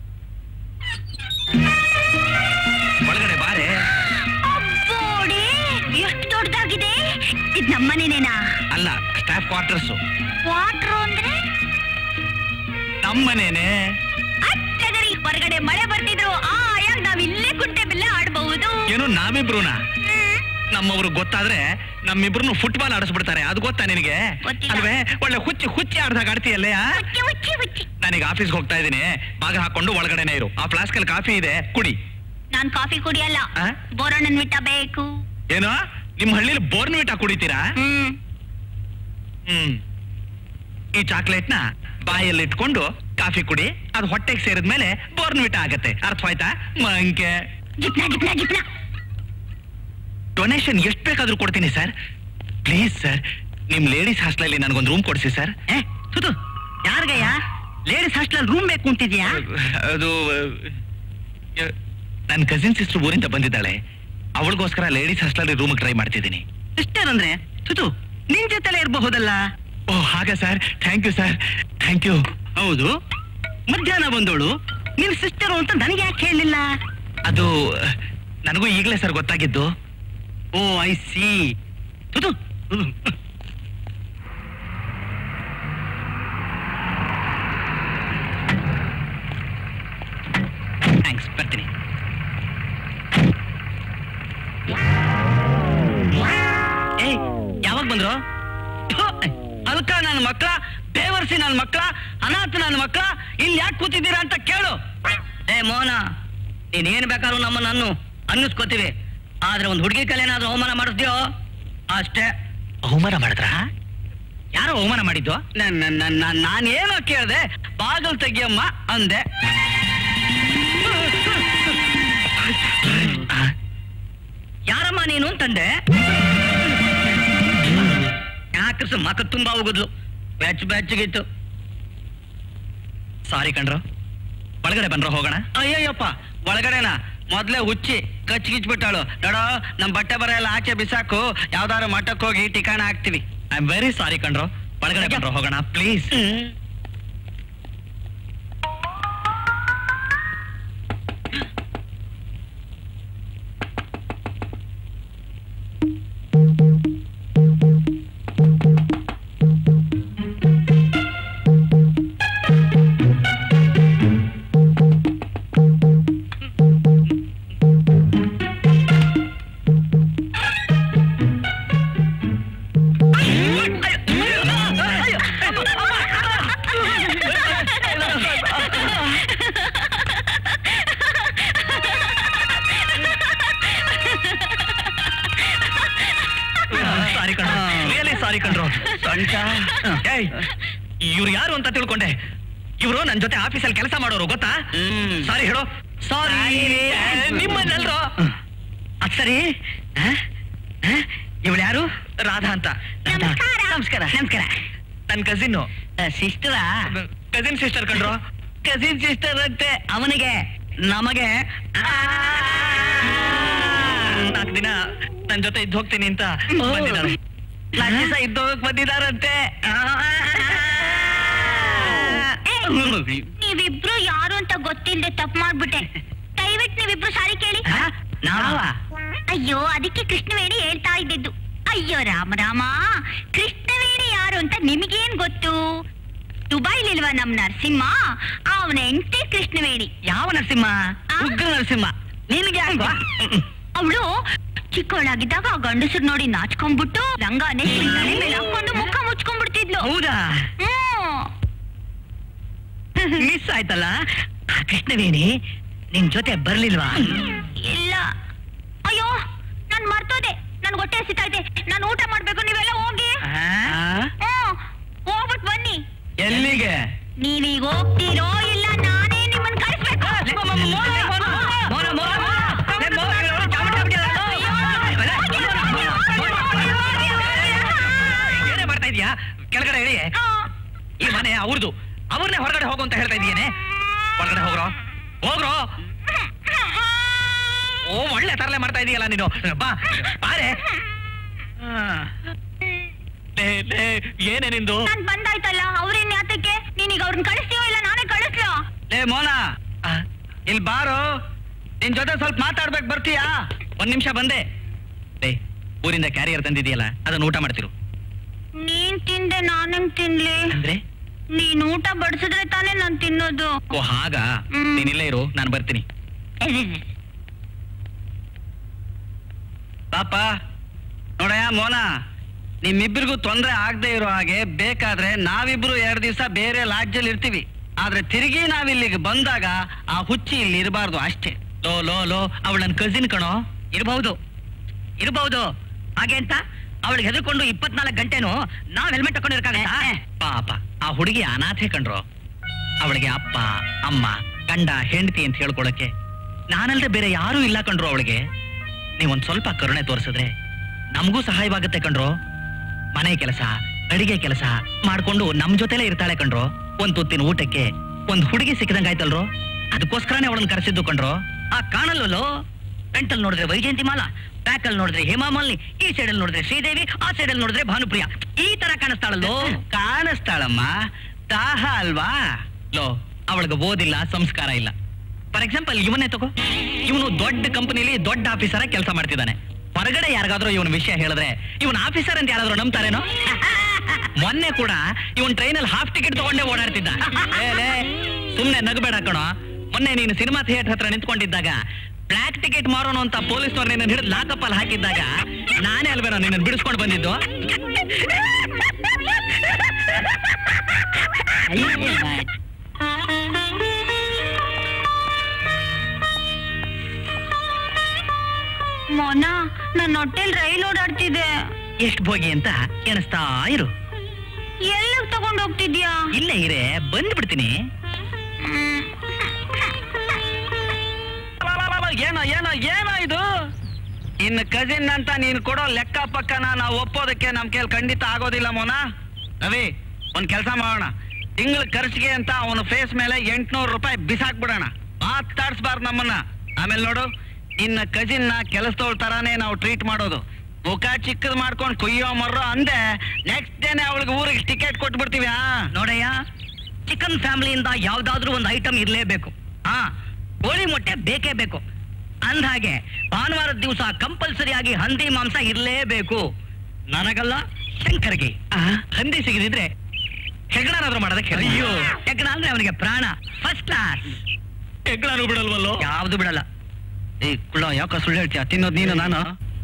ಒಳಗಡೆ ಬಾರೆ ಅಬ್ಬೋಡಿ ಎಷ್ಟು ದೊಡ್ಡದಾಗಿದೆ ಇದ್ ನಮ್ಮನೇನೇನಾ ಅಲ್ಲ ಸ್ಟಾಫ್ ಕ್ವಾರ್ಟರ್ಸ್ ವಾಟ್ರು ಅಂದ್ರೆ ನಮ್ಮನೇನೆ ಅತ್ತಗರಿ ಹೊರಗಡೆ ಮಳೆ ಬರ್ತಿದ್ರು ಆ ಆಯಾಗ್ ನಾವ್ ಇಲ್ಲೇ ಕುಂಟೆ ಬಿಲ್ಲೆ ಆಡ್ಬಹುದು ಏನು ನಾವಿಬ್ರುನಾ ನಮ್ಮವ್ರು ಗೊತ್ತಾದ್ರೆ ನಮ್ಮಿಬ್ರು ಫುಟ್ಬಾಲ್ ಆಡಿಸ್ಬಿಡ್ತಾರೆ ಅದು ಗೊತ್ತಾ ನಿನಗೆ ಗೊತ್ತಿಲ್ಲ. ಅಲ್ವೇ ಒಳ್ಳೆ ಹುಚ್ಚಿ ಹುಚ್ಚಿ ಆಡ್ದಾಗ ಆಡ್ತೀಯಲ್ಲೇ ಆ? ಹುಚ್ಚಿ ಹುಚ್ಚಿ ಹುಚ್ಚಿ ನಾನೀಗ ಆಫೀಸ್ಗೆ ಹೋಗ್ತಾ ಇದ್ದೀನಿ ಬಾಗ ಹಾಕೊಂಡು ಒಳಗಡೆನೆ ಇರು ಆ ಫ್ಲಾಸ್ಕ್ ಅಲ್ಲಿ ಕಾಫಿ ಇದೆ ಕುಡಿ ನಾನ್ ಕಾಫಿ ಕುಡಿಯಲ್ಲ ಆ? ಬೋರಣ್ಣನ್ ವಿಟ ಬೇಕು ಏನು ನಿಮ್ ಹಳ್ಳಿಲಿ ಬೋರ್ನ್ವಿಟಾ ಕುಡಿತೀರಾ ಹ್ಮ್ ಹ್ಮ್ ಈ ಚಾಕ್ಲೇಟ್ ನ ಬಾಯಲ್ಲಿ ಇಟ್ಕೊಂಡು ಕಾಫಿ ಕುಡಿ ಅದು ಹೊಟ್ಟೆಗೆ ಸೇರಿದ್ಮೇಲೆ ಬೋರ್ನ್ವಿಟಾ ಆಗತ್ತೆ ಅರ್ಥವಾಯ್ತಾ ಮಂಕೆ ಜಿಪ್ನ ಜಿಪ್ನ ಜಿಪ್ನ ಡೊನೇಷನ್ ಎಷ್ಟು ಬೇಕಾದ್ರೂ ಕೊಡ್ತೀನಿ ಸರ್ ಪ್ಲೀಸ್ ಸರ್ ನಿಮ್ ಲೇಡೀಸ್ ಹಾಸ್ಟೆಲಲ್ಲಿ ನನಗೊಂದು ರೂಮ್ ಕೊಡಿಸಿ ಸರ್ ಏ ಸುತು ಯಾರಿಗಯ್ಯ ಲೇಡೀಸ್ ಹಾಸ್ಟೆಲ್ ರೂಮ್ ಬೇಕು ಅಂತಿದ್ಯಾ ಅದು ನನ್ನ ಕಸಿನ್ ಸಿಸ್ಟರ್ ಊರಿಂದ ಬಂದಿದ್ದಾಳೆ ಅವಳಿಗೋಸ್ಕರ ಲೇಡೀಸ್ ಹಾಸ್ಟೆಲ್ ರೂಮ್ ಟ್ರೈ ಮಾಡ್ತಿದ್ದೀನಿ ಸಿಸ್ಟರ್ ಅಂದ್ರೆ ಸುತು ನಿನ್ ಜೊತೆಲೆ ಇರಬಹುದಲ್ಲ ಓ ಹಾಗ sir thank you sir thank you ಹೌದು ಮಧ್ಯಾಹ್ನ ಬಂದೋಳು ನಿನ್ ಸಿಸ್ಟರ್ ಅಂತ ನನಗೆ ಯಾಕೆ ಹೇಳಿಲ್ಲ ಅದು ನನಗೂ ಈಗಲೇ ಸರ್ ಗೊತ್ತಾಗಿದ್ದು ಓ ಐ ಸಿ ಸುತು ಥ್ಯಾಂಕ್ಸ್ ಬರ್ತೀನಿ ಏಯ್ ಯಾವಾಗ ಬಂದ್ರು ಅಲ್ಕ ನನ್ನ ಮಕ್ಕಳ ದೇವರ್ಸಿ ನನ್ನ ಮಕ್ಕಳ ಅನಾಥ ನನ್ನ ಮಕ್ಕಳ ಇಲ್ಲಿ ಯಾಕೆ ಕೂತಿದ್ದೀರಾ ಅಂತ ಕೇಳು ಏ ಮೋಹನ ನೀನೇನ್ ಬೇಕಾದ್ರೂ ನಮ್ಮನ್ನ ಅನ್ನು ಅನ್ನಿಸ್ಕೋತೀವಿ ಆದ್ರೆ ಒಂದು ಹುಡುಗಿ ಕೈಲೇನಾದ್ರೂ ಅವಮಾನ ಮಾಡಿಸ್ದ್ಯೋ ಅಷ್ಟೇ ಅವಮಾನ ಮಾಡಿದ್ರ ಯಾರೋ ಅವಮಾನ ಮಾಡಿದ್ದು ನಾನೇನೋ ಕೇಳ್ದೆ ಬಾಗಲ್ ತೆಗಿಯಮ್ಮ ಅಂದೆ ಯಾರಮ್ಮ ನೀನು ಅಂತಂದೆ ಯಾಕೆ ಮಕ ತುಂಬಾ ಹೋಗುದ್ಲು ಬೆಚ್ಚ ಬೆಚ್ಚಗಿತ್ತು ಸಾರಿ ಕಣ್ರು ಒಳಗಡೆ ಬಂದ್ರ ಹೋಗೋಣ ಅಯ್ಯಯ್ಯಪ್ಪ ಒಳಗಡೆನಾ ಮೊದ್ಲೇ ಹುಚ್ಚಿ ಕಚ್ಚಿಗಿಚ್ಬಿಟ್ಟಾಳು ನೋಡೋ ನಮ್ ಬಟ್ಟೆ ಬರ ಎಲ್ಲ ಆಚೆ ಬಿಸಾಕು ಯಾವ್ದಾದ್ರು ಮಠಕ್ಕೆ ಹೋಗಿ ಟಿಕಾಣ ಹಾಕ್ತಿವಿ ಐ ಆಮ್ ವೆರಿ ಸಾರಿ ಕಣ್ರು ಒಳಗಡೆ ಬಂದ್ರ ಹೋಗೋಣ ಪ್ಲೀಸ್ ಸಾರಿ ಕಣ್ರು ರಿಯಲಿ ಸಾರಿ ಕಣ್ರು ಸೊಂಟ ಏಯ್ ಇವ್ರು ಯಾರು ಅಂತ ತಿಳ್ಕೊಂಡೆ ಇವರು ನನ್ ಜೊತೆ ಆಫೀಸಲ್ಲಿ ಕೆಲಸ ಮಾಡೋರು ಗೊತ್ತಾ ಹ್ಮ್. ಸಾರಿ ಹೇಳು ಸಾರಿ ನಿಮ್ಮನ್ನೆಲ್ರು ಅದ್ ಸರಿ ಇವಳು ಯಾರು ರಾಧಾ ಅಂತ ನಮಸ್ಕಾರ. ನಮಸ್ಕಾರ ನಮಸ್ಕಾರ ನನ್ ಕಸಿನ್ ಸಿಸ್ಟರ ಕಸಿನ್ ಸಿಸ್ಟರ್ ಕಂಡ್ರು ಕಸಿನ್ ಸಿಸ್ಟರ್ ಅಂತೆ ಅವನಿಗೆ ನಮಗೆ ನಾಲ್ಕು ದಿನ ನನ್ ಜೊತೆ ಇದ್ದು ಹೋಗ್ತೀನಿ ಅಂತ ಬಂದಿದ್ದಾಳೆ ನಾಲ್ಕು ದಿವಸ ಇದ್ದೋಗಕ್ ಬಂದಿದಾರಂತೆ ನೀವಿಬ್ರು ಯಾರು ಅಂತ ಗೊತ್ತಿಲ್ಲದೆ ತಪ್ಪು ಮಾಡ್ಬಿಟ್ಟೆ ದಯವಿಟ್ಟು ನೀವಿಬ್ರು ಸಾರಿ ಕೇಳಿ ನಾವ ಅಯ್ಯೋ ಅದಕ್ಕೆ ಕೃಷ್ಣವೇಣಿ ಹೇಳ್ತಾ ಇದ್ದಿದ್ದು ಅಯ್ಯೋ ರಾಮ ರಾಮ ಕೃಷ್ಣವೇಣಿ ಯಾರು ಅಂತ ನಿಮಗೇನ್ ಗೊತ್ತು ದುಬೈಲಿಲ್ವಾ ನಮ್ ನರಸಿಂಹ ಅವನ ಹೆಂಡತಿ ಕೃಷ್ಣವೇಣಿ ಯಾವ ನರಸಿಂಹ ಆ? ಉಗ್ರ ನರಸಿಂಹ ನಿನ್ಗೆ ಯಾಕೋ ಅವಳು ಚಿಕ್ಕವಳಾಗಿದ್ದಾಗ ಆ ಗಂಡಸರು ನೋಡಿ ನಾಚ್ಕೊಂಡ್ಬಿಟ್ಟು ಲಂಗ ನೆಚ್ಚಿ ತಲೆ ಮೇಲೆ ಹಾಕೊಂಡು ಮುಖ ಮುಚ್ಕೊಂಡ್ಬಿಡ್ತಿದ್ಲು ಹೌದಾ ಹ್ಮ್ ಮಿಸ್ ಆಯ್ತಲ್ಲ ಆ ಕೃಷ್ಣವೇಣಿ ನಿನ್ ಜೊತೆ ಬರ್ಲಿಲ್ವಾ ಇಲ್ಲ ಅಯ್ಯೋ ನಾನ್ ಮರ್ತೋದೆ ನನ್ ಹೊಟ್ಟೆ ಹಸಿತಾ ಇದೆ ನಾನು ಊಟ ಮಾಡ್ಬೇಕು ನೀವೆಲ್ಲ ಹೋಗಿ ಹ್ಮ್ ಹೋಗ್ಬಿಟ್ ಬನ್ನಿ ಎಲ್ಲಿಗೆ ನೀವೀಗ ಹೋಗ್ತೀರೋ ಇಲ್ಲ ನಾನೇ ನಿಮ್ಮನ್ನ ಕಳಿಸ್ಬೇಕು ಏನೇ ಮಾಡ್ತಾ ಇದೀಯಾ ಕೆಳಗಡೆ ಹೇಳಿ ಈ ಮನೆ ಅವ್ರದ್ದು ಅವ್ರನ್ನೇ ಹೊರಗಡೆ ಹೋಗು ಅಂತ ಹೇಳ್ತಾ ಇದೀಯೇನೆ ಹೊರಗಡೆ ಹೋಗ್ರೋ ಹೋಗ್ರೋ ಓ ಒಳ್ಳೆ ತರಲೆ ಮಾಡ್ತಾ ಇದೀಯಲ್ಲ ನೀನು ಬಾ ಬಾರೆ ಲೇ, ಲೇ, ಏನೇ ನಿಂದು ನಾನ್ ಬಂದಾಯ್ತಲ್ಲ ಅವ್ರೇನ್ ಯಾತಕ್ಕೆ ನೀನೀಗ ಅವ್ರನ್ನ ಕಳಿಸ್ತೀವೋ ಇಲ್ಲ ನಾನೇ ಕಳಿಸ್ಲೋ ಲೇ ಮೋನ ಇಲ್ಲಿ ಬಾರೋ ನಿನ್ ಜೊತೆ ಸ್ವಲ್ಪ ಮಾತಾಡ್ಬೇಕು ಬರ್ತೀಯಾ ಒಂದ್ ನಿಮಿಷ ಬಂದೆ ಲೇ ಊರಿಂದ ಕ್ಯಾರಿಯರ್ ತಂದಿದೆಯಲ್ಲ ಅದನ್ನ ಊಟ ಮಾಡ್ತಿರು ನೀನ್ ತಿಂದೆ ನಾನೆಂಗ್ ತಿನ್ಲಿ ಅಂದ್ರೆ ನೀನ್ ಊಟ ಬಡಿಸಿದ್ರೆ ತಾನೇ ನಾನ್ ತಿನ್ನೋದು ಓ ಹಾಗ ಹ್ಮ್. ನೀನ್ ಇಲ್ಲೇ ಇರು ನಾನು ಬರ್ತೀನಿ ಪಾಪ ನೋಡಯ್ಯ ಮೋನ ನಿಮ್ಮಿಬ್ಬರಿಗೂ ತೊಂದರೆ ಆಗದೆ ಇರೋ ಹಾಗೆ ಬೇಕಾದ್ರೆ ನಾವಿಬ್ರು ಎರಡು ದಿವಸ ಬೇರೆ ಲಾಡ್ಜಲ್ಲಿ ಇರ್ತೀವಿ ಆದ್ರೆ ತಿರುಗಿ ನಾವಿಲ್ಲಿಗೆ ಬಂದಾಗ ಆ ಹುಚ್ಚಿ ಇಲ್ಲಿ ಇರಬಾರ್ದು ಅಷ್ಟೇ ಲೋ ಲೋ ಲೋ ಅವಳು ನನ್ನ ಕಸಿನ್ ಕಣೋ ಇರಬಹುದು ಇರಬಹುದು ಹಾಗೆ ಅಂತ ಅವಳಿಗೆ ಹೆದರ್ಕೊಂಡು ಇಪ್ಪತ್ನಾಲ್ಕು ಗಂಟೆನು ನಾವ್ ಹೆಲ್ಮೆಟ್ ತಕೊಂಡಿರ್ಕಾಗತ್ತಾ ಪಾಪ ಆ ಹುಡುಗಿ ಅನಾಥೆ ಕಂಡ್ರು ಅವಳಿಗೆ ಅಪ್ಪ ಅಮ್ಮ ಗಂಡ ಹೆಂಡತಿ ಅಂತ ಹೇಳ್ಕೊಳಕ್ಕೆ ನಾನಲ್ದೆ ಬೇರೆ ಯಾರೂ ಇಲ್ಲ ಕಣ್ರು ಅವಳಿಗೆ ನೀವೊಂದ್ ಸ್ವಲ್ಪ ಕರುಣೆ ತೋರಿಸಿದ್ರೆ ನಮಗೂ ಸಹಾಯವಾಗುತ್ತೆ ಕಣ್ರು ಮನೆ ಕೆಲಸ ಅಡಿಗೆ ಕೆಲಸ ಮಾಡ್ಕೊಂಡು ನಮ್ ಜೊತೆಲೇ ಇರ್ತಾಳೆ ಕಣ್ರು ಒಂದ್ ತುತ್ತಿನ ಊಟಕ್ಕೆ ಒಂದ್ ಹುಡುಗಿ ಸಿಕ್ಕಿದಂಗಾಯ್ತಲ್ರು ಅದಕ್ಕೋಸ್ಕರನೇ ಅವಳನ್ನ ಕರೆಸಿದ್ದು ಕಣ್ರು ಆ ಕಾಣಲ್ವಲ್ಲೋ ಪೆಂಟಲ್ ನೋಡಿದ್ರೆ ವೈಜಯಂತಿ ಮಾಲಾ ಬ್ಯಾಕ್ ಅಲ್ಲಿ ನೋಡಿದ್ರೆ ಹೇಮಾ ಮಾಲಿನಿ ಈ ಸೈಡ್ ಅಲ್ಲಿ ನೋಡಿದ್ರೆ ಶ್ರೀದೇವಿ ಆ ಸೈಡ್ ಅಲ್ಲಿ ನೋಡಿದ್ರೆ ಭಾನುಪ್ರಿಯ ಈ ತರ ಕಾಣಿಸ್ತಾಳಲ್ಲೋ ಕಾಣಿಸ್ತಾಳಮ್ಮ ದಾಹ ಅಲ್ವಾ ಲೋ ಅವಳಿಗೆ ಓದಿಲ್ಲ ಸಂಸ್ಕಾರ ಇಲ್ಲ ಫಾರ್ ಎಕ್ಸಾಂಪಲ್ ಇವನ್ನೇ ತಗೋ ಇವನು ದೊಡ್ಡ ಕಂಪನಿಲಿ ದೊಡ್ಡ ಆಫೀಸರ್ ಕೆಲಸ ಮಾಡ್ತಿದ್ದಾನೆ ಹೊರಗಡೆ ಯಾರಿಗಾದ್ರೂ ಇವನ ವಿಷಯ ಹೇಳಿದ್ರೆ ಇವನ್ ಆಫೀಸರ್ ಅಂತ ಯಾರಾದ್ರೂ ನಂಬ್ತಾರೇನೋ ಮೊನ್ನೆ ಕೂಡ ಇವನ್ ಟ್ರೈನಲ್ಲಿ ಹಾಫ್ ಟಿಕೆಟ್ ತಗೊಂಡೇ ಓಡಾಡ್ತಿದ್ದ ಏಲೇ, ಸುಮ್ನೆ ನಗಬೇಡ ಕಣೋ ಮೊನ್ನೆ ನೀನು ಸಿನಿಮಾ ಥಿಯೇಟರ್ ಹತ್ರ ನಿಂತ್ಕೊಂಡಿದ್ದಾಗ ಬ್ಲಾಕ್ ಟಿಕೆಟ್ ಮಾರೋನು ಅಂತ ಪೊಲೀಸ್ನವ್ರು ನಿನ್ನ ಹಿಡಿದು ಲಾಕಪ್ ಅಲ್ಲಿ ಹಾಕಿದ್ದಾಗ ನಾನೇ ಅಲ್ವೇನೋ ನಿನ್ನ ಬಿಡಿಸ್ಕೊಂಡು ಬಂದಿದ್ದು ಮೋನ ನನ್ನ ಹೊಟ್ಟೆಲ್ ರೈಲ್ ಓಡಾಡ್ತಿದೆ ಎಷ್ಟು ಭೋಗಿ ಅಂತ ಎಣಿಸ್ತಾ ಇರು ಎಲ್ಲಿಗ್ ತಗೊಂಡ್ ಹೋಗ್ತಿದ್ಯಾ ಇಲ್ಲೇ ಇರೇ ಬಂದ್ಬಿಡ್ತೀನಿ ಏನೋ ಏನೋ ಏನೋ ಇದು ಇನ್ನು ಕಜಿನ್ ಅಂತ ನೀನು ಕೊಡೋ ಲೆಕ್ಕ ಪಕ್ಕನ ನಾವು ಒಪ್ಪೋದಕ್ಕೆ ನಮ್ ಕೈಲಿ ಖಂಡಿತ ಆಗೋದಿಲ್ಲ ಮೋನ ರವಿ ಒಂದ್ ಕೆಲಸ ಮಾಡೋಣ ತಿಂಗಳ ಖರ್ಚಿಗೆ ಅಂತ ಅವನ ಫೇಸ್ ಮೇಲೆ ಎಂಟ್ನೂರು ರೂಪಾಯಿ ಬಿಸಾಕ್ಬಿಡೋಣ ಮಾತಾಡ್ಸ್ಬಾರ್ದು ನಮ್ಮನ್ನ ಆಮೇಲೆ ನೋಡು ಇನ್ನ ಕಜಿನ್ ನ ಕೆಲಸದವಳ ತರಾನೇ ನಾವು ಟ್ರೀಟ್ ಮಾಡೋದು ಮುಖ ಚಿಕ್ಕದ್ ಮಾಡ್ಕೊಂಡು ಕುಯ್ಯೋ ಮರ್ರೋ ಅಂದೆ ನೆಕ್ಸ್ಟ್ ಡೇನೆ ಅವಳಿಗೆ ಊರಿಗೆ ಟಿಕೆಟ್ ಕೊಟ್ಬಿಡ್ತೀವಿ ಆ ನೋಡಯ್ಯ ಚಿಕನ್ ಫ್ಯಾಮಿಲಿಯಿಂದ ಯಾವ್ದಾದ್ರೂ ಒಂದು ಐಟಮ್ ಇರ್ಲೇಬೇಕು ಹಾ ಕೋಳಿ ಮೊಟ್ಟೆ ಬೇಕೇ ಬೇಕು ಅಂದ್ಹಾಗೆ ಭಾನುವಾರದ ದಿವಸ ಕಂಪಲ್ಸರಿ ಆಗಿ ಹಂದಿ ಮಾಂಸ ಇರ್ಲೇಬೇಕು ನನಗಲ್ಲ ಶಂಕರ್ಗೆ ಹಂದಿ ಸಿಗದಿದ್ರೆ ಹೆಗ್ಣನಾದ್ರೂ ಮಾಡೋದಕ್ಕೆ ಅಯ್ಯೋ ಹೆಗ್ಣ ಅಂದ್ರೆ ಅವನಿಗೆ ಪ್ರಾಣ ಫಸ್ಟ್ ಕ್ಲಾಸ್ ಹೆಗ್ಣನು ಬಿಡಲ್ವಲ್ಲೋ ಯಾವ್ದು ಬಿಡಲ್ಲ ಏ ಕುಳ್ಳ ಯಾಕ ಸುಳ್ಳು ಹೇಳ್ತೀಯ ತಿನ್ನೋದು ನೀನು ನಾನು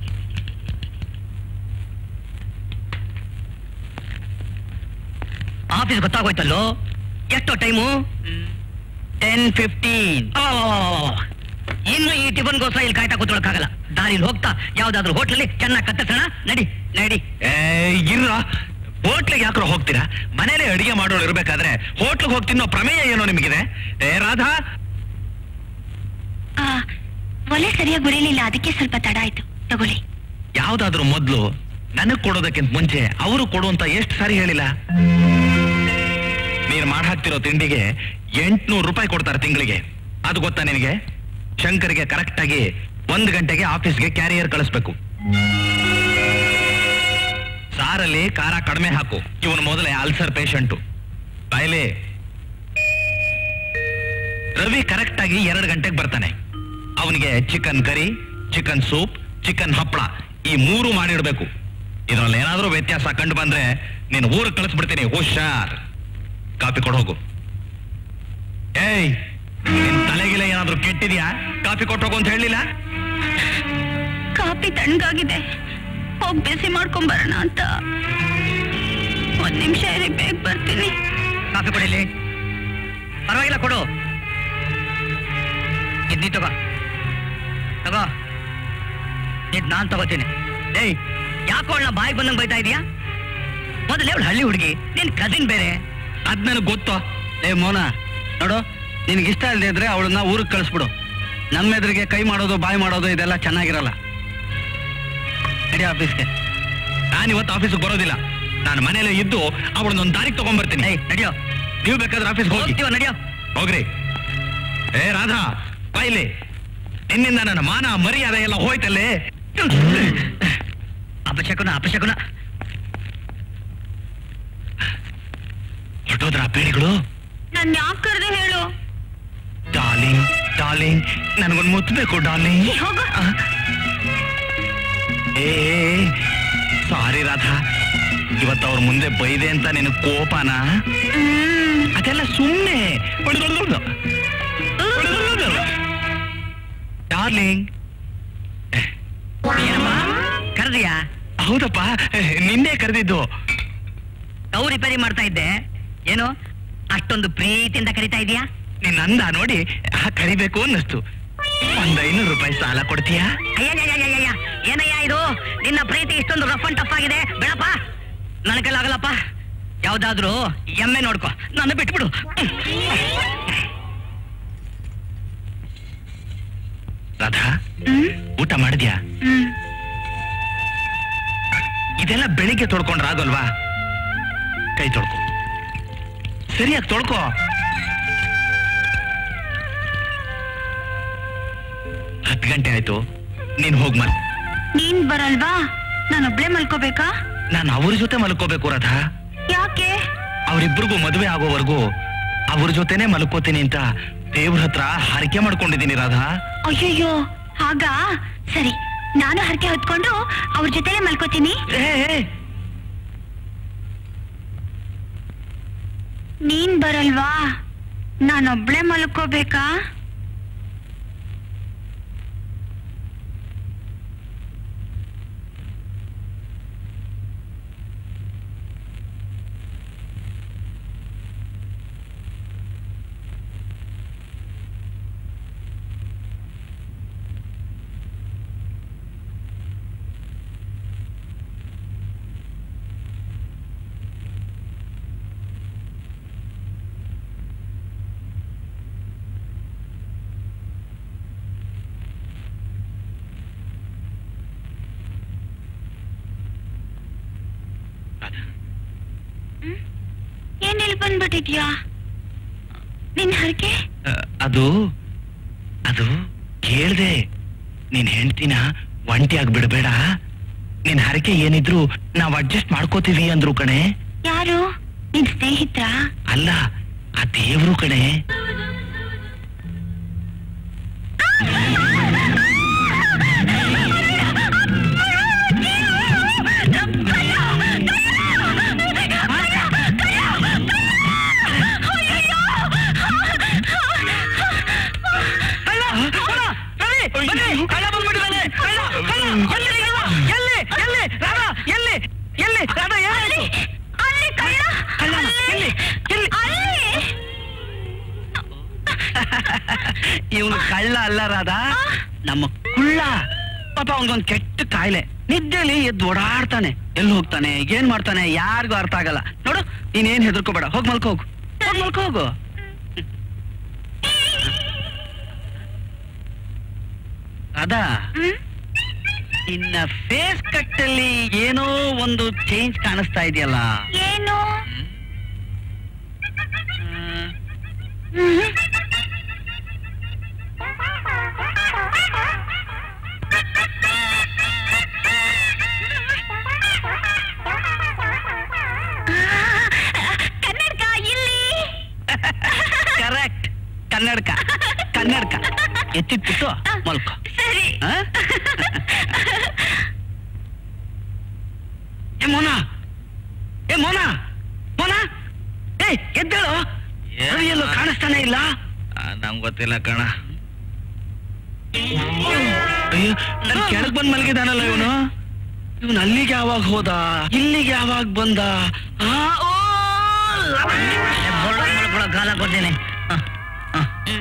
ಆಫೀಸ್ ಗೊತ್ತಾಗೋಯ್ತಲ್ಲೋ ಎಷ್ಟು ಟೈಮು ಟೆನ್ ಫಿಫ್ಟೀನ್ ಇನ್ನು ಈ ಟಿಫನ್ಗೋಸ್ಕರ ಇಲ್ಲಿ ಕಾಯ್ತಾ ಕೂತ್ಕೊಳಕ್ಕಾಗಲ್ಲ ದಾರಿಲಿ ಹೋಗ್ತಾ ಯಾವ್ದಾದ್ರು ಹೋಟ್ಲಲ್ಲಿ ಚೆನ್ನಾಗಿ ಕತ್ತರಿಸೋಣ ನಡಿ ನಡಿ ಇರ್ರ ಹೋಟ್ಲಿಗೆ ಯಾಕ್ರೋ ಹೋಗ್ತೀರಾ ಮನೇಲೆ ಅಡಿಗೆ ಮಾಡೋಳು ಇರ್ಬೇಕಾದ್ರೆ ಹೋಟ್ಲಿಗೆ ಹೋಗಿ ತಿನ್ನೋ ಪ್ರಮೇಯ ಏನೋ ನಿಮಗಿದೆ ಏ ರಾಧಾ ಆ, ಒಲೆ ಸರಿಯಾಗಿ ಉರಿಲಿಲ್ಲ ಅದಕ್ಕೆ ಸ್ವಲ್ಪ ತಡ ಆಯ್ತು ತಗೊಳ್ಳಿ ಯಾವ್ದಾದ್ರು ಮೊದ್ಲು ನನಗ್ ಕೊಡೋದಕ್ಕಿಂತ ಮುಂಚೆ ಅವರು ಕೊಡುವಂತ ಎಷ್ಟು ಸಾರಿ ಹೇಳಿಲ್ಲ ನೀನ್ ಮಾಡ್ ಹಾಕ್ತಿರೋ ತಿಂಡಿಗೆ ಎಂಟ್ನೂರು ರೂಪಾಯಿ ಕೊಡ್ತಾರೆ ತಿಂಗಳಿಗೆ ಅದು ಗೊತ್ತಾ ನಿನಗೆ ಶಂಕರ್ಗೆ ಕರೆಕ್ಟ್ ಆಗಿ ಒಂದ್ ಗಂಟೆಗೆ ಆಫೀಸ್ಗೆ ಕ್ಯಾರಿಯರ್ ಕಳಿಸ್ಬೇಕು ಸಾರಲ್ಲಿ ಖಾರ ಕಡಿಮೆ ಹಾಕು ಇವನು ಮೊದಲೇ ಅಲ್ಸರ್ ಪೇಷಂಟು ಬಾಯ್ಲಿ ರವಿ ಕರೆಕ್ಟ್ ಆಗಿ ಎರಡು ಗಂಟೆಗೆ ಬರ್ತಾನೆ ಅವನಿಗೆ chicken curry chicken soup chicken ಹಪ್ಪಳ ಈ ಮೂರು ಮಾಡಿಡ್ಬೇಕು ಇದ್ರಲ್ಲಿ ಏನಾದ್ರೂ ವ್ಯತ್ಯಾಸ ಕಂಡು ಬಂದ್ರೆ ನೀನು ಊರಿಗೆ ಕಳಿಸ್ಬಿಡ್ತೀನಿ ಹುಷಾರ್ ಕಾಫಿ ಕೊಡು ಹೋಗು ಏಯ್ ನಿನ್ ತಲೆಗಿಲೆ ಏನಾದ್ರೂ ಕೆಟ್ಟಿದ್ಯಾ ಕಾಫಿ ಕೊಟ್ಟೋಗು ಅಂತ ಹೇಳಿಲ್ಲ ಕಾಫಿ ತಣ್ಣಗಾಗಿದೆ ಹೋಗಿ ಬಿಸಿ ಮಾಡ್ಕೊಂಡ್ ಬರೋಣ ಅಂತ ಒಂದ್ ನಿಮಿಷ ಇರಿ ಬೇಗ ಬರ್ತೀನಿ ಕಾಫಿ ಕೊಡಿಲಿ ಪರವಾಗಿಲ್ಲ ಕೊಡು ಇದ್ನಿ ತಗೋ ತಗೋ ಇದ್ ನಾನ್ ತಗೋತೀನಿ ಏಯ್ ಯಾಕೋ ಅವಳನ್ನ ಬಾಯಿಗೆ ಬಂದಂಗ್ ಬೈತಾ ಇದೀಯಾ ಮೊದಲೇ ಅವಳು ಹಳ್ಳಿ ಹುಡುಗಿ ನಿನ್ ಕಸಿನ್ ಬೇರೆ ಅದ್ ನನಗೆ ಗೊತ್ತು ಏ ಮೋನ ನೋಡು ನಿನ್ಗೆ ಇಷ್ಟ ಇಲ್ಲದೆ ಇದ್ರೆ ಅವಳನ್ನ ಊರಿಗೆ ಕಳಿಸ್ಬಿಡು ನಮ್ಮ ಎದುರಿಗೆ ಕೈ ಮಾಡೋದು ಬಾಯಿ ಮಾಡೋದು ಇದೆಲ್ಲ ಚೆನ್ನಾಗಿರಲ್ಲ ನಡಿ ಆಫೀಸ್ಗೆ ನಾನು ಇವತ್ತು ಆಫೀಸ್ಗೆ ಬರೋದಿಲ್ಲ ನಾನು ಮನೇಲೆ ಇದ್ದು ಅವಳನ್ನೊಂದು ದಾರಿಗೆ ತಗೊಂಡ್ಬರ್ತೀನಿ ಏಯ್ ನಡಿಯೋ ನೀವು ಬೇಕಾದ್ರೆ ಆಫೀಸ್ಗೆ ಹೋಗಿ ಹೋಗ್ತೀವ ನಡಿಯೋ ಹೋಗ್ರಿ ಏ ರಾಧಾ ಬಾಯ್ಲಿ ನಿನ್ನಿಂದ ನನ್ನ ಮಾನ ಮರ್ಯಾದೆ ಎಲ್ಲ ಹೋಯ್ತಲ್ಲೇ ಅಪಶಕುನ ಅಪಶಕುನ ಹೊಟ್ಟೋದ್ರ ಬೇಡಿಗಳು ನನ್ ಯಾಕೆ ಕರೆದೆ ಹೇಳು ಡಾರ್ಲಿಂಗ್ ಡಾರ್ಲಿಂಗ್ ನನಗೊಂದು ಮುತ್ತಬೇಕು ಡಾರ್ಲಿಂಗ್ ಏ, ಹೋಗು. ಆ? ಏ ಸಾರಿ ರಾಧಾ ಇವತ್ತು ಅವ್ರ ಮುಂದೆ ಬೈದೆ ಅಂತ ನಿನ್ ಕೋಪನ ಹ್ಮ್ ಅದೆಲ್ಲ ಸುಮ್ಮನೆ ಡಾರ್ಲಿಂಗ್ ಏನಮ್ಮ ಕರೆದಿಯಾ ಹೌದಪ್ಪ ನಿನ್ನೆ ಕರೆದಿದ್ದು ಕೌ ರಿಪೇರಿ ಮಾಡ್ತಾ ಇದ್ದೆ ಏನು ಅಷ್ಟೊಂದು ಪ್ರೀತಿಯಿಂದ ಕರಿತಾ ಇದೀಯಾ ನಿನ್ನ ಅಂದ ನೋಡಿ ಆ, ಕರಿಬೇಕು ಅನ್ನಿಸ್ತು ಒಂದ್ ಐನೂರು ರೂಪಾಯಿ ಸಾಲ ಕೊಡ್ತೀಯಾ ಅಯ್ಯಯ್ಯಯ್ಯಯ್ಯಯ್ಯ ಏನಯ್ಯ ಇದು ನಿನ್ನ ಪ್ರೀತಿ ಇಷ್ಟೊಂದು ರಫ್ ಅಂಡ್ ಟಫ್ ಆಗಿದೆ ಬೇಡಪ್ಪ ನನ್ನ ಕೈಲಾಗಲ್ಲಪ್ಪ ಯಾವ್ದಾದ್ರೂ ಎಮ್ಮೆ ನೋಡ್ಕೊ ನನ್ನ ಬಿಟ್ಬಿಡು ರಾಧಾ ಹ್ಮ್ ಊಟ ಮಾಡಿದ್ಯಾ ಹ್ಮ್ ಇದೆಲ್ಲ ಬೆಳಿಗ್ಗೆ ತೊಳ್ಕೊಂಡ್ರೆ ಆಗೋಲ್ವಾ ಕೈ ತೊಳ್ಕೊ ಸರಿಯಾಗಿ ತೊಳ್ಕೊ ಹತ್ತು ಗಂಟೆ ಆಯ್ತು ನೀನ್ ಹೋಗ್ ಮಲ್ ನೀನ್ ಬರಲ್ವಾ ನಾನೊಬ್ಳೆ ಮಲ್ಕೋಬೇಕಾ ನಾನು ಅವ್ರ ಜೊತೆ ಮಲ್ಕೋಬೇಕು ರಾಧಾ ಯಾಕೆ ಅವರಿಬ್ಬರಿಗೂ ಮದುವೆ ಆಗೋವರೆಗೂ ಅವ್ರ ಜೊತೆನೆ ಮಲ್ಕೋತೀನಿ ಅಂತ ದೇವ್ರ ಹತ್ರ ಹರಕೆ ಮಾಡ್ಕೊಂಡಿದ್ದೀನಿ ರಾಧಾ ಅಯ್ಯಯ್ಯೋ ಹಾಗಾ ಸರಿ ನಾನು ಹರಕೆ ಹೊತ್ಕೊಂಡು ಅವ್ರ ಜೊತೆಲೆ ಮಲ್ಕೋತೀನಿ ಏ, ಏ, ನೀನ್ ಬರಲ್ವಾ ನಾನೊಬ್ಳೆ ಮಲ್ಕೋಬೇಕಾ ರಾಧಾ, ಏನ್ ಇಲ್ಲಿ ಬಂದ್ಬಿಟ್ಟಿದ್ಯಾ ನಿನ್ ಹರಕೆ ಆ, ಅದು ಅದು ಕೇಳ್ದೆ ನಿನ್ ಹೆಂಡ್ತಿನ ಒಂಟಿಯಾಗಿ ಬಿಡಬೇಡ ನಿನ್ ಹರಕೆ ಏನಿದ್ರು ನಾವ್ ಅಡ್ಜಸ್ಟ್ ಮಾಡ್ಕೋತೀವಿ ಅಂದ್ರು ಕಣೆ ಯಾರು ನಿನ್ ಸ್ನೇಹಿತ್ರ ಅಲ್ಲ ಆ ದೇವ್ರು ಕಣೆ ಇವನು ಕಳ್ಳ ಅಲ್ಲ ರಾಧ ನಮ್ಮ ಕುಳ್ಳ ಪಾಪ ಅವನಿಗೊಂದು ಕೆಟ್ಟ ಕಾಯಿಲೆ ನಿದ್ದೆಲಿ ಎದ್ದು ಓಡಾಡ್ತಾನೆ ಎಲ್ಲಿ ಹೋಗ್ತಾನೆ ಏನ್ ಮಾಡ್ತಾನೆ ಯಾರಿಗೂ ಅರ್ಥ ಆಗಲ್ಲ ನೋಡು ನೀನೇನ್ ಹೆದರ್ಕೋಬೇಡ ಹೋಗ್ ಮಲ್ಕೋ ಹೋಗು ಹೋಗ್ ಮಲ್ಕೋ ಹೋಗು ರಾಧಾ ನಿನ್ನ ಫೇಸ್ ಕಟ್ಟಲ್ಲಿ ಏನೋ ಒಂದು ಚೇಂಜ್ ಕಾಣಿಸ್ತಾ ಇದೆಯಲ್ಲ ಏನು ಹ್ಮ್. ಹ್ಮ್. ಕನ್ನಡಕ ಇಲ್ಲಿ ಕರೆಕ್ಟ್ ಕನ್ನಡಕ ಕನ್ನಡಕ ಎತ್ತಿಟ್ಬಿಟ್ಟು ಮಲ್ಕೋ ಸರಿ ಆ? ಏ ಮೋನ ಏ ಮೋನ ಮೋನ ಏ ಎದ್ದೇಳು ರವಿ ಎಲ್ಲೂ ಕಾಣಿಸ್ತಾನೆ ಇಲ್ಲ ನಮ್ಗೆ ಗೊತ್ತಿಲ್ಲ ಕಣ ಅಯ್ಯೋ ನನ್ ಕೆಳಗ್ ಬಂದ್ ಮಲಗಿದಾನಲ್ಲ ಇವನು ಇವನು ಅಲ್ಲಿಗೆ ಯಾವಾಗ ಹೋದ ಇಲ್ಲಿಗೆ ಯಾವಾಗ ಬಂದ ಆ, ಓ, ಕಾಲ ಕೊಡ್ತೀನಿ ಹ, ಹ.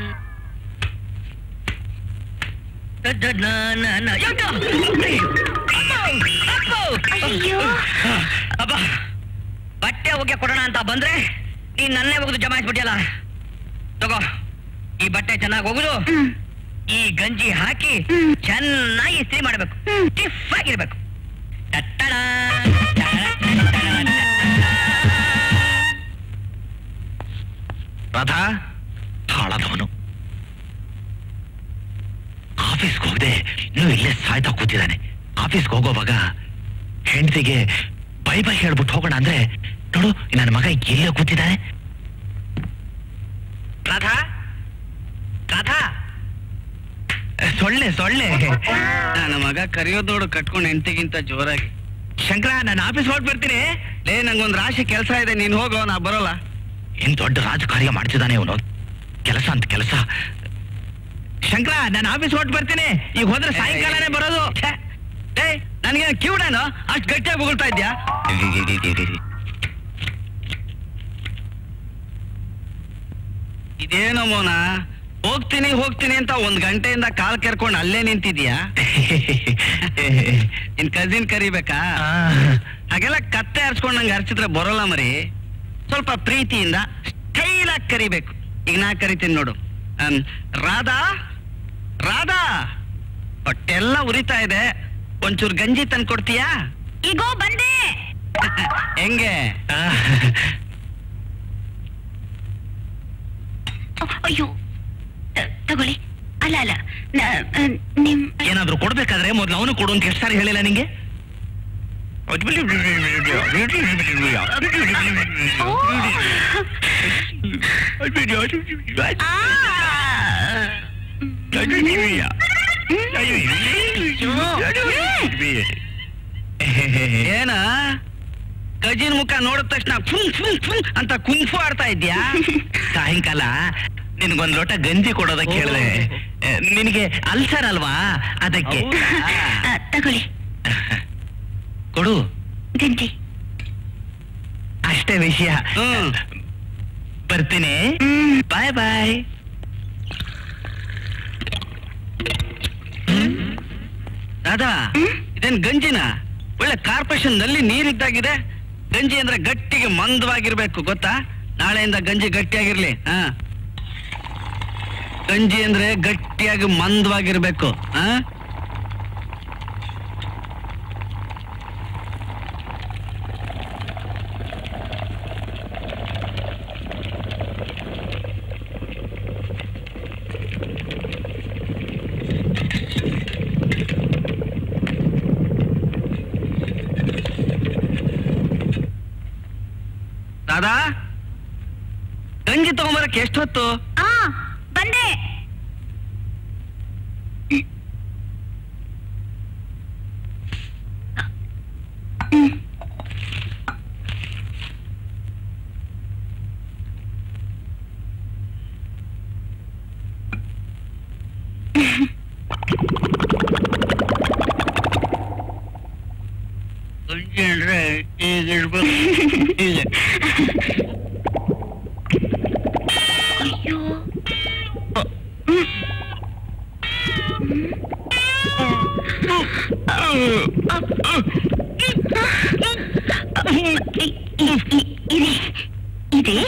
ಅಯ್ಯೋ ಅಬ್ಬ ಬಟ್ಟೆ ಒಗ್ಗೆ ಕೊಡೋಣ ಅಂತ ಬಂದ್ರೆ ನೀನ್ ನನ್ನೇ ಒಗೆದು ಜಮಾಯಿಸ್ಬಿಟ್ಟಿಯಲ್ಲ ತಗೋ ಈ ಬಟ್ಟೆ ಚೆನ್ನಾಗಿ ಒಗೆದು ಹ್ಮ್. ಈ ಗಂಜಿ ಹಾಕಿ ಹ್ಮ್. ಚೆನ್ನಾಗಿ ಇಸ್ತ್ರಿ ಮಾಡ್ಬೇಕು ಹ್ಮ್. ಸ್ಟಿಫ್ ಆಗಿರ್ಬೇಕು ಟಟ್ಟಡ, ರಾಧಾ ಹಾಳಾದವನು ಆಫೀಸ್ಗೆ ಹೋಗದೆ ಇನ್ನೂ ಇಲ್ಲೇ ಸಾಯ್ತಾ ಕೂತಿದ್ದಾನೆ ಆಫೀಸ್ಗೆ ಹೋಗೋವಾಗ ಹೆಂಡತಿಗೆ ಬೈ ಬೈ ಹೇಳ್ಬಿಟ್ಟು ಹೋಗೋಣ ಅಂದ್ರೆ ನೋಡು ನನ್ನ ಮಗ ಇಲ್ಲೇ ಕೂತಿದ್ದಾನೆ ರಾಧಾ ರಾಧಾ ಸೊಳ್ಳೆ ಸೊಳ್ಳೆ ನನ್ನ ಮಗ ಕರಿಯೋದ್ ನೋಡು ಕಟ್ಕೊಂಡು ಹೆಂಡತಿಗಿಂತ ಜೋರಾಗಿ ಶಂಕರ ನಾನು ಆಫೀಸ್ ಹೊರಟು ಬರ್ತೀನಿ ಲೇ ನಂಗೊಂದ್ ರಾಶಿ ಕೆಲಸ ಇದೆ ನೀನ್ ಹೋಗೋ ನಾ ಬರೋಲ್ಲ ಏನ್ ದೊಡ್ಡ ರಾಜಕಾರ್ಯ ಮಾಡ್ತಿದ್ದಾನೆ ಇವನು ಕೆಲಸ ಅಂತ ಕೆಲಸ ಶಂಕರ ನಾನು ಆಫೀಸ್ ಹೊರಟು ಬರ್ತೀನಿ ಈಗ ಹೋದ್ರೆ ಸಾಯಂಕಾಲನೇ ಬರೋದು ಛೆ, ಏ ನನಗೆ ಕಿವುಡೇನು ಅಷ್ಟು ಗಟ್ಟಿಯಾಗಿ ಬೊಗಳ್ತಾ ಇದ್ಯಾ ಇದೇನೋ ಮೋನ ಹೋಗ್ತೀನಿ ಹೋಗ್ತೀನಿ ಅಂತ ಒಂದ್ ಗಂಟೆಯಿಂದ ಕಾಲ್ ಕೆರ್ಕೊಂಡು ಅಲ್ಲೇ ನಿಂತಿದ್ಯಾ ನಿನ್ ಕಸಿನ್ ಕರಿಬೇಕಾ ಹಾಗೆಲ್ಲ ಕತ್ತೆ ಹರ್ಸ್ಕೊಂಡ್ ನಂಗೆ ಹರ್ಚಿದ್ರೆ ಬರೋಲ್ಲ ಮರಿ ಸ್ವಲ್ಪ ಪ್ರೀತಿಯಿಂದ ಸ್ಟೈಲ್ ಆಗಿ ಕರಿಬೇಕು ಈಗ ನಾ ಕರಿತೀನಿ ನೋಡು ಅಮ್, ರಾಧಾ ರಾಧಾ ಹೊಟ್ಟೆಲ್ಲ ಉರಿತಾ ಇದೆ ಒಂಚೂರು ಗಂಜಿ ತಂದು ಕೊಡ್ತೀಯಾ ಈಗೋ ಬಂದೆ ಹೆಂಗೆ ಅ- ಅಯ್ಯೋ ತ- ತಗೊಳ್ಳಿ ಅಲ್ಲ ಅಲ್ಲ ನ- ಅ, ನಿಮ್ ಏನಾದ್ರೂ ಕೊಡ್ಬೇಕಾದ್ರೆ ಮೊದ್ಲು ಅವನು ಕೊಡು ಅಂತ ಎಷ್ಟು ಸಾರಿ ಹೇಳಿಲ್ಲ ನಿಂಗೆ ಓ. ಆ. ಏನ ಗಜಿನ ಮುಖ ನೋಡಿದ ತಕ್ಷಣ ಫುಂ ಫುಂ ಫುಂ ಅಂತ ಕುಂಫು ಆಡ್ತಾ ಇದ್ಯಾ ಸಾಯಂಕಾಲ ನಿನ್ಗೊಂದ್ ಲೋಟ ಗಂಜಿ ಕೊಡೋದಕ್ಕೆ ಹೇಳಿದೆ ನಿನಗೆ ಅಲ್ಸರ್ ಅಲ್ವಾ ಅದಕ್ಕೆ ಅ, ತಗೊಳ್ಳಿ ಕೊಡು ಗಂಜಿ ಅಷ್ಟೇ ವಿಷಯ ಬರ್ತೀನಿ ಹ್ಮ್ ಬಾಯ್ ಬಾಯ್ ರಾಧಾ ಇದೇನ್ ಗಂಜಿನ ಒಳ್ಳೆ ಕಾರ್ಪೊರೇಷನ್ ನಲ್ಲಿ ನೀರಿದ್ದಾಗಿದೆ ಗಂಜಿ ಅಂದ್ರೆ ಗಟ್ಟಿಗೆ ಮಂದವಾಗಿರ್ಬೇಕು ಗೊತ್ತಾ ನಾಳೆಯಿಂದ ಗಂಜಿ ಗಟ್ಟಿಯಾಗಿರ್ಲಿ ಹಾ ಗಂಜಿ ಅಂದ್ರೆ ಗಟ್ಟಿಯಾಗಿ ಮಂದವಾಗಿರ್ಬೇಕು ಹಾ ರಾಧಾ ಗಂಜಿ ತಗೊಂಬರಕ್ಕೆ ಎಷ್ಟು ಹೊತ್ತು ಆ ಬಂದೆ ಗಂಜಿ ಅಂದ್ರೆ ಈಗ ಇರ್ಬೇಕು ಹೀಗೆ ಅಯ್ಯೋ ಇ- ಇ- ಇ- ಇದೆ ಇದೆ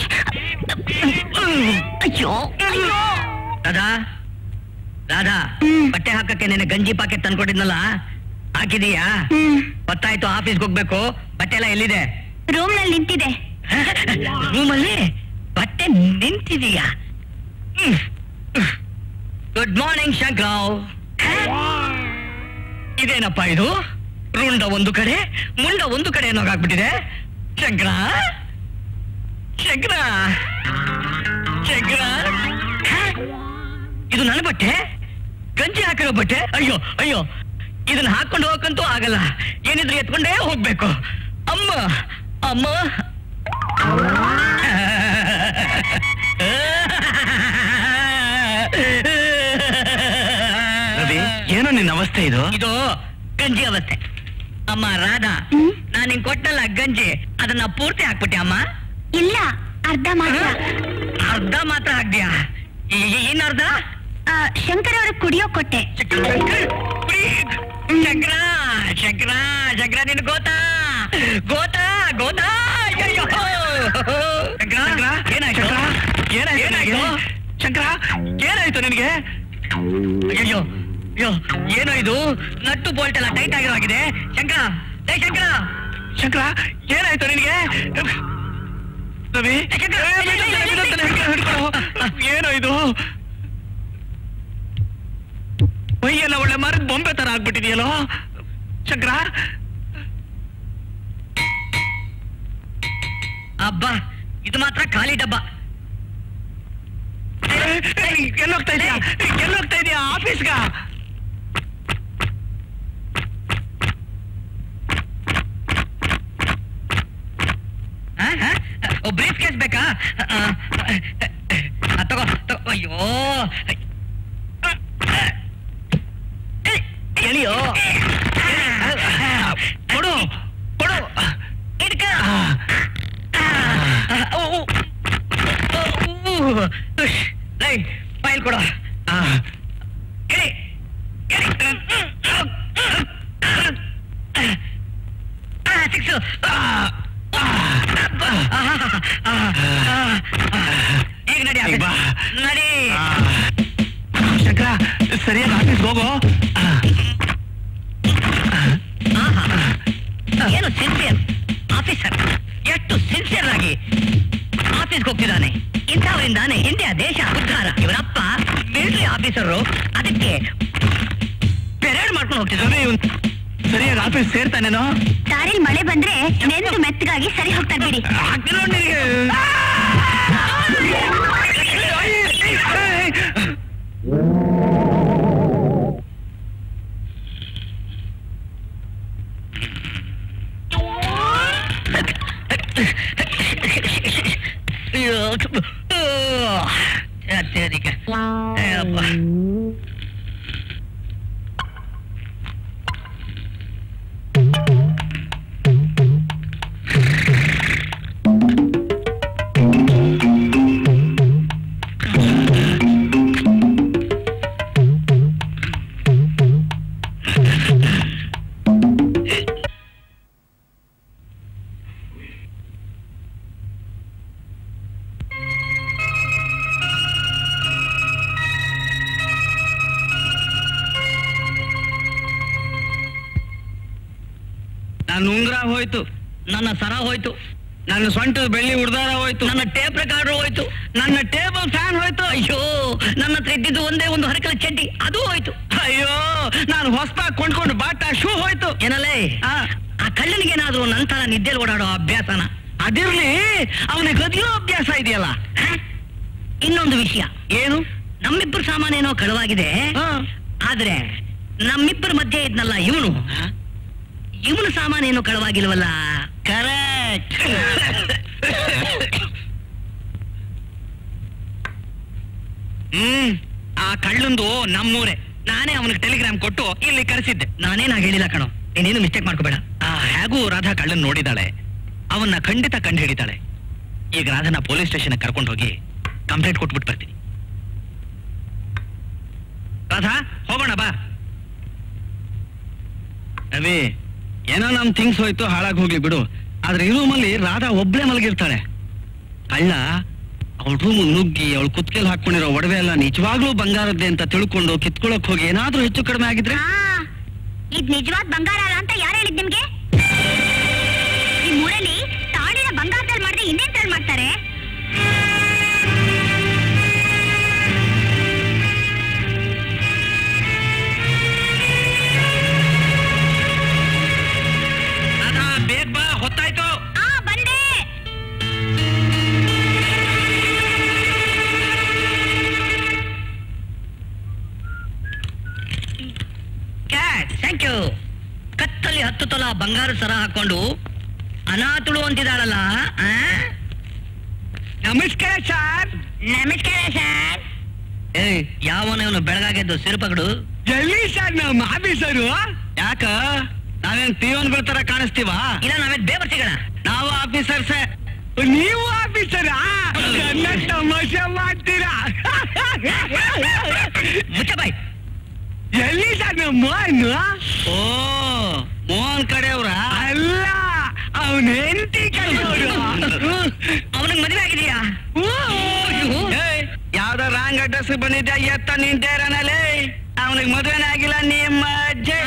ಅಯ್ಯೋ ಅಯ್ಯೋ ರಾಧಾ ರಾಧಾ ಹ್ಮ್. ಬಟ್ಟೆ ಹಾಕಕ್ಕೆ ನೆನೆ ಗಂಜಿ ಪಾಕೆಟ್ ತಂದ್ಕೊಟ್ಟಿದ್ನಲ್ಲ ಹಾಕಿದೀಯಾ ಹ್ಮ್ ಗೊತ್ತಾಯ್ತು ಆಫೀಸ್ಗೆ ಹೋಗ್ಬೇಕು ಬಟ್ಟೆ ಎಲ್ಲ ಎಲ್ಲಿದೆ ರೂಮ್ ನಲ್ಲಿ ನಿಂತಿದೆ ರೂಮಲ್ಲಿ ಬಟ್ಟೆ ನಿಂತಿದೀಯಾ ಗುಡ್ ಮಾರ್ನಿಂಗ್ ಶಂಕರಾವ್ ಇದೇನಪ್ಪ ಇದು ರುಂಡ ಒಂದು ಕಡೆ ಮುಂಡ ಒಂದು ಕಡೆ ಏನೋಗಾಗ್ಬಿಟ್ಟಿದೆ ಶಂಕರ ಶಂಕರ ಶಂಕರ ಹ? ಇದು ನನ್ನ ಬಟ್ಟೆ ಗಂಜಿ ಹಾಕಿರೋ ಬಟ್ಟೆ ಅಯ್ಯೋ ಅಯ್ಯೋ ಇದನ್ನ ಹಾಕೊಂಡು ಹೋಗಕ್ಕಂತೂ ಆಗಲ್ಲ ಏನಿದ್ರು ಎತ್ಕೊಂಡೇ ಹೋಗ್ಬೇಕು ಅಮ್ಮ ಅಮ್ಮ ರವಿ ಏನೋ ನಿನ್ನ ಅವಸ್ಥೆ ಇದು ಇದು ಗಂಜಿ ಅವಸ್ಥೆ ಅಮ್ಮ ರಾಧಾ ಹ್ಮ್? ನಾನ್ ನಿಂಗ್ ಕೊಟ್ಟಲ್ಲ ಗಂಜಿ ಅದನ್ನ ಪೂರ್ತಿ ಹಾಕ್ಬಿಟ್ಟೆ ಅಮ್ಮ ಇಲ್ಲ ಅರ್ಧ ಮಾತ್ರ ಅರ್ಧ ಮಾತ್ರ ಹಾಕ್ದ್ಯಾ ಇನ್ ಅರ್ಧ ಆ, ಶಂಕರ್ ಅವ್ರಿಗೆ ಕುಡಿಯೋ ಕೊಟ್ಟೆ ಚಕ್ರ ಚಕ್ರ ಚಕ್ರ ನಿನ್ ಗೋತಾ ಗೋತಾ ಗೋತಾ ಅಯ್ಯಯ್ಯೋ. ಶಂಕರ ಏನಾಯ್ತು ಏನಾಯ್ತು ಶಂಕರ ಏನಾಯ್ತು ನಿನಗೆ ಅಯ್ಯೋ ಅಯ್ಯೋ ಏನೋ ಇದು ನಟ್ಟು ಬೋಲ್ಟ್ ಎಲ್ಲ ಟೈಟ್ ಆಗಿರೋಗಿದೆ ಶಂಕರ ಏ ಶಂಕರ ಶಂಕರ ಏನಾಯ್ತು ನಿನಗೆ ರವಿ ಏನೋ ಇದು ಮೈಯೆಲ್ಲ ಒಳ್ಳೆ ಮರದ ಬೊಂಬೆ ತರ ಆಗ್ಬಿಟ್ಟಿದೆಯಲ್ಲೋ ಶಂಕರ ಅಬ್ಬಾ ಇದು ಮಾತ್ರ ಖಾಲಿ ಡಬ್ಬ ಎಲ್ಲೋಗ್ತಾ ಇದೆಯಾ ಎಲ್ಲೋಗ್ತಾ ಇದೆಯಾ ಆಫೀಸ್ಗ ಬ್ರೀಫ್ ಕೇಸ್ ಬೇಕಾ ಆ, ಆ, ತಗೋ ತಗೋ ಅಯ್ಯೋ ಎಳಿಯೋ ಕೊಡು ಕೊಡು ಇಡ್ಕ ಲೈ ಫೈಲ್ ಕೊಡು ಎಳಿ ಸಿಕ್ಸ್ ಈಗ ನಡಿ ಆಫೀಸ್. ನಡಿ ಶಂಕರ ಸರಿಯಾಗಿ ಆಫೀಸ್ ಹೋಗೋ ಏನು ಸಿನ್ಸಿಯರ್ ಆಫೀಸರ್ ಎಷ್ಟು ಸಿನ್ಸಿಯರ್ ಆಗಿ ಆಫೀಸ್ಗೆ ಹೋಗ್ತಿದ್ದಾನೆ ಇಂಥವರಿಂದಾನೆ ಇಂಡಿಯಾ ದೇಶ ಉದ್ಧಾರ ಇವರಪ್ಪ ಮಿಲಿಟರಿ ಆಫೀಸರು ಅದಕ್ಕೆ ಪೆರೇಡ್ ಮಾಡ್ಕೊಂಡು ಹೋಗ್ತಿದ್ದಾರೆ ಸರಿಯಾಗಿ ಆಫೀಸ್ ಸೇರ್ತಾನೇನೋ ದಾರಿಲ್ ಮಳೆ ಬಂದ್ರೆ ನೆಂದು ಮೆತ್ತಗಾಗಿ ಸರಿ ಹೋಗ್ತಾ ಬಿಡಿ ಆಗ್ತಿರೋ ನಿನಗೆ ಅಯ್ಯೋ, ತು- ಆ, ಅತ್ಯಧಿಕ. ಅಯ್ಯಪ್ಪ. ನನ್ನ ಉಂಗ್ರ ಹೋಯ್ತು ನನ್ನ ಸರ ಹೋಯ್ತು ನನ್ನ ಸೊಂಟದ ಬೆಳ್ಳಿ ಉಡ್ದಾರ ಹೋಯ್ತು ನನ್ನ ಟೇಪ್ ರೆಕಾರ್ಡರ್ ಹೋಯ್ತು ನನ್ನ ಟೇಬಲ್ ಫ್ಯಾನ್ ಹೋಯ್ತು ಅಯ್ಯೋ ನನ್ನ ಹತ್ರ ಇದ್ದಿದ್ದು ಒಂದೇ ಒಂದು ಹರಕಲ ಚಡ್ಡಿ ಅದು ಹೋಯ್ತು ಅಯ್ಯೋ ನಾನು ಹೊಸದಾಗಿ ಕೊಂಡ್ಕೊಂಡು ಬಾಟ ಶೂ ಹೋಯ್ತು ಏನಲ್ಲೇ ಆ, ಆ ಕಳ್ಳನಿಗೇನಾದ್ರೂ ನಂತರ ನಿದ್ದೆಲ್ ಓಡಾಡೋ ಅಭ್ಯಾಸನ ಅದಿರ್ಲಿ ಅವನಿಗೆ ಗದಿಯೋ ಅಭ್ಯಾಸ ಇದೆಯಲ್ಲ ಹ? ಇನ್ನೊಂದು ವಿಷಯ ಏನು ನಮ್ಮಿಬ್ಬರ ಸಾಮಾನೇನೋ ಕಳುವಾಗಿದೆ ಆ, ಆದ್ರೆ ನಮ್ಮಿಬ್ಬರ ಮಧ್ಯೆ ಇದ್ನಲ್ಲ ಇವನು ಇವನು ಸಾಮಾನೇನು ಕಳುವಾಗಿಲ್ವಲ್ಲ ಕರೆಕ್ಟ್ ಹ್ಮ್ ಆ ಕಳ್ಳಂದು ನಮ್ಮೂರೆ ನಾನೇ ಅವನಿಗೆ ಟೆಲಿಗ್ರಾಮ್ ಕೊಟ್ಟು ಇಲ್ಲಿ ಕರೆಸಿದ್ದೆ ನಾನೇನ ಹೇಳಿಲ್ಲ ಕಣೋ ನೀನೇನು ಮಿಸ್ಟೇಕ್ ಮಾಡ್ಕೋಬೇಡ ಆ ಹೇಗೂ ರಾಧಾ ಕಳ್ಳನ್ ನೋಡಿದಾಳೆ ಅವನ್ನ ಖಂಡಿತ ಕಂಡು ಹಿಡಿತಾಳೆ ಈಗ ರಾಧನ ಪೊಲೀಸ್ ಸ್ಟೇಷನ್ ಕರ್ಕೊಂಡು ಹೋಗಿ ಕಂಪ್ಲೇಂಟ್ ಕೊಟ್ಬಿಟ್ಟು ಬರ್ತೀನಿ ರಾಧಾ ಹೋಗೋಣ ಬಾ ರವಿ ಏನೋ ನಮ್ ಥಿಂಗ್ಸ್ ಹೋಯ್ತು ಹಾಳಾಗಿ ಹೋಗ್ಲಿ ಬಿಡು ಆದ್ರೆ ಈ ರೂಮಲ್ಲಿ ರಾಧಾ ಒಬ್ಳೆ ಮಲಗಿರ್ತಾಳೆ ಕಳ್ಳ ಅವಳ ರೂಮ್ ನುಗ್ಗಿ ಅವಳು ಕುತ್ಕೆಲ್ ಹಾಕೊಂಡಿರೋ ಒಡವೆ ಎಲ್ಲ ನಿಜವಾಗ್ಲೂ ಬಂಗಾರದ್ದೆ ಅಂತ ತಿಳ್ಕೊಂಡು ಕಿತ್ಕೊಳಕ್ ಹೋಗಿ ಏನಾದ್ರೂ ಹೆಚ್ಚು ಕಡಿಮೆ ಆಗಿದ್ರೆ ಆ, ಇದ್ ನಿಜವಾದ ಬಂಗಾರ ಅಲ್ಲ ಅಂತ ಯಾರು ಹೇಳಿದ್ ನಿಮ್ಗೆ ಈ ಊರಲ್ಲಿ ತಾಳಿನ ಬಂಗಾರದಲ್ಲಿ ಮಾಡಿದ್ರೆ ಇನ್ನೇನ್ ಮಾಡ್ತಾರೆ ರಾಧಾ ಬೇಗ ಬಾ ಹೊತ್ತಾಯ್ತು ಆ ಬಂದೆ ಥ್ಯಾಂಕ್ ಯು ಕತ್ತಲ್ಲಿ ಹತ್ತು ತೊಲ ಬಂಗಾರ ಸರ ಹಾಕೊಂಡು ಅನಾಥುಳು ಅಂತಿದ್ದಾಳಲ್ಲ ಆ? ನಮಸ್ಕಾರ ಸರ್ ನಮಸ್ಕಾರ ಸರ್ ಏಯ್ ಯಾವನವನು ಬೆಳಗಾಗೆದ್ದು ಸಿರುಪಗಡು ಎಲ್ಲಿ ಸರ್ ನಮ್ಮ ಆಫೀಸರು ಯಾಕ ನಾವೇನ್ ಪಿಯೋನ್ಗಳ ತರ ಕಾಣಿಸ್ತೀವ ಇಲ್ಲ ನಾವೇ ಬೇಬರ್ಸಿಗಳ ನಾವು ಆಫೀಸರ್ಸೇ ನೀವು ಆಫೀಸರಾ ನನ್ನ ತಮಾಷೆ ಮಾಡ್ತೀರಾ ಮುಚ್ಚ ಬಾಯ್ ಎಲ್ಲಿ ಸರ್ ನಮ್ಮ ಮೋಹನ್ ಓ ಮೋಹನ್ ಕಡೆಯವ್ರ ಅಲ್ಲ ಅವನ ಹೆಂಡತಿ ಕಡೆಯವರು ಅವನಿಗೆ ಮದುವೆ ಆಗಿದೆಯಾ ಯಾವ್ದೋ ರಾಂಗ್ ಅಡ್ರೆಸ್ ಬಂದಿದ್ದೆ ಎತ್ತ ನಿಂತೇರನಲ್ಲಿ ಅವನಿಗೆ ಮದುವೆನೇ ಆಗಿಲ್ಲ ನಿಮ್ಮ ಅಜ್ಜೆ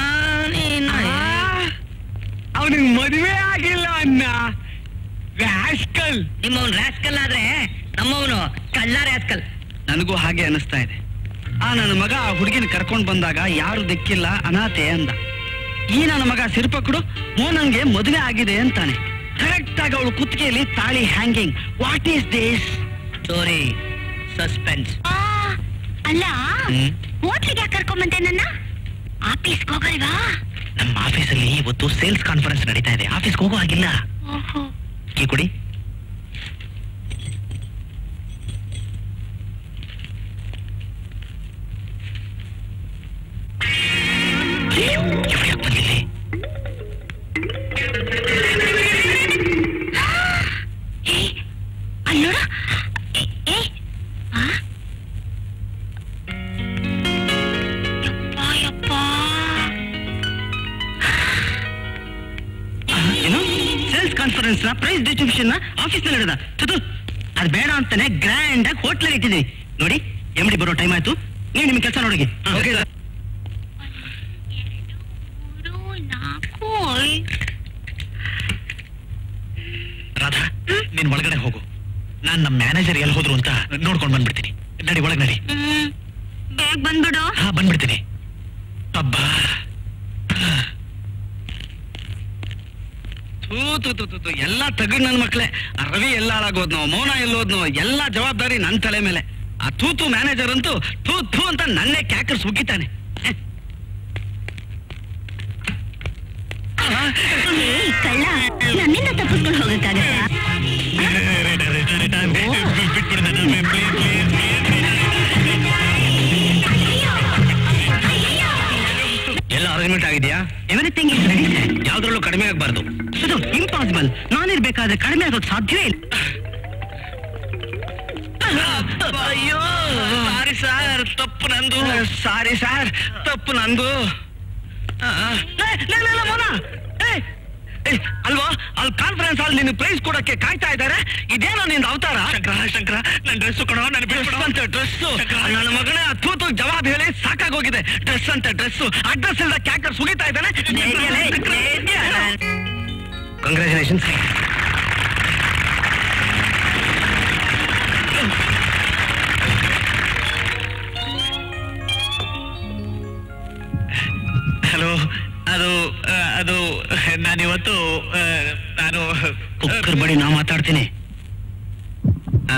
ಅವನಿಗೆ ಮದುವೆ ಆಗಿಲ್ಲ ಅನ್ನ ರಾಸ್ಕಲ್ ನಿಮ್ಮವನ್ ರಾಸ್ಕಲ್ ಆದ್ರೆ ನಮ್ಮವನು ಕಳ್ಳ ರಾಸ್ಕಲ್ ನನಗೂ ಹಾಗೆ ಅನಿಸ್ತಾ ಇದೆ ಆ ನನ್ನ ಮಗ ಆ ಹುಡುಗಿನ ಕರ್ಕೊಂಡ್ ಬಂದಾಗ ಯಾರು ದಿಕ್ಕಿಲ್ಲ ಅನಾಥೆ ಅಂದ ಈ ನನ್ನ ಮಗ ಸಿರ್ಪಕಡು ಮೋನನ್ಗೆ ಮದುವೆ ಆಗಿದೆ ಅಂತಾನೆ ಕರೆಕ್ಟ್ ಆಗಿ ಅವಳು ಕುತ್ತಿಗೆಯಲ್ಲಿ ತಾಳಿ hanging what is this story suspense ಆ, ಅಲ್ಲ ಹ್ಮ್. ಹೋಟ್ಲಿಗೆ ಯಾಕೆ ಕರ್ಕೊಂಬಂದೆ ನನ್ನ ಆಫೀಸ್ಗೆ ಹೋಗಲ್ವಾ ನಮ್ಮ ಆಫೀಸಲ್ಲಿ ಇವತ್ತು ಸೇಲ್ಸ್ ಕಾನ್ಫರೆನ್ಸ್ ನಡೀತಾ ಇದೆ ಆಫೀಸ್ಗೆ ಹೋಗೋ ಹಾಗಿಲ್ಲ ಓಹೋ ಈ ಕುಡಿ ಇವ್ರು ಯಾಕ್ ಬಂದಿಲ್ಲಿ? ಏ, ಅಲ್ಲ್ ನೋಡು ಏ, ಏ, ಆ? ಯಪ್ಪ, ಯಪ್ಪ. ಏನು ಸೇಲ್ಸ್ ಕಾನ್ಫರೆನ್ಸ್ ನ ಪ್ರೈಸ್ ಡಿಸ್ಟ್ರಿಬ್ಯೂಷನ್ ನ ಆಫೀಸ್ ನಲ್ಲಿ ನಡೆದ ತುತು ಅದು ಬೇಡ ಅಂತಾನೆ ಗ್ರ್ಯಾಂಡ್ ಆಗಿ ಹೋಟ್ಲಲ್ಲಿ ಇಟ್ಟಿದ್ದೀವಿ ನೋಡಿ ಎಮ್ ಡಿ ಬರೋ ಟೈಮ್ ಆಯ್ತು ನೀವು ನಿಮ್ ಕೆಲಸ ನೋಡಿ ಎರಡು ಮೂರು ನಾಲ್ಕು ಐದು ರಾಧಾ ನೀನ್ ಒಳಗಡೆ ಹೋಗು ನಾನ್ ನಮ್ಮ ಮ್ಯಾನೇಜರ್ ಎಲ್ಲಿ ಹೋದ್ರು ಅಂತ ನೋಡ್ಕೊಂಡ್ ಬಂದ್ಬಿಡ್ತೀನಿ ನಡಿ ಒಳಗ್ ನಡಿ ಹ್ಮ್ ಬೇಗ ಬಂದ್ಬಿಡು ಹಾ ಬಂದ್ಬಿಡ್ತೀನಿ ಅಬ್ಬಾ ಥೂ ತು ತು ತು ತು ಎಲ್ಲ ತಗಡ್ ನನ್ ಮಕ್ಳೆ ಆ ರವಿ ಎಲ್ಲ ಹಾಳಾಗೋದ್ನೋ ಮೌನ ಎಲ್ಲೋದ್ನೋ ಎಲ್ಲ ಜವಾಬ್ದಾರಿ ನನ್ ತಲೆ ಮೇಲೆ ಆ ತೂತು ಮ್ಯಾನೇಜರ್ ಅಂತೂ ಥೂ ಥೂ ಅಂತ ನನ್ನೇ ಕ್ಯಾಕರ್ಸ್ ಉಗ್ಗಿತಾನೆ ಏಯ್, ಕಳ್ಳ ನನ್ನಿಂದ ತಪ್ಪಿಸ್ಕೊಂಡು ಹೋಗಕ್ಕಾಗತ್ತಾ ಎಲ್ಲ ಅರೇಂಜ್ಮೆಂಟ್ ಆಗಿದೆಯಾ ಎವ್ರಿಥಿಂಗ್ ಇಸ್ ರೆಡಿ ಯಾವ್ದ್ರಲ್ಲೂ ಕಡಿಮೆ ಆಗಬಾರ್ದು ಇದು ಇಂಪಾಸಿಬಲ್ ನಾನಿರ್ಬೇಕಾದ್ರೆ ಕಡಿಮೆ ಆಗೋದು ಸಾಧ್ಯವೇ ಇಲ್ಲ ಅಯ್ಯೋ ಸಾರಿ ಸರ್ ತಪ್ಪು ನಂದು ಸಾರಿ ಸರ್ ತಪ್ಪು ನಂದು ಆ, ಆ. ಏ, ಲೇ, ಲೇ, ಲೇ, ಮೋನ! ಏ, ಏ, ಅಲ್ವಾ ಅಲ್ಲಿ ಕಾನ್ಫರೆನ್ಸ್ ಅಲ್ಲಿ ನಿನ್ನ ಪ್ರೈಸ್ ಕೊಡಕ್ಕೆ ಕಾಯ್ತಾ ಇದ್ದಾರೆ ಇದೇನೋ ನಿಂದ ಅವತಾರ ಶಂಕರ ಶಂಕರ ನನ್ನ ಡ್ರೆಸ್ ಕೊಡೋ ನನ್ನ ಡ್ರೆಸ್ ಅಂತ ಡ್ರೆಸ್ ನನ್ನ ಮಗನೇ ಆ ತೂತು ಜವಾಬ್ ಹೇಳಿ ಸಾಕಾಗೋಗಿದೆ ಡ್ರೆಸ್ ಅಂತ ಡ್ರೆಸ್ ಅಡ್ರೆಸ್ ಇಲ್ಲದ ಕ್ಯಾಕರ್ ಸುಗಿತಾ ಇದ್ದಾನೆ ಕಂಗ್ರ್ಯಾಚುಲೇಷನ್ಸ್ ಹಲೋ ಅದು ಆ, ಅದು ನಾನಿವತ್ತು ಆ, ನಾನು ಕುಕ್ಕರ್ ಬಡಿ ನಾ ಮಾತಾಡ್ತೀನಿ ಆ,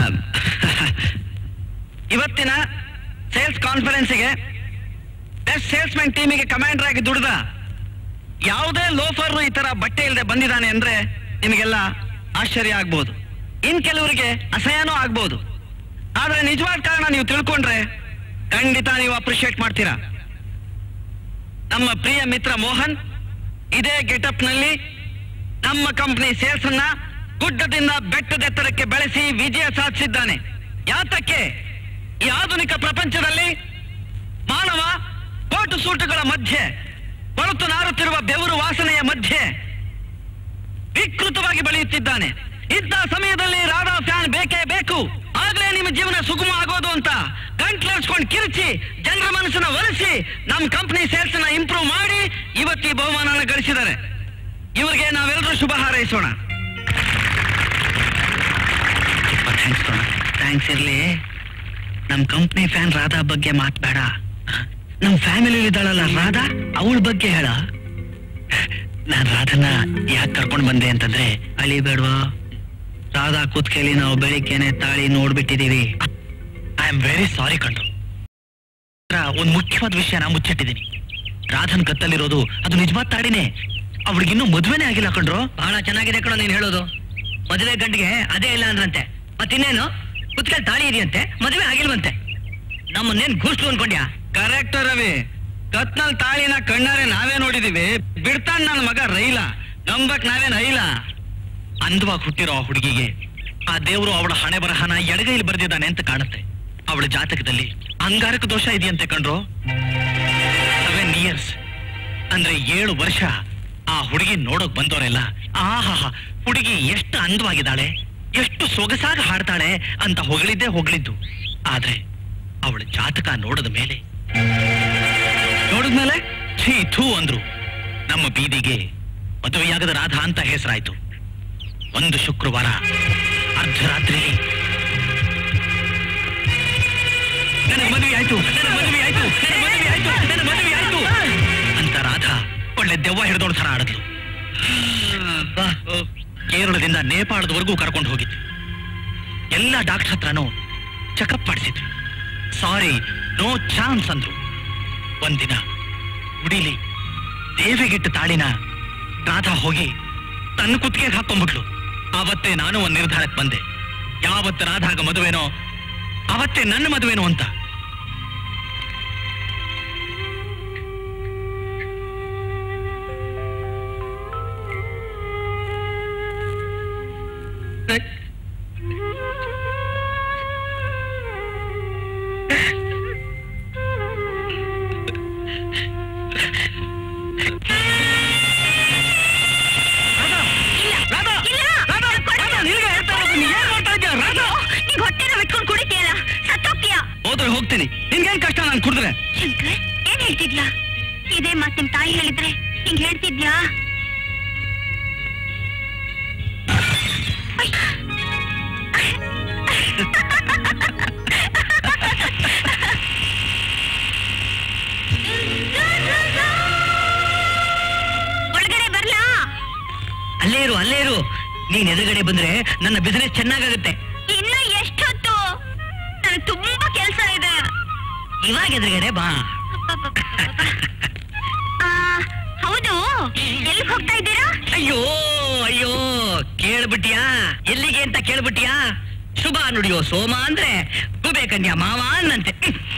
ಇವತ್ತಿನ ಸೇಲ್ಸ್ ಕಾನ್ಫರೆನ್ಸಿಗೆ ಬೆಸ್ಟ್ ಸೇಲ್ಸ್ಮನ್ ಟೀಮಿಗೆ ಕಮಾಂಡರ್ ಆಗಿ ದುಡ್ದ ಯಾವುದೇ ಲೋಫರ್ ಈ ತರ ಬಟ್ಟೆ ಇಲ್ಲದೆ ಬಂದಿದ್ದಾನೆ ಅಂದ್ರೆ ನಿಮಗೆಲ್ಲ ಆಶ್ಚರ್ಯ ಆಗ್ಬೋದು ಇನ್ ಕೆಲವರಿಗೆ ಅಸಹ್ಯನೂ ಆಗ್ಬೋದು ಆದ್ರೆ ನಿಜವಾದ ಕಾರಣ ನೀವು ತಿಳ್ಕೊಂಡ್ರೆ ಖಂಡಿತ ನೀವು ಅಪ್ರಿಶಿಯೇಟ್ ಮಾಡ್ತೀರಾ ನಮ್ಮ ಪ್ರಿಯ ಮಿತ್ರ ಮೋಹನ್ ಇದೇ ಗೆಟಪ್ ನಲ್ಲಿ ನಮ್ಮ ಕಂಪನಿ ಸೇಲ್ಸ್ ಅನ್ನ ಗುಡ್ಡದಿಂದ ಬೆಟ್ಟದೆತ್ತರಕ್ಕೆ ಬೆಳೆಸಿ ವಿಜಯ ಸಾಧಿಸಿದ್ದಾನೆ ಯಾತಕ್ಕೆ ಈ ಆಧುನಿಕ ಪ್ರಪಂಚದಲ್ಲಿ ಮಾನವ ಕೋಟು ಸೂಟುಗಳ ಮಧ್ಯೆ ಕೊಳತು ನಾರುತ್ತಿರುವ ಬೆವರು ವಾಸನೆಯ ಮಧ್ಯೆ ವಿಕೃತವಾಗಿ ಬೆಳೆಯುತ್ತಿದ್ದಾನೆ ಇಂಥ ಸಮಯದಲ್ಲಿ ರಾಧಾ ಫ್ಯಾನ್ ಬೇಕೇ ಬೇಕು ಆಗ್ಲೇ ನಿಮ್ಮ ಜೀವನ ಸುಗಮ ಆಗೋದು ಅಂತ ಗಂಟ್ಲೇರ್ಸ್ಕೊಂಡು ಕಿರ್ಚಿ ಜನರ ಮನಸ್ಸನ್ನ ಒಲಿಸಿ ನಮ್ಮ ಕಂಪನಿ ಸೇಲ್ಸ್ ನ ಇಂಪ್ರೂವ್ ಮಾಡಿ ಇವತ್ತು ಈ ಬಹುಮಾನನ ಗಳಿಸಿದ್ದಾರೆ ಇವರಿಗೆ ನಾವೆಲ್ಲರೂ ಶುಭ ಹಾರೈಸೋಣ ಥ್ಯಾಂಕ್ಸ್ ಥ್ಯಾಂಕ್ಸ್ ಇರ್ಲಿ ನಮ್ ಕಂಪ್ನಿ ಫ್ಯಾನ್ ರಾಧಾ ಬಗ್ಗೆ ಮಾತ್ಬೇಡ ನಮ್ ಫ್ಯಾಮಿಲಿ ಇದ್ದಾಳಲ್ಲ ರಾಧಾ ಅವಳ ಬಗ್ಗೆ ಹೇಳ ನಾನ್ ರಾಧನ ಯಾಕೆ ಕರ್ಕೊಂಡ್ ಬಂದೆ ಅಂತಂದ್ರೆ ಅಳಿಬೇಡ್ವಾ ರಾಧಾ ಕೂತ್ಕೆಲಿ ನಾವು ಬೆಳಿಗ್ಗೆನೆ ತಾಳಿ ನೋಡ್ಬಿಟ್ಟಿದೀವಿ ಐ ಆಮ್ ವೆರಿ ಸಾರಿ ಕಣ್ರು ಒಂದ್ ಮುಖ್ಯವಾದ ವಿಷಯನ ಮುಚ್ಚಿಟ್ಟಿದ್ದೀನಿ ರಾಧನ್ ಕತ್ತಲ್ಲಿರೋದು ಅದು ನಿಜವಾದ ತಾಡಿನೇ ಅವಳಿಗಿನ್ನೂ ಮದ್ವೆನೇ ಆಗಿಲ್ಲ ಕಣ್ರು ಬಹಳ ಚೆನ್ನಾಗಿದೆ ಕಣೋ ನೀನ್ ಹೇಳೋದು ಮದುವೆ ಗಂಡಿಗೆ ಅದೇ ಇಲ್ಲ ಅಂದ್ರಂತೆ ಮತ್ತಿನ್ನೇನು ಕುತ್ಕಲ್ ತಾಳಿ ಇದೆಯಂತೆ ಮದುವೆ ಆಗಿಲ್ವಂತೆ ನಮ್ಮನ್ನೇನ್ ಘೂಸ್ಲು ಅನ್ಕೊಂಡ್ಯಾ ಕರೆಕ್ಟ್ ರವಿ ಕತ್ನಲ್ ತಾಳಿನ ಕಣ್ಣಾರೆ ನಾವೇ ನೋಡಿದೀವಿ ಬಿಡ್ತಾನ್ ನನ್ನ ಮಗ ರೈಲ ನಂಬಕ್ ನಾವೇನ್ ಐಲ ಅಂದವಾಗಿ ಹುಟ್ಟಿರೋ ಆ ಹುಡುಗಿಗೆ ಆ ದೇವರು ಅವಳ ಹಣೆ ಬರಹನ ಎಡಗೈಲಿ ಬರ್ದಿದ್ದಾನೆ ಅಂತ ಕಾಣುತ್ತೆ ಅವಳ ಜಾತಕದಲ್ಲಿ ಅಂಗಾರಕ ದೋಷ ಇದೆಯಂತೆ ಕಣ್ರು ಸೆವೆನ್ ಇಯರ್ಸ್ ಅಂದ್ರೆ ಏಳು ವರ್ಷ ಆ ಹುಡುಗಿ ನೋಡೋಕ್ ಬಂದವರೆಲ್ಲ ಆಹಾ ಹುಡುಗಿ ಎಷ್ಟು ಅಂದವಾಗಿದ್ದಾಳೆ ಎಷ್ಟು ಸೊಗಸಾಗಿ ಹಾಡ್ತಾಳೆ ಅಂತ ಹೊಗಳಿದ್ದೇ ಹೊಗಳಿದ್ದು ಆದ್ರೆ ಅವಳ ಜಾತಕ ನೋಡಿದ ಮೇಲೆ ನೋಡಿದ್ಮೇಲೆ ಛೀ ಥೂ ಅಂದ್ರು ನಮ್ಮ ಬೀದಿಗೆ ಮದುವೆಯಾಗದ ರಾಧಾ ಅಂತ ಹೆಸರಾಯ್ತು ಒಂದು ಶುಕ್ರವಾರ ಅರ್ಧರಾತ್ರಿ ನನ್ನ ಮದುವೆ ಆಯ್ತು ನನ್ನ ಮದುವೆ ಆಯ್ತು ನನ್ನ ಮದುವೆ ಆಯ್ತು ನನ್ನ ಮದುವೆ ಆಯ್ತು ಅಂತ ರಾಧಾ ಒಳ್ಳೆ ದೆವ್ವ ಹಿಡಿದೋಡ್ ಥರ ಆಡಿದ್ಲು ಕೇರಳದಿಂದ ನೇಪಾಳದವರೆಗೂ ಕರ್ಕೊಂಡು ಹೋಗಿದ್ವಿ ಎಲ್ಲ ಡಾಕ್ಟರ್ ಹತ್ರನೂ ಚೆಕಪ್ ಮಾಡಿಸಿದ್ವಿ ಸಾರಿ ನೋ ಚಾನ್ಸ್ ಅಂದ್ರು ಒಂದಿನ ಗುಡಿಲಿ ದೇವಿಗಿಟ್ಟ ತಾಳಿನ ರಾಧಾ ಹೋಗಿ ತನ್ನ ಕುತ್ತಿಗೆಗೆ ಹಾಕೊಂಡ್ಬಿಟ್ಲು ಆವತ್ತೇ ನಾನು ಒಂದ್ ನಿರ್ಧಾರಕ್ಕೆ ಬಂದೆ ಯಾವತ್ತು ರಾಧಾಗ ಮದುವೆನೋ ಅವತ್ತೇ ನನ್ನ ಮದುವೆನೋ ಅಂತ ರಾಧಾ ರಾಧಾ ರಾಧಾ ನಿನಗೆ ಹೇಳ್ತಾ ಇರೋದು ನೀ ಏನ್ ಮಾಡ್ತಾ ಇದ್ಯಾ ರಾಧಾ ನಿಂಗ್ ಹೊಟ್ಟೆನ ಬಿಟ್ಕೊಂಡು ಕುಡಿತೀಯಲ್ಲ ಸತ್ತೋಗ್ತೀಯ ಹೋದ್ರೆ ಹೋಗ್ತೀನಿ ನಿನ್ಗೇನ್ ಕಷ್ಟ ನಾನು ಕುಡಿದ್ರೆ ಶಂಕರ್ ಏನ್ ಹೇಳ್ತಿದ್ಲಾ ಇದೇ ಮಾತ್ ನಿಮ್ ತಾಯಿ ಹೇಳಿದ್ರೆ ಹಿಂಗ್ ಹೇಳ್ತಿದ್ಯಾ ಅಲ್ಲೇ ಇರು ಅಲ್ಲೇ ಇರು ನೀನ್ ಎದುರುಗಡೆ ಬಂದ್ರೆ ನನ್ನ ಬಿಸಿನೆಸ್ ಚೆನ್ನಾಗಾಗುತ್ತೆ ಇನ್ನು ಎಷ್ಟೊತ್ತು ನನಗೆ ತುಂಬಾ ಕೆಲಸ ಇದೆ ಇವಾಗ ಎದುರುಗಡೆ ಬಾ ಆ, ಹೌದು ಎಲ್ಲಿಗೆ ಹೋಗ್ತಾ ಇದ್ದೀರಾ ಅಯ್ಯೋ ಅಯ್ಯೋ ಕೇಳ್ಬಿಟ್ಯಾ ಎಲ್ಲಿಗೆ ಅಂತ ಕೇಳ್ಬಿಟ್ಯಾ ಶುಭ ನುಡಿಯೋ ಸೋಮ ಅಂದ್ರೆ ಗುಬೆ ಕನ್ಯಾ ಮಾವ ಅನ್ನಂತೆ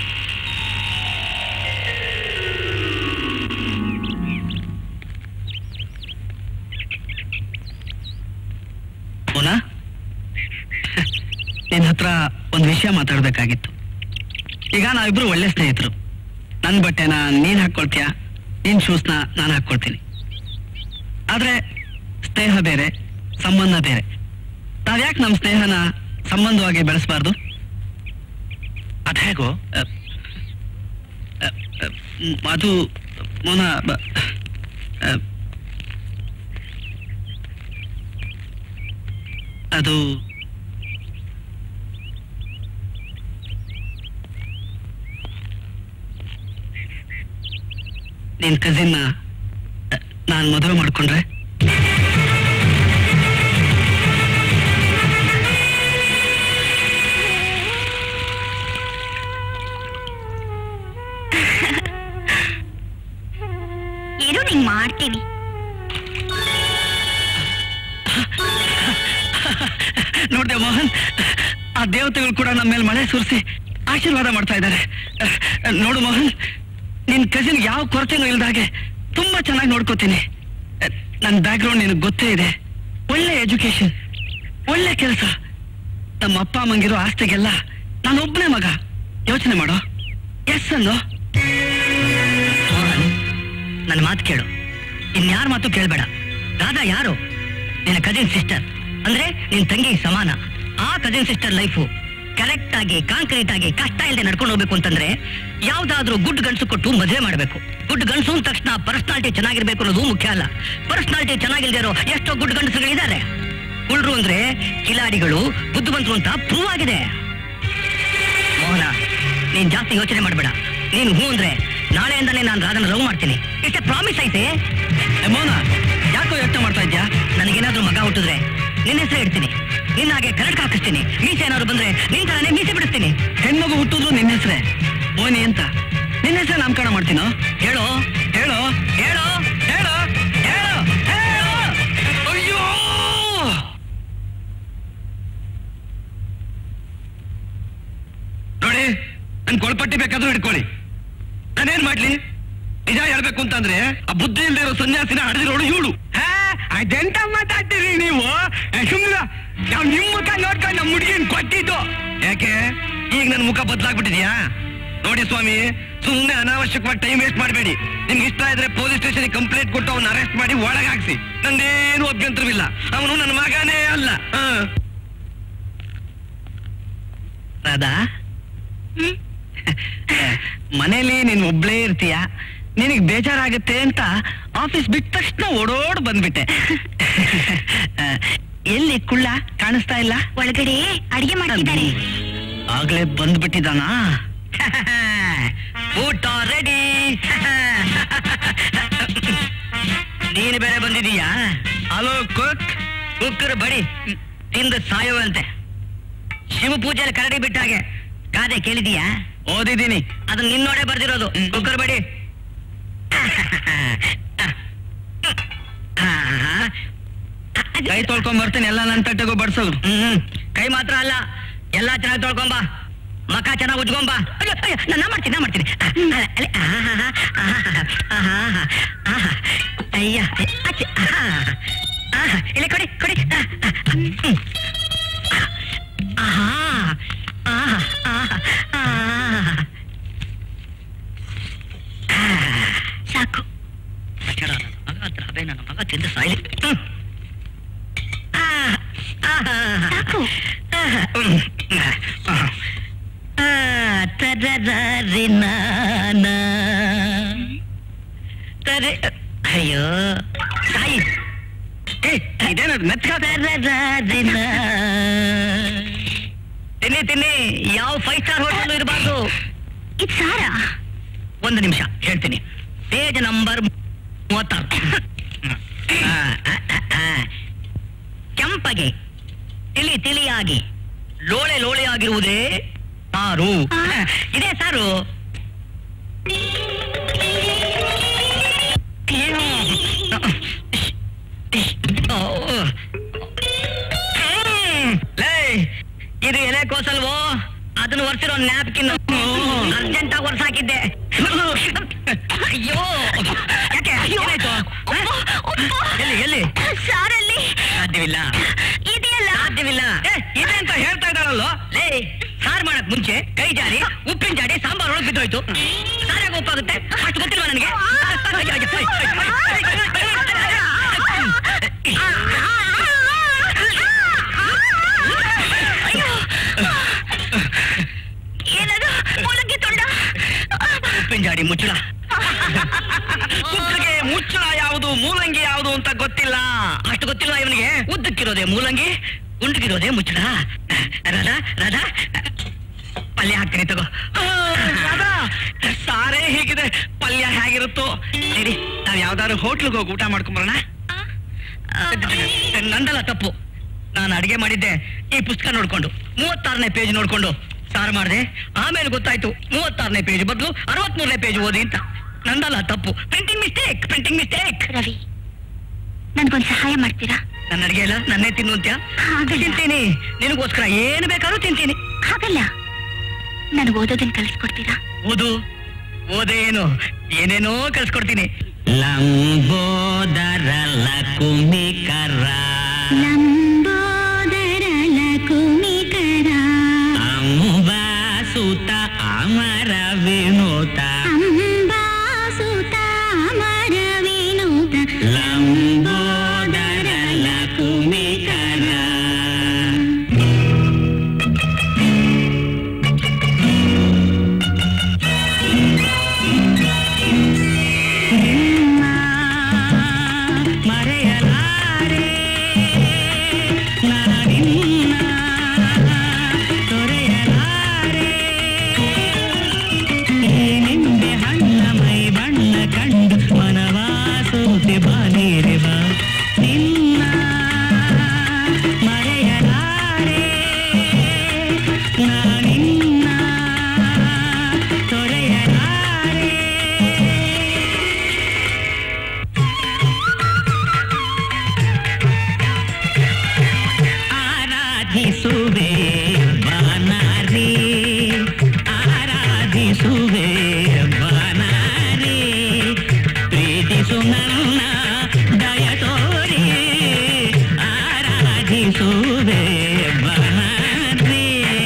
ಪುನಃ ನಿನ್ನ ಹತ್ರ ಒಂದು ವಿಷಯ ಮಾತಾಡ್ಬೇಕಾಗಿತ್ತು ಈಗ ನಾವಿಬ್ರು ಒಳ್ಳೆ ಸ್ನೇಹಿತರು ನನ್ನ ಬಟ್ಟೆನ ನೀನ್ ಹಾಕೊಳ್ತೀಯ ನಿನ್ ಶೂಸ್ನ ನಾನು ಹಾಕೊಳ್ತೀನಿ ಆದ್ರೆ ಸ್ನೇಹ ಬೇರೆ ಸಂಬಂಧ ಬೇರೆ ನಾವ್ಯಾಕೆ ನಮ್ಮ ಸ್ನೇಹನ ಸಂಬಂಧವಾಗಿ ಬೆಳೆಸಬಾರ್ದು ಅದೇಗೋ ಅದು ಮೋನ ಬ- ಅ, ಅದು ನಿನ್ ಕಸಿನ್ನ ನಾನು ಮದುವೆ ಮಾಡ್ಕೊಂಡ್ರೆ ಇರು ನಿಂಗ್ ಮಾಡ್ತೀನಿ ನೋಡ್ದೆ ಮೋಹನ್ ಆ ದೇವತೆಗಳು ಕೂಡ ನಮ್ಮ ಮೇಲೆ ಮಳೆ ಸುರಿಸಿ ಆಶೀರ್ವಾದ ಮಾಡ್ತಾ ಇದ್ದಾರೆ ಅಹ್, ನೋಡು ಮೋಹನ್ ನಿನ್ ಕಸಿನ್ ಯಾವ ಕೊರತೆನೂ ಇಲ್ದಾಗೆ ತುಂಬಾ ಚೆನ್ನಾಗಿ ನೋಡ್ಕೋತೀನಿ ಅಹ್, ನನ್ ಬ್ಯಾಕ್ಗ್ರೌಂಡ್ ನಿನಗೆ ಗೊತ್ತೇ ಇದೆ ಒಳ್ಳೆ ಎಜುಕೇಶನ್ ಒಳ್ಳೆ ಕೆಲಸ ನಮ್ಮ ಅಪ್ಪ ಅಮ್ಮಂಗಿರೋ ಆಸ್ತಿಗೆಲ್ಲ ನಾನೊಬ್ಬನೇ ಮಗ ಯೋಚನೆ ಮಾಡೋ ಎಸ್ ಅನ್ನು ಮೋಹನ್ ನನ್ನ ಮಾತು ಕೇಳು ಇನ್ಯಾರ ಮಾತು ಕೇಳಬೇಡ ರಾಧಾ ಯಾರು ನಿನ್ನ ಕಜಿನ್ ಸಿಸ್ಟರ್ ಅಂದ್ರೆ ನಿನ್ ತಂಗಿ ಸಮಾನ ಆ ಕಜಿನ್ ಸಿಸ್ಟರ್ ಲೈಫು ಕರೆಕ್ಟ್ ಆಗಿ ಕಾಂಕ್ರೀಟ್ ಆಗಿ ಕಷ್ಟ ಇಲ್ಲದೆ ನಡ್ಕೊಂಡು ಹೋಗ್ಬೇಕು ಅಂತಂದ್ರೆ ಯಾವ್ದಾದ್ರೂ ಗುಡ್ ಗಂಡಸು ಕೊಟ್ಟು ಮದುವೆ ಮಾಡಬೇಕು ಗುಡ್ ಗಂಡಸು ಅಂದ ತಕ್ಷಣ ಪರ್ಸನಾಲಿಟಿ ಚೆನ್ನಾಗಿರ್ಬೇಕು ಅನ್ನೋದು ಮುಖ್ಯ ಅಲ್ಲ ಪರ್ಸನಾಲಿಟಿ ಚೆನ್ನಾಗಿಲ್ದೇ ಇರೋ ಎಷ್ಟೋ ಗುಡ್ ಗಂಡಸುಗಳಿದ್ದಾರೆ ಕುಳ್ರು ಅಂದ್ರೆ ಕಿಲಾಡಿಗಳು ಬುದ್ಧಿವಂತರು ಅಂತ ಪ್ರೂವ್ ಆಗಿದೆ ಮೋಹನ ನೀನ್ ಜಾಸ್ತಿ ಯೋಚನೆ ಮಾಡಬೇಡ ನೀನ್ ಹೂ ಅಂದ್ರೆ ನಾಳೆಯಿಂದಾನೇ ನಾನು ರಾಧನ ಲವ್ ಮಾಡ್ತೀನಿ ಇಷ್ಟೇ ಪ್ರಾಮಿಸ್ ಐತೆ ಏ ಮೋನ ಯಾಕೋ ಯೋಚನೆ ಮಾಡ್ತಾ ಇದ್ಯಾ ನನಗೇನಾದ್ರೂ ಮಗ ಹುಟ್ಟಿದ್ರೆ ನಿನ್ನ ಹೆಸರು ಇಡ್ತೀನಿ ನಿನ್ನ ಹಾಗೆ ಕರೆಕ್ಟ್ ಹಾಕಿಸ್ತೀನಿ ಮೀಸೆ ಏನಾದ್ರು ಬಂದ್ರೆ ನಿನ್ ತರಾನೇ ಮೀಸೆ ಬಿಡಿಸ್ತೀನಿ ಹೆಣ್ಮಗು ಹುಟ್ಟಿದ್ರು ನಿನ್ನ ಹೆಸರೇ ಮೋನಿ ಅಂತ ನಿನ್ನ ಹೆಸರೇ ನಾಮಕರಣ ಮಾಡ್ತೀನೋ ಹೇಳು ಹೇಳು ಹೇಳು ಹೇಳು ಹೇಳು ಹೇಳು ಅಯ್ಯೋ ನೋಡಿ ನನ್ ಕೊಳ್ಪಟ್ಟಿ ಬೇಕಾದ್ರೂ ಇಟ್ಕೊಳ್ಳಿ ನಾನೇನ್ ಮಾಡ್ಲಿ ನಿಜ ಹೇಳ್ಬೇಕು ಅಂತಂದ್ರೆ ಆ ಬುದ್ಧಿ ಇಲ್ಲದೆ ಇರೋ ಸನ್ಯಾಸಿನ ಹಡಿದಿರೋಳು ಇವಳು ಅದೆಂತ ಮಾತಾಡ್ತೀರಿ ನೀವು ಸುಮ್ಮನೆ ನಾವು ನಿಮ್ ಮುಖ ನೋಡ್ಕೊಂಡು ನಮ್ಮ ಹುಡುಗಿನ ಕೊಟ್ಟಿದ್ದು ಯಾಕೆ ಈಗ ನನ್ನ ಮುಖ ಬದಲಾಗ್ಬಿಟ್ಟಿದ್ಯಾ ನೋಡಿ ಸ್ವಾಮಿ ಸುಮ್ಮನೆ ಅನಾವಶ್ಯಕವಾಗಿ ಟೈಮ್ ವೇಸ್ಟ್ ಮಾಡಬೇಡಿ ನಿಮ್ಗೆ ಇಷ್ಟ ಇದ್ರೆ ಪೊಲೀಸ್ ಸ್ಟೇಷನ್ ಕಂಪ್ಲೇಂಟ್ ಕೊಟ್ಟು ಅವ್ನ ಅರೆಸ್ಟ್ ಮಾಡಿ ಒಳಗೆ ಹಾಕ್ಸಿ ನಂದೇನು ಅಭ್ಯಂತರವಿಲ್ಲ ಅವನು ನನ್ನ ಮಗನೇ ಅಲ್ಲ ಹ. ರಾಧಾ ಮನೇಲಿ ನೀನ್ ಒಬ್ಳೇ ಇರ್ತೀಯ ನಿನಗ್ ಬೇಜಾರಾಗುತ್ತೆ ಅಂತ ಆಫೀಸ್ ಬಿಟ್ಟ ತಕ್ಷಣ ಓಡೋಡ್ ಬಂದ್ಬಿಟ್ಟೆ ಎಲ್ಲಿ ಕುಳ್ಳ ಕಾಣಿಸ್ತಾ ಇಲ್ಲ ಒಳಗಡೆ ಅಡಿಗೆ ಮಾಡ್ತಿದ್ದಾರೆ ಆಗ್ಲೇ ಬಂದ್ಬಿಟ್ಟಿದಾನಾ ಊಟ ರೆಡಿ ನೀನು ಬೇರೆ ಬಂದಿದೀಯಾ ಹಲೋ ಕುಕ್ ಕುಕ್ಕರ್ ಬಡಿ ತಿಂದು ಸಾಯುವಂತೆ ಶಿವ ಪೂಜೆಯಲ್ಲಿ ಕರಡಿ ಬಿಟ್ಟ ಹಾಗೆ ಗಾದೆ ಕೇಳಿದೀಯಾ ಓದಿದ್ದೀನಿ ಅದನ್ನ ನಿನ್ನೋಡೆ ಬರ್ದಿರೋದು ಕುಕ್ಕರ್ ಬಡಿ ಕೈ ತೊಳ್ಕೊಂಡ್ ಬರ್ತೀನಿ ಎಲ್ಲ ನನ್ನ ತಟ್ಟೆಗೂ ಬಡ್ಸೋದು ಹ್ಮ್ ಕೈ ಮಾತ್ರ ಅಲ್ಲ ಎಲ್ಲಾ ಚೆನ್ನಾಗಿ ತೊಳ್ಕೊಂಬ ಮಕ ಚೆನ್ನಾಗಿ ಉಜ್ಕೊಂಬ ಅಯ್ಯೋ, ಅಯ್ಯೋ, ನಾನ್ ನಾ ಮಾಡ್ತೀನಿ ನಾ ಮಾಡ್ತೀನಿ ಆ, ಅಲ್ಲ, ಅಲ್ಲ, ಆಹಾಹಾ, ಆಹಾಹಾ, ಆಹಾಹಾ, ಆಹಾ. ಅಯ್ಯ ಅಚ್ಚೆ, ಆಹಾ, ಆಹಾ, ಇಲ್ಲಿ ಕೊಡಿ ಕೊಡಿ ಆ, ಆ, ಹ್ಮ್. ಆಹಾ, ಆಹಾ, ಆಹಾ, ಆಹಾ. ಸಾಕು ಕಚಡ ನನ್ನ ಮಗ ದ್ರಾಬೆ ನನ್ನ ಮಗ ತಿಂದು ಸಾಯ್ಲಿ ಹ್ಮ್. ಆಹ್, ಆಹಾ. ಸಾಕು. ಆಹ್, ಹ್ಮ್. ಆಹ್. ಆ, ತರರರಿ ನಾನ. ತರೆ ಅಯ್ಯೋ ಸಾಯಿ ಏ ಇದೇನದು ಮೆತ್ಕಾದ ತರರರಿ ನಾ. ತಿನ್ನಿ ತಿನ್ನಿ ಯಾವ ಫೈವ್ ಸ್ಟಾರ್ ಹೋಟೆಲ್ ಇರಬಾರ್ದು ಇದು ಸಾರಾ ಒಂದು ನಿಮಿಷ ಹೇಳ್ತೀನಿ ಪೇಜ್ ನಂಬರ್ ಮೂವತ್ತಾರು ಆ, ಆ, ಆ, ಆ. ಕಪ್ಪಗೆ ತಿಳಿ ತಿಳಿಯಾಗಿ ಲೋಳೆ ಲೋಳೆಯಾಗಿರುವುದೇ ಸಾರು ಇದೇ ಸಾರು ಏನು? ಓ. ಹ್ಮ್. ಲೇ, ಇದು ಎಲೆಕೋಸಲ್ವೋ ಅದನ್ನು ಒರೆಸಿರೋ ನ್ಯಾಪ್ಕಿನ್ ಅರ್ಜೆಂಟ್ ಆಗಿ ಒರೆಸಾಕಿದ್ದೆ ಅಯ್ಯೋ ಯಾಕೆ ಏನಾಯ್ತು ಹ? ಎಲ್ಲಿ ಎಲ್ಲಿ ಸಾರಲ್ಲಿ ಸಾಧ್ಯವಿಲ್ಲ ಇದೆಯಲ್ಲ ಸಾಧ್ಯವಿಲ್ಲ ಏ, ಇದೆ ಅಂತ ಹೇಳ್ತಾ ಇದ್ದಾರಲ್ಲೋ ಲೇ ಸಾರ್ ಮಾಡಕ್ ಮುಂಚೆ ಕೈ ಜಾರಿ ಉಪ್ಪಿನ ಜಾಡಿ ಸಾಂಬಾರ್ ಒಳಗೆ ಬಿದ್ದೋಯ್ತು ಸಾರಾಗ ಉಪ್ಪಾಗುತ್ತೆ ಅಷ್ಟು ಗೊತ್ತಿಲ್ವಾ ನನಗೆ ಏನದು ಮೂಲಂಗಿ ತುಂಡ ಉಪ್ಪಿನ ಜಾಡಿ ಮುಚ್ಚಳ ಕುತ್ತಿಗೆ ಮುಚ್ಚಳ ಯಾವುದು ಮೂಲಂಗಿ ಯಾವುದು ಅಂತ ಗೊತ್ತಿಲ್ಲ ಅಷ್ಟು ಗೊತ್ತಿಲ್ಲ ಇವನಿಗೆ ಉದ್ದಕ್ಕಿರೋದೆ ಮೂಲಂಗಿ ಗುಂಡಗಿರೋದೆ ಮುಚ್ಚಳ ರಾಧಾ ರಾಧಾ ಪಲ್ಯ ಹಾಕ್ತೀನಿ ತಗೋ ರಾಧಾ ಸಾರೇ ಹೀಗಿದೆ ಪಲ್ಯ ಹೇಗಿರುತ್ತೋ ನಡಿ ನಾವ್ ಯಾವ್ದಾದ್ರು ಹೋಟ್ಲಿಗೆ ಹೋಗಿ ಊಟ ಮಾಡ್ಕೊಂಬರೋಣ ನಂದಲ್ಲ ತಪ್ಪು ನಾನು ಅಡಿಗೆ ಮಾಡಿದ್ದೆ ಈ ಪುಸ್ತಕ ನೋಡ್ಕೊಂಡು ಮೂವತ್ತಾರನೇ ಪೇಜ್ ನೋಡ್ಕೊಂಡು ಸಾರು ಮಾಡಿದೆ ಆಮೇಲೆ ಗೊತ್ತಾಯ್ತು ಮೂವತ್ತಾರನೇ ಪೇಜ್ ಬದಲು ಅರವತ್ಮೂರನೇ ಪೇಜ್ ಓದಿ ಅಂತ ನಂದಲ್ಲ ತಪ್ಪು printing mistake printing mistake Ravi ನನ್ಗೊಂದ್ ಸಹಾಯ ಮಾಡ್ತೀರಾ ನನ್ನ ಅಡಿಗೆ ಎಲ್ಲ ನನ್ನೇ ತಿನ್ನು ಅಂತ್ಯ ಹಾಗಲ್ಲ. ತಿಂತೀನಿ ನಿನಗೋಸ್ಕರ ಏನು ಬೇಕಾದ್ರೂ ತಿಂತೀನಿ ಹಾಗಲ್ಲ ನನ್ಗೆ ಓದೋದನ್ನ ಕಲಿಸ್ಕೊಡ್ತೀರಾ ಓದು ಓದೇನು ಏನೇನೋ ಕಲ್ಸ್ಕೊಡ್ತೀನಿ ಲಂಬೋದರ ಲಕುಮಿಕರ ಲಂಬೋದರ ಲಕುಮಿಕರ ಅಂಬಾಸುತ ಅಮರ ವಿನೋತ ಅಂಬಾಸುತ ಅಮರ ವಿನೋದ ಲಂಬೋದರ ಲಕುಮಿಕರ ಮರೆಯಲಾರೆ ನಾನಿನ್ನ ತೊರೆಯಲಾರೆ ಈ ನಿಂಬೆ ಹಣ್ಣ ಮೈ ಬಣ್ಣ ಕಂಡು ಮನವಾಸೋತೆ ಬಾನೀರೆ ಬಾ ನಿನ್ನ ಮರೆಯಲಾರೆ ನಾನಿನ್ನ ತೊರೆಯಲಾರೆ ಆರಾಧಿಸುವೆ ಬಾನಾರಿ ಆರಾಧಿಸುವೆ ಬಾನಾರಿ ಪ್ರೀತಿಸು ನನ್ನ ದಯ ತೋರಿ ಆರಾಧಿಸುವೆ ಬಾನಾರಿ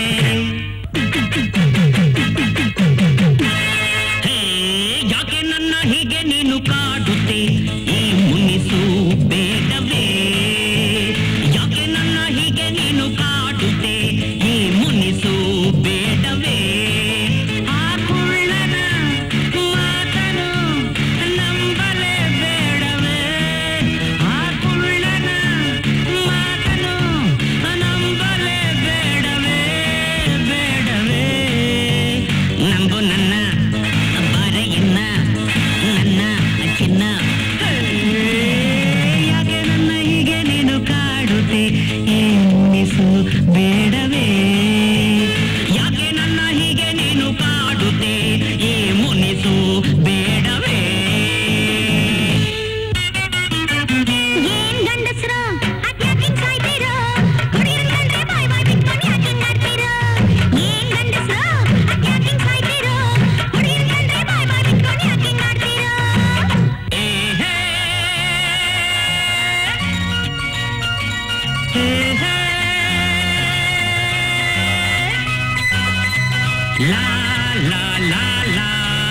ಹೇ, ಯಾಕೆ ನನ್ನ ಹೀಗೆ ನೀನು ಕಾಡುತ್ತೆ ಈ ಮುನಿಸು ಬೇಡವೇ ಯಾಕೆ ನನ್ನ ಹೀಗೆ ನೀನು ಕಾಡುತ್ತೆ ಈ ಮುನಿಸು ಬೇಡವೇ ಆ ಕುಳ್ಳನ ಮಾತನು ನಂಬಲೇ ಬೇಡವೇ ಆ ಕುಳ್ಳನ ಮಾತನು ನಂಬಲೇ ಬೇಡವೇ ಬೇಡವೇ ನಂಬು ನನ್ನ ಬಾರೆಯನ್ನ ನನ್ನ ಚಿನ್ನ ಯಾಕೆ ನನ್ನ ಹೀಗೆ ನೀನು ಕಾಡುತ್ತೆ ಈ ಮುನಿಸು ಬೇಡವೇ ಯಾಕೆ ನನ್ನ ಹೀಗೆ ನೀನು ಕಾಡುತ್ತೆ ಈ ಮುನಿಸು ಬೇಡವೇ ಏನ್ ಗಂಡಸ್ರು ಅದ್ಯಾಕಿಂಗ್ ಸಾಯ್ತೀರೋ ಕುಡಿಯಲ್ ಕಂಡ್ರೆ ಬಾಯ್ ಬಾಯ್ ಬಿಟ್ಕೊಂಡು ಯಾಕಿಂಗ್ ಆಡ್ತೀರೋ ಏನ್ ಗಂಡಸ್ರು ಅದ್ಯಾಕಿಂಗ್ ಸಾಯ್ತೀರೋ ಕುಡಿಯಲ್ ಕಂಡ್ರೆ ಬಾಯ್ ಬಾಯ್ ಬಿಟ್ಕೊಂಡು ಯಾಕಿಂಗ್ ಆಡ್ತೀರೋ ಏ ಹೇ. ಏ ಹೇ. ಲಾ ಲಾ ಲಾ ಲಾ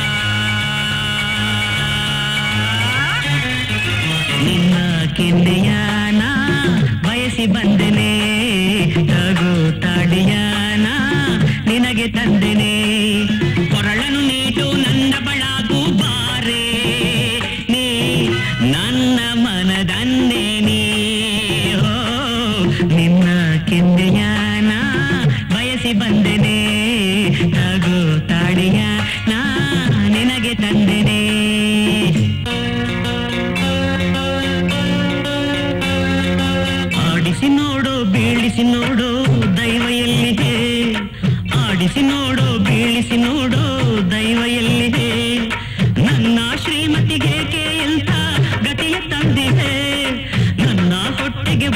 ನಿನ್ನ ಕಿಂದೆಯಾನ ಬಯಸಿ ಬಂದೆನೆ ತಗೋ ತಾಡಿಯಾನ ನಿನಗೆ ತಂದೆನೆ ಕೊರಳನು ನೀಟು ನನ್ನ ಬಳಗು ಬಾರೆ ನೀ ನನ್ನ ಮನದನ್ನೇ ನೀ ಹೋ ನಿನ್ನ ಕಿಂದೆಯಾನ ಬಯಸಿ ಬಂದೆನೆ ತಗೋ ತಾಡಿಯ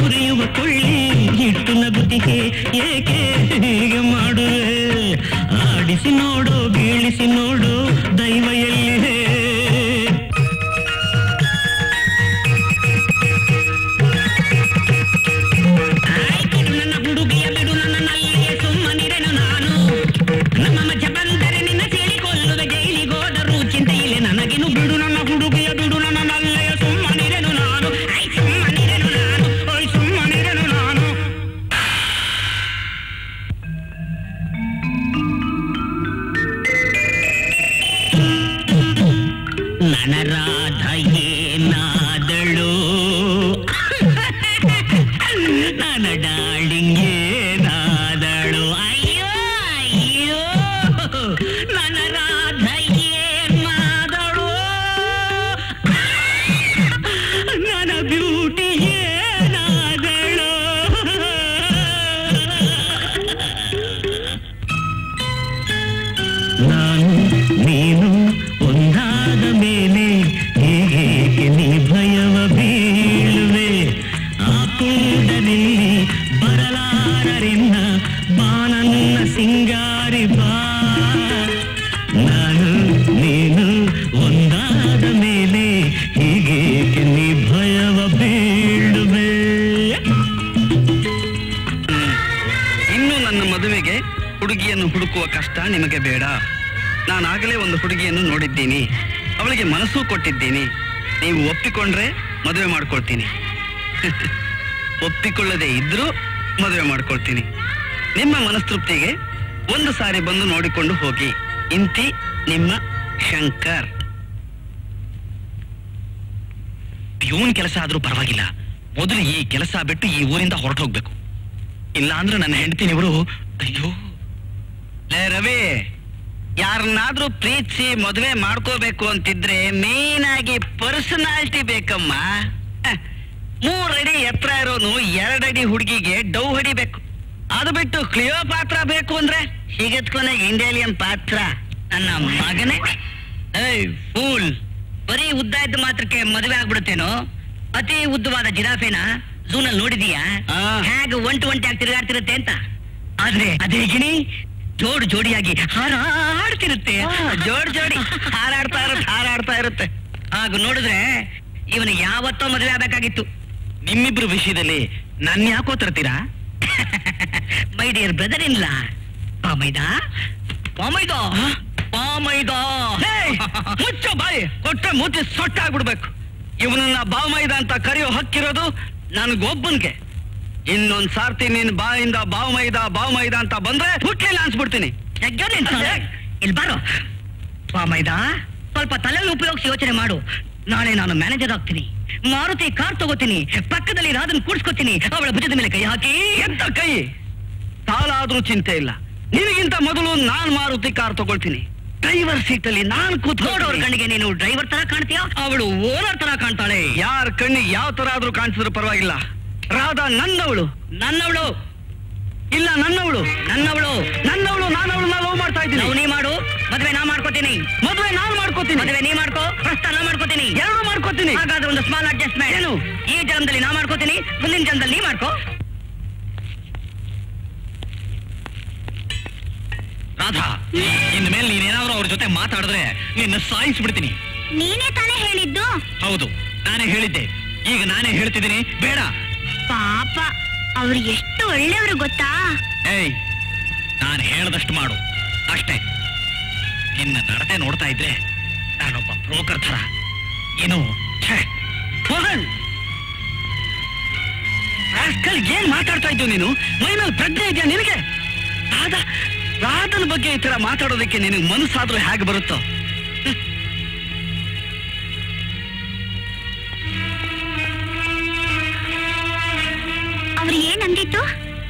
ಉರಿಯುವ ಕೊಳ್ಳಿ ಇಟ್ಟು ನಗುತ್ತಿಗೆ ಏಕೆ ಹೀಗೆ ಮಾಡುವೆ ಆಡಿಸಿ ನೋಡು ಬೀಳಿಸಿ ನೋಡು ದೈವ ಎಲ್ಲಿದೆ ಆಯ್ ಬಿಡು ನನ್ನ ಹುಡುಗಿಯ ಬಿಡು ನನ್ನ ನಲ್ಲಿಗೆ ಸುಮ್ಮನಿರೆನು ನಾನು ನಮ್ಮ ಮಧ್ಯ ಬಂದರೆ ನಿನ್ನ ಸೇರಿಕೊಳ್ಳುವೆ ಜೈಲಿಗೋದರೂ ಚಿಂತೆ ಇಲ್ಲ ನನಗಿನ್ನು ಬಿಡು ನನ್ನ ಹುಡುಗಿಯ ಬಿಡು ನನ್ನ ನಲ್ಲೆಯ ಸುಮ್ಮನಿರೆನು ನಾನು ಐ ಸುಮ್ಮನಿರೆನು ನಾನು ಓಯ್ ಸುಮ್ಮನಿರೆನು ನಾನು ನನ್ನ ರಾಧ ಏನಾದಳು ನನ್ನ ಡಾರ್ಲಿಂಗ್ ಏನಾದಳು ಅಯ್ಯೋ ಅಯ್ಯೋ ನನ್ನ ರಾಧ ಏನಾದಳು ನನ್ನ ಬ್ಯೂಟಿ ಏನಾದಳು ನಾನು ನೀನು ಒಂದಾದ ಮೇಲೆ ಹೇಗೆ ನೀ ಭಯವ ಬೀಳುವೆ ಆ ಕೂಡಲೇ ಬರಲಾರರೆನ್ನ ಬಾನನ್ನ ಸಿಂಗಾರಿ ಬಾ ನಾನು ನೀನು ಒಂದಾದ ಮೇಲೆ ಹೀಗೆ ನೀ ಭಯವ ಬೀಳುವೆ ಇನ್ನು ನನ್ನ ಮದುವೆಗೆ ಹುಡುಗಿಯನ್ನು ಹುಡುಕುವ ಕಷ್ಟ ನಿಮಗೆ ಬೇಡ ನಾನಾಗಲೇ ಒಂದು ಹುಡುಗಿಯನ್ನು ನೋಡಿದ್ದೀನಿ ಅವಳಿಗೆ ಮನಸ್ಸು ಕೊಟ್ಟಿದ್ದೀನಿ ನೀವು ಒಪ್ಪಿಕೊಂಡ್ರೆ ಮದುವೆ ಮಾಡ್ಕೊಳ್ತೀನಿ ಒಪ್ಪಿಕೊಳ್ಳದೆ ಇದ್ರೂ ಮದುವೆ ಮಾಡ್ಕೊಳ್ತೀನಿ ನಿಮ್ಮ ಮನಸ್ತೃಪ್ತಿಗೆ ಒಂದು ಸಾರಿ ಬಂದು ನೋಡಿಕೊಂಡು ಹೋಗಿ ಇಂತಿ ನಿಮ್ಮ ಶಂಕರ್ ಪ್ಯೂನ್ ಕೆಲಸ ಆದ್ರೂ ಪರವಾಗಿಲ್ಲ ಮೊದಲು ಈ ಕೆಲಸ ಬಿಟ್ಟು ಈ ಊರಿಂದ ಹೊರಟು ಹೋಗ್ಬೇಕು ಇಲ್ಲ ಅಂದ್ರೆ ನನ್ನ ಹೆಂಡತಿನಿವರು ಅಯ್ಯೋ ಲೇ ರವಿ ಯಾರನ್ನಾದ್ರೂ ಪ್ರೀತಿಸಿ ಮದುವೆ ಮಾಡ್ಕೋಬೇಕು ಅಂತಿದ್ರೆ ಮೇನ್ ಆಗಿ ಪರ್ಸನಾಲಿಟಿ ಬೇಕಮ್ಮ ಹ, ಮೂರಡಿ ಎತ್ತರ ಇರೋನು ಎರಡಡಿ ಹುಡುಗಿಗೆ ಡೌ ಹೊಡಿಬೇಕು ಅದು ಬಿಟ್ಟು ಕ್ಲಿಯೋ ಪಾತ್ರ ಬೇಕು ಅಂದ್ರೆ ಹೀಗೆತ್ಕೊನೆ ಇಂಡಿಯಾಲಿಯನ್ ಪಾತ್ರ ನನ್ನ ಮಗನೇ ಏಯ್ ಫೂಲ್ ಬರೀ ಉದ್ದ ಇದ್ದ ಮಾತ್ರಕ್ಕೆ ಮದುವೆ ಆಗ್ಬಿಡುತ್ತೇನೋ ಅತಿ ಉದ್ದವಾದ ಜಿರಾಫೆನ ಝೂನಲ್ಲಿ ನೋಡಿದೀಯಾ ಹೇಗೆ ಒಂಟು ಒಂಟಿಯಾಗಿ ತಿರುಗಾಡ್ತಿರುತ್ತೆ ಅಂತ ಆದ್ರೆ ಅದೇ ಗಿಣಿ ಜೋಡು ಜೋಡಿಯಾಗಿ ಹಾರಾಡ್ತಿರುತ್ತೆ ಜೋಡ್ ಜೋಡಿ ಹಾರಾಡ್ತಾ ಇರುತ್ತೆ ಹಾರಾಡ್ತಾ ಇರುತ್ತೆ ಹಾಗ ನೋಡಿದ್ರೆ ಇವನು ಯಾವತ್ತೋ ಮದುವೆ ಆಗ್ಬೇಕಾಗಿತ್ತು ನಿಮ್ಮಿಬ್ರು ವಿಷಯದಲ್ಲಿ ನನ್ನ ಯಾಕೋ ತರ್ತೀರಾ ಮೈ ಡಿಯರ್ ಬ್ರದರ್ ಇಲ್ಲ ಪಾಮೈದ ಪಾಮೈದ ಪಾಮೈದ ಮುಚ್ಚ ಬಾಯಿ ಕೊಟ್ರೆ ಮುಚ್ಚಿ ಸೊಟ್ಟಾಗ್ಬಿಡ್ಬೇಕು ಇವನನ್ನ ಬಾವಮೈದ ಅಂತ ಕರೆಯೋ ಹಕ್ಕಿರೋದು ನನಗೊಬ್ಬನ್ಗೆ ಇನ್ನೊಂದ್ ಸಾರ್ತಿ ನಿನ್ ಬಾಯಿಂದ ಬಾವಮೈದ ಬಾವಮೈದ ಅಂತ ಬಂದ್ರೆ ಹುಟ್ಲಿಲ್ಲ ಅನ್ಸ್ಬಿಡ್ತೀನಿ ಇಲ್ಲಿ ಬಾರೋ ಬಾಮೈದ ಸ್ವಲ್ಪ ತಲೆಯಲ್ಲಿ ಉಪಯೋಗಿಸಿ ಯೋಚನೆ ಮಾಡು ನಾಳೆ ನಾನು ಮ್ಯಾನೇಜರ್ ಆಗ್ತೀನಿ ಮಾರುತಿ ಕಾರ್ ತಗೋತೀನಿ ಪಕ್ಕದಲ್ಲಿ ರಾಧನ್ ಕೂಡ್ಸ್ಕೊತೀನಿ ಅವಳ ಭುಜದ ಮೇಲೆ ಕೈ ಹಾಕಿ ಎಂತ ಕೈ ಸಾಲ ಆದ್ರೂ ಚಿಂತೆ ಇಲ್ಲ ನಿನಗಿಂತ ಮೊದಲು ನಾನ್ ಮಾರುತಿ ಕಾರ್ ತಗೊಳ್ತೀನಿ ಡ್ರೈವರ್ ಸೀಟ್ ಅಲ್ಲಿ ನಾನ್ ಕೂತ್ಕೊಂಡವ್ರ ಕಣ್ಣಿಗೆ ನೀನು ಡ್ರೈವರ್ ತರ ಕಾಣ್ತೀಯ ಅವಳು ಓನರ್ ತರ ಕಾಣ್ತಾಳೆ ಯಾರ ಕಣ್ಣಿಗೆ ಯಾವ ತರ ಆದ್ರೂ ಕಾಣಿಸಿದ್ರು ಪರವಾಗಿಲ್ಲ ರಾಧಾ ನನ್ನವಳು ನನ್ನವಳು ಇಲ್ಲ ನನ್ನವಳು ನನ್ನವಳು ನನ್ನವಳು ನಾನವಳು ನಾ ಲವ್ ಮಾಡ್ತಾ ಇದ್ದೀನಿ ನೀ ಮಾಡು ಮದ್ವೆ ನಾ ಮಾಡ್ಕೋತೀನಿ ಮದ್ವೆ ನಾನ್ ಮಾಡ್ಕೋತೀನಿ ಮದ್ವೆ ನೀ ಮಾಡ್ಕೋ ಪ್ರಸ್ತಾನ ಮಾಡ್ಕೋತೀನಿ ಎರಡು ಮಾಡ್ಕೋತೀನಿ ಹಾಗಾದ್ರೆ ಒಂದು ಸ್ಮಾಲ್ ಅಡ್ಜಸ್ಟ್ಮೆಂಟ್ ಏನು ಈ ಜನ್ಮದಲ್ಲಿ ನಾ ಮಾಡ್ಕೋತೀನಿ ಮುಂದಿನ ಜನ್ಮದಲ್ಲಿ ನೀ ಮಾಡ್ಕೋ ರಾಧಾ ಇನ್ ಮೇಲೆ ನೀನೇನಾದ್ರೂ ಅವ್ರ ಜೊತೆ ಮಾತಾಡಿದ್ರೆ ನಿನ್ನ ಸಾಯಿಸ್ಬಿಡ್ತೀನಿ ನೀನೇ ತಾನೇ ಹೇಳಿದ್ದು ಹೌದು ನಾನೇ ಹೇಳಿದ್ದೆ ಈಗ ನಾನೇ ಹೇಳ್ತಿದ್ದೀನಿ ಬೇಡ ಪಾಪ ಅವ್ರು ಎಷ್ಟು ಒಳ್ಳೆಯವರು ಗೊತ್ತಾ ಏಯ್ ನಾನು ಹೇಳ್ದಷ್ಟು ಮಾಡು ಅಷ್ಟೇ ನಿನ್ನ ನಡತೆ ನೋಡ್ತಾ ಇದ್ರೆ ನಾನೊಬ್ಬ ಬ್ರೋಕರ್ ಥರ ಏನು ಛೇ, ಮೋಹನ್ ರಾಸ್ಕಲ್ ಏನ್ ಮಾತಾಡ್ತಾ ಇದ್ದು ನೀನು ಮೈನಲ್ಲಿ ಪ್ರಜ್ಞೆ ಇದೆಯಾ ನಿನಗೆ ರಾಧ ರಾಧನ ಬಗ್ಗೆ ಈ ತರ ಮಾತಾಡೋದಕ್ಕೆ ನಿನಗೆ ಮನಸ್ಸಾದ್ರೂ ಹೇಗೆ ಬರುತ್ತೋ ಅವ್ರು ಏನಂದಿತ್ತು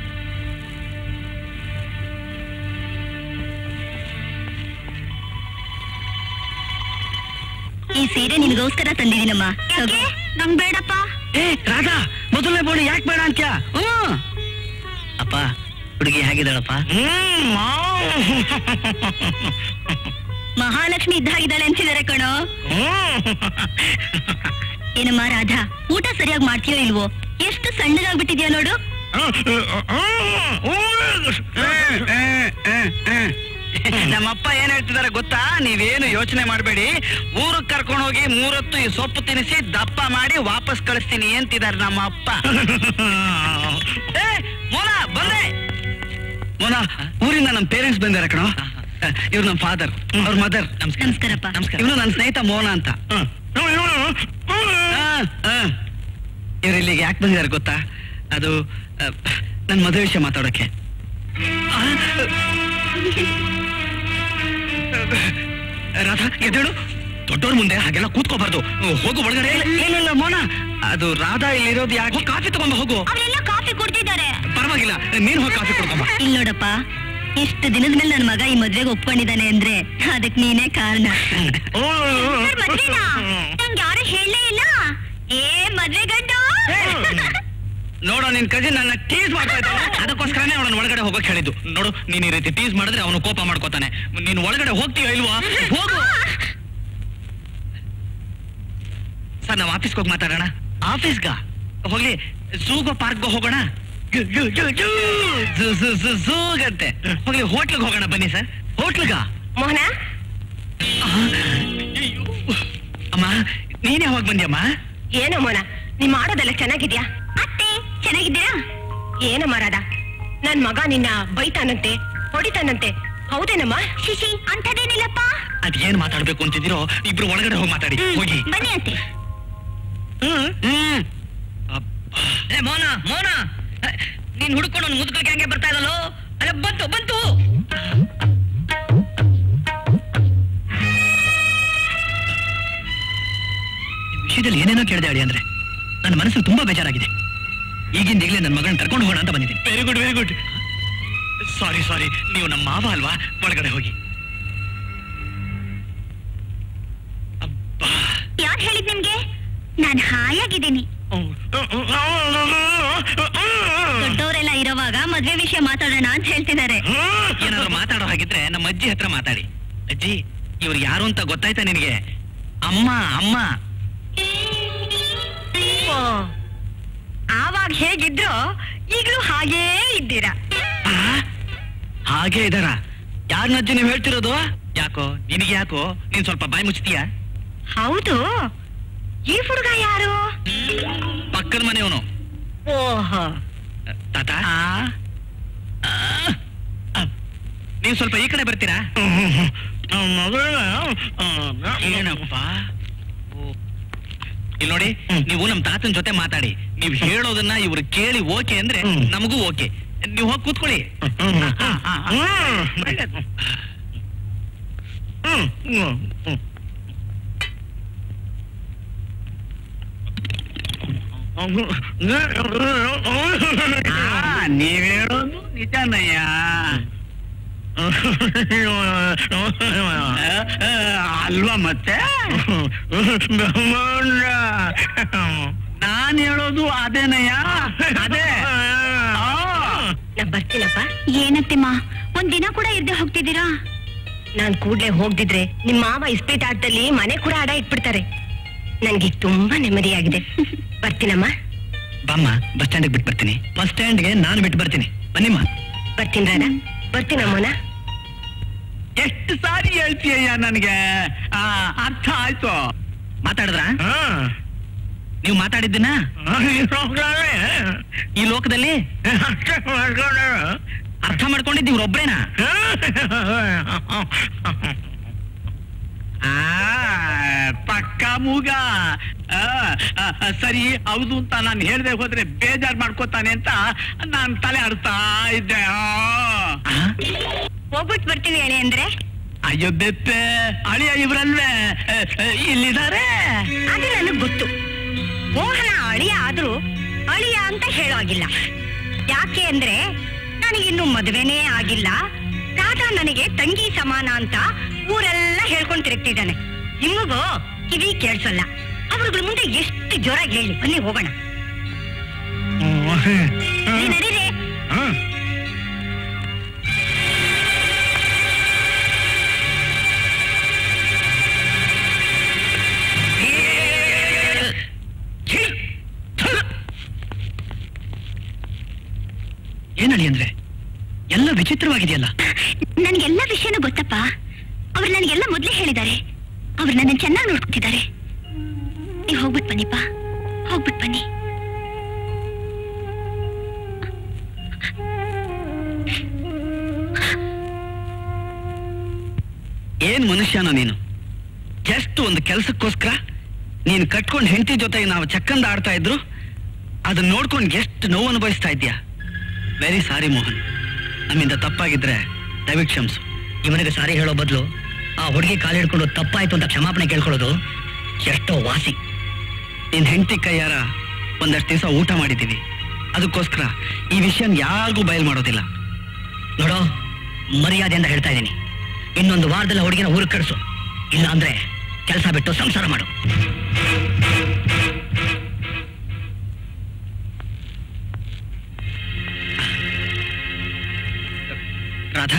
ಈ ಸೀರೆ ನಿನಗೋಸ್ಕರ ತಂದಿದ್ದೀನಮ್ಮ ನಂಗ್ ಬೇಡಪ್ಪ ಏ ರಾಧಾ ಮೊದಲನೇ ಬೋಳಿ ಯಾಕೆ ಬೇಡ ಅಂತ್ಯ ಹ್ಮ್ ಅಪ್ಪ ಹುಡುಗಿ ಹೇಗಿದ್ದಾಳಪ್ಪ ಮಹಾಲಕ್ಷ್ಮಿ ಇದ್ದಾಗಿದ್ದಾಳೆ ಅನ್ಸಿದಾರೆ ಕಣೋ ಏನಮ್ಮ ರಾಧಾ ಊಟ ಸರಿಯಾಗಿ ಮಾಡ್ತೀಯೋ ಇಲ್ವೋ ಎಷ್ಟು ಸಣ್ಣಗಾಗ್ಬಿಟ್ಟಿದ್ಯಾ ನೋಡು ನಮ್ಮಪ್ಪ ಏನ್ ಹೇಳ್ತಿದಾರೆ ಗೊತ್ತಾ ನೀವೇನು ಯೋಚನೆ ಮಾಡಬೇಡಿ ಊರಿಗೆ ಕರ್ಕೊಂಡು ಹೋಗಿ ಮೂರೊತ್ತು ಈ ಸೊಪ್ಪು ತಿನ್ನಿಸಿ ದಪ್ಪ ಮಾಡಿ ವಾಪಸ್ ಕಳಿಸ್ತೀನಿ ಅಂತಿದ್ದಾರೆ ನಮ್ಮ ಅಪ್ಪ ಏ, ಮೋನ ಬಂದೆ ಮೋನ ಊರಿಂದ ನಮ್ಮ ಪೇರೆಂಟ್ಸ್ ಬಂದಾರೆ ಕಣೋ ಇವ್ರು ನಮ್ಮ ಫಾದರ್ ಅವ್ರ ಮದರ್ ನಮಸ್ಕಾರಪ್ಪ ಇವನು ನನ್ನ ಸ್ನೇಹಿತ ಮೋನ ಅಂತ ಇವ್ರು ಇಲ್ಲಿಗೆ ಯಾಕೆ ಬಂದಿದ್ದಾರೆ ಗೊತ್ತಾ ಅದು ನನ್ನ ಮದುವೆ ವಿಷಯ ಮಾತಾಡೋಕೆ ಆ, ರಾಧಾ ಎದ್ದೇಳು ದೊಡ್ಡವ್ರ ಮುಂದೆ ಹಾಗೆಲ್ಲ ಕೂತ್ಕೋಬಾರ್ದು ಹೋಗು ಒಳಗಡೆ ಏನಿಲ್ಲ ಮೋನ ಅದು ರಾಧಾ ಇಲ್ಲಿರೋದು ಯಾಕೆ ಕಾಫಿ ತಗೊಂಬ ಹೋಗು ಅವರೆಲ್ಲ ಕಾಫಿ ಕುಡ್ದಿದ್ದಾರೆ ಪರವಾಗಿಲ್ಲ ನೀನ್ ಹೋಗಿ ಕಾಫಿ ಕೊಡ್ಕೊಂಬ ಇಲ್ಲಿ ನೋಡಪ್ಪ ಇಷ್ಟು ದಿನದ ಮೇಲೆ ನನ್ನ ಮಗ ಈ ಮದ್ವೆಗೆ ಒಪ್ಕೊಂಡಿದ್ದಾನೆ ಅಂದ್ರೆ ಅದಕ್ ನೀನೇ ಕಾರಣ ಸರ್, ಮದ್ವೆನಾ? ನಂಗ್ ಯಾರು ಹೇಳಲೇ ಇಲ್ಲ ಏ ಮದ್ವೆ ಗಂಡು ನೋಡೋ ನಿನ್ ಕಜಿನ್ ನನ್ನ ಟೀಸ್ ಮಾಡ್ತಾ ಇದ್ದಾನೆ ಅದಕ್ಕೋಸ್ಕರನೇ ಅವನ ಒಳಗಡೆ ಹೋಗಕ್ ಹೇಳಿದ್ದು ನೋಡು ನೀನ್ ಈ ರೀತಿ ಟೀಸ್ ಮಾಡಿದ್ರೆ ಅವನು ಕೋಪ ಮಾಡ್ಕೋತಾನೆ ನೀನ್ ಒಳಗಡೆ ಹೋಗ್ತೀಯ ಇಲ್ವಾ ಹೋಗು ಸರ್ ನಾವು ಆಫೀಸ್ಗೆ ಹೋಗಿ ಮಾತಾಡೋಣ ಆಫೀಸ್ಗ ಹೋಗ್ಲಿ ಝೂಗೋ ಪಾರ್ಕ್ಗೋ ಹೋಗೋಣ zoo, zoo, zoo, zoo. Zoo, zoo, zoo, ಝೂಗಂತೆ ಹೋಗ್ಲಿ ಹೋಟ್ಲಿಗೆ ಹೋಗೋಣ ಬನ್ನಿ ಸರ್ ಹೋಟ್ಲಿಗ ಮೋಹನ ಅಮ್ಮ ನೀನ್ ಯಾವಾಗ ಬಂದ್ಯಮ್ಮ ಏನೋ ಮೋನ ನೀ ಮಾಡೋದೆಲ್ಲ ಚೆನ್ನಾಗಿದ್ಯಾ ಅತ್ತೆ ಚೆನ್ನಾಗಿದ್ದೀರಾ ಏನಮ್ಮ ರಾಧ ನನ್ ಮಗ ನಿನ್ನ ಬೈತಾನಂತೆ ಹೊಡಿತಾನಂತೆ ಹೌದೇನಮ್ಮ ಶಿಶಿ ಅಂಥದ್ದೇನಿಲ್ಲಪ್ಪ ಅದೇನ್ ಮಾತಾಡ್ಬೇಕು ಅಂತಿದ್ದೀರೋ ಇಬ್ರು ಒಳಗಡೆ ಹೋಗಿ ಮಾತಾಡಿ ಹೋಗಿ ಬನ್ನಿ ಅತ್ತೆ ಹ್ಮ್ ಏ ಮೋನ ಮೋನ ನೀನ್ ಹುಡ್ಕೊಂಡು ಒಂದು ಮುದುಕಕ್ಕೆ ಹಂಗೆ ಬರ್ತಾ ಇದ್ದಲ್ಲೋ ಅಲ್ಲ ಬಂತು ಬಂತು ವಿಷಯದಲ್ಲಿ ಏನೇನೋ ಕೇಳಿದೆ ಅಳಿ ಅಂದ್ರೆ ನನ್ನ ಮನಸ್ಸು ತುಂಬಾ ಬೇಜಾರಾಗಿದೆ ಈಗಿಂದ ಈಗಲೇ ನನ್ನ ಮಗಳನ್ನ ಕರ್ಕೊಂಡು ಹೋಗೋಣ ಅಂತ ಬಂದಿದ್ದೀನಿ very good very good sorry sorry ನೀವು ನಮ್ಮ ಮಾವ ಅಲ್ವಾ ಒಳಗಡೆ ಹೋಗಿ ಅಬ್ಬಾ ಯಾರು ಹೇಳಿದ್ ನಿಮ್ಗೆ ನಾನ್ ಹಾಯಾಗಿದ್ದೀನಿ ದೊಡ್ಡವರೆಲ್ಲ ಇರೋವಾಗ ಮದ್ವೆ ವಿಷಯ ಮಾತಾಡೋಣ ಅಂತ ಹೇಳ್ತಿದ್ದಾರೆ ಏನಾದ್ರು ಮಾತಾಡೋ ಹಾಗಿದ್ರೆ ನಮ್ಮ ಅಜ್ಜಿ ಹತ್ರ ಮಾತಾಡಿ ಅಜ್ಜಿ ಇವ್ರು ಯಾರು ಅಂತ ಗೊತ್ತಾಯ್ತಾ ನಿನಗೆ ಅಮ್ಮ ಅಮ್ಮ ಆವಾಗ ಹೇಗಿದ್ರು ಈಗಲೂ ಹಾಗೇ ಇದ್ದೀರಾ ಆ? ಹಾಗೆ ಇದಾರ ಯಾರನ್ನ ಅಜ್ಜಿ ನೀವು ಹೇಳ್ತಿರೋದು ಯಾಕೋ ನಿನಗೆ ಯಾಕೋ ನೀನ್ ಸ್ವಲ್ಪ ಬಾಯಿ ಮುಚ್ತೀಯಾ ಹೌದು ಈ ಹುಡುಗ ಯಾರು ಪಕ್ಕದ ಮನೆಯವನು ಓಹೋ ತಾತ ನೀವು ಸ್ವಲ್ಪ ಈ ಕಡೆ ಬರ್ತೀರಾ ಏನಪ್ಪ ಇಲ್ಲಿ ನೋಡಿ ನೀವು ನಮ್ ತಾತನ ಜೊತೆ ಮಾತಾಡಿ ನೀವು ಹೇಳೋದನ್ನ ಇವ್ರು ಕೇಳಿ ಓಕೆ ಅಂದ್ರೆ ನಮಗೂ ಓಕೆ ನೀವು ಹೋಗಿ ಕೂತ್ಕೊಳ್ಳಿ ಆ, ಆ, ಆ. ಒಳ್ಳೇದು. ಆ, ನೀವ್ ಹೇಳೋದು ನಿಜನಯ್ಯ ಅಲ್ವಾ ಮತ್ತೆ ನಾನ್ ಹೇಳೋದು ಅದೇನಯ್ಯ ಅದೇ ಆ. ನಾ ಬರ್ತೀನಪ್ಪ ಏನತ್ತೆಮ್ಮ ಒಂದ್ ದಿನ ಕೂಡ ಇರ್ದೆ ಹೋಗ್ತಿದ್ದೀರಾ ನಾನ್ ಕೂಡ್ಲೆ ಹೋಗ್ದಿದ್ರೆ ನಿಮ್ ಮಾವ ಇಸ್ಪೀಟ್ ಆಟದಲ್ಲಿ ಮನೆ ಕೂಡ ಆಡ ಇಟ್ಬಿಡ್ತಾರೆ ನನ್ಗೆ ತುಂಬಾ ನೆಮ್ಮದಿಯಾಗಿದೆ ಬರ್ತೀನಮ್ಮ ಬಾಮ್ಮ ಬಸ್ ಸ್ಟ್ಯಾಂಡಿಗೆ ಬಿಟ್ಟು ಬರ್ತೀನಿ ಬಸ್ ಸ್ಟ್ಯಾಂಡ್ಗೆ ನಾನು ಬಿಟ್ಟು ಬರ್ತೀನಿ ಬನ್ನಿಮ್ಮ ಬರ್ತೀನಿ ರಾಧ ಬರ್ತೀನಮ್ಮನ ಎಷ್ಟು ಸಾರಿ ಹೇಳ್ತೀಯ ನನ್ಗೆ ಆ, ಅರ್ಥ ಆಯ್ತು ಮಾತಾಡಿದ್ರಾ ನೀವು ಮಾತಾಡಿದ್ದನ್ನ ಈ ಲೋಕದಲ್ಲಿ ಅರ್ಥ ಮಾಡ್ಕೊಂಡಿದ್ದು ಇವ್ರೊಬ್ರೇನಾ ಆ, ಪಕ್ಕ ಮೂಗ ಆ, ಆ, ಆ, ಸರಿ ಹೌದು ಅಂತ ನಾನು ಹೇಳ್ದೆ ಹೋದ್ರೆ ಬೇಜಾರ್ ಮಾಡ್ಕೋತಾನೆ ಅಂತ ನಾನ್ ತಲೆ ಆಡ್ತಾ ಇದ್ದೆ ಆ. ಹೋಗ್ಬಿಟ್ಟು ಬರ್ತೀವಿ ಹೇಳಿ ಅಂದ್ರೆ ಅಯ್ಯೋ ಬೆಪ್ಪೆ ಅಳಿಯ ಇವ್ರಲ್ವೇ ಆ, ಆ, ಇಲ್ಲಿದ್ದಾರೆ ಅದು ನನಗ್ ಗೊತ್ತು ಮೋಹನ ಅಳಿಯ ಆದ್ರೂ ಅಳಿಯ ಅಂತ ಹೇಳೋಗಿಲ್ಲ ಯಾಕೆ ಅಂದ್ರೆ ನನಗಿನ್ನು ಮದುವೆನೇ ಆಗಿಲ್ಲ ರಾಧಾ ನನಗೆ ತಂಗಿ ಸಮಾನ ಅಂತ ಊರೆಲ್ಲ ಹೇಳ್ಕೊಂಡ್ ತಿರುಗ್ತಿದ್ದಾನೆ ನಿಮಗೂ ಕಿವಿ ಕೇಳಿಸಲ್ಲ ಅವ್ರಗಳ ಮುಂದೆ ಎಷ್ಟು ಜೋರಾಗಿ ಹೇಳಿ ಬನ್ನಿ ಹೋಗೋಣ ನೀವ್ ನಡೀರಿ ಏನಳಿ ಅಂದ್ರೆ ಎಲ್ಲ ವಿಚಿತ್ರವಾಗಿದೆಯಲ್ಲ ನನ್ಗೆಲ್ಲ ವಿಷಯನೂ ಗೊತ್ತಪ್ಪ ಅವ್ರು ನನಗೆಲ್ಲ ಮೊದ್ಲೇ ಹೇಳಿದ್ದಾರೆ ಅವ್ರು ನನ್ನ ಚೆನ್ನಾಗಿ ನೋಡ್ಕೊತಿದ್ದಾರೆ ನೀವು ಹೋಗ್ಬಿಟ್ ಬನ್ನಿಪ್ಪ ಹೋಗ್ಬಿಟ್ ಬನ್ನಿ ಏನ್ ಮನುಷ್ಯನ ನೀನು ಜಸ್ಟ್ ಒಂದು ಕೆಲಸಕ್ಕೋಸ್ಕರ ನೀನು ಕಟ್ಕೊಂಡು ಹೆಂಡತಿ ಜೊತೆಗೆ ನಾವು ಚಕ್ಕಂದ ಆಡ್ತಾ ಇದ್ರು ಅದನ್ನ ನೋಡ್ಕೊಂಡು ಎಷ್ಟು ನೋವು ಅನುಭವಿಸ್ತಾ ಇದ್ಯಾ ವೆರಿ ಸಾರಿ ಮೋಹನ್ ನಮ್ಮಿಂದ ತಪ್ಪಾಗಿದ್ರೆ ದಯವಿಟ್ಟು ಕ್ಷಮಿಸು ಇವನಿಗೆ ಸಾರಿ ಹೇಳೋ ಬದಲು ಆ ಹುಡುಗಿ ಕಾಲಿಡ್ಕೊಂಡು ತಪ್ಪಾಯ್ತು ಅಂತ ಕ್ಷಮಾಪಣೆ ಕೇಳ್ಕೊಳ್ಳೋದು ಎಷ್ಟೋ ವಾಸಿ ನಿನ್ ಹೆಂಡತಿ ಕೈಯಾರ ಒಂದಷ್ಟು ದಿವಸ ಊಟ ಮಾಡಿದ್ದೀವಿ ಅದಕ್ಕೋಸ್ಕರ ಈ ವಿಷಯನ ಯಾರಿಗೂ ಬಯಲು ಮಾಡೋದಿಲ್ಲ ನೋಡೋ ಮರ್ಯಾದೆಯಿಂದ ಹೇಳ್ತಾ ಇದ್ದೀನಿ ಇನ್ನೊಂದು ವಾರದಲ್ಲಿ ಹುಡುಗಿನ ಊರು ಕಳಿಸು ಇಲ್ಲ ಅಂದ್ರೆ ಕೆಲಸ ಬಿಟ್ಟು ಸಂಸಾರ ಮಾಡು ರಾಧಾ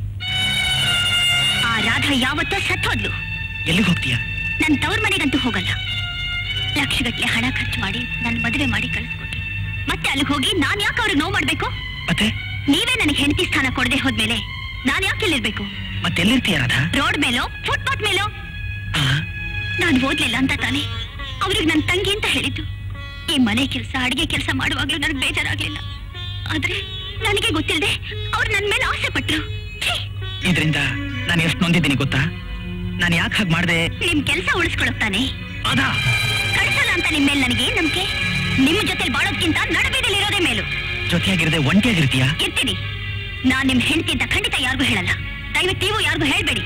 ಆ ರಾಧಾ ಯಾವತ್ತೋ ಸತ್ತೋದ್ಲು ಎಲ್ಲಿಗೆ ಹೋಗ್ತೀಯಾ ನನ್ ತವ್ರ ಮನೆಗಂತೂ ಹೋಗಲ್ಲ ಲಕ್ಷಗಟ್ಲೆ ಹಣ ಖರ್ಚು ಮಾಡಿ ನನ್ ಮದುವೆ ಮಾಡಿ ಕಳಿಸ್ಕೊಟ್ರು ಮತ್ತೆ ಅಲ್ಲಿಗೆ ಹೋಗಿ ನಾನ್ ಯಾಕೆ ಅವ್ರಿಗೆ ನೋವು ಮಾಡ್ಬೇಕು ಮತ್ತೆ ನೀವೇ ನನಗೆ ಹೆಂಡತಿ ಸ್ಥಾನ ಕೊಡದೆ ಹೋದ್ಮೇಲೆ ನಾನ್ ಯಾಕೆ ಇಲ್ಲಿರ್ಬೇಕು ಮತ್ತೆ ಎಲ್ಲಿರ್ತೀಯ ರಾಧಾ ರೋಡ್ ಮೇಲೋ ಫುಟ್ಪಾತ್ ಮೇಲೋ ನಾನ್ ಓದ್ಲಿಲ್ಲ ಅಂತ ತಾನೆ ಅವ್ರಿಗೆ ನನ್ ತಂಗಿ ಅಂತ ಹೇಳಿದ್ದು ಈ ಮನೆ ಕೆಲಸ ಅಡಿಗೆ ಕೆಲಸ ಮಾಡುವಾಗ್ಲೂ ನನಗೆ ಬೇಜಾರಾಗ್ಲಿಲ್ಲ ಆದ್ರೆ ನನಗೆ ಗೊತ್ತಿಲ್ಲದೆ ಅವ್ರು ನನ್ ಮೇಲೆ ಆಸೆ ಪಟ್ರು ಛೀ! ಇದರಿಂದ ನಾನು ಎಷ್ಟು ನೊಂದಿದ್ದೀನಿ ಗೊತ್ತಾ ನಾನು ಯಾಕೆ ಹಾಗೆ ಮಾಡಿದೆ ನಿಮ್ ಕೆಲಸ ಉಳಿಸ್ಕೊಳಕ್ ತಾನೆ ಅದಾ ಕಳಿಸಲ್ಲ ಅಂತ ನಿಮ್ ಮೇಲೆ ನನಗೆ ನಂಬಿಕೆ ನಿಮ್ ಜೊತೆ ಬಾಳೋದ್ಕಿಂತ ನಡಬೀದಲ್ಲಿ ಇರೋದೇ ಮೇಲು ಜೊತೆಯಾಗಿರದೆ ಒಂಟಿಯಾಗಿರ್ತೀಯಾ ಇರ್ತೀನಿ ನಾನ್ ನಿಮ್ ಹೆಂಡತಿ ಅಂತ ಖಂಡಿತ ಯಾರಿಗೂ ಹೇಳಲ್ಲ ದಯವಿಟ್ಟು ನೀವು ಯಾರಿಗೂ ಹೇಳ್ಬೇಡಿ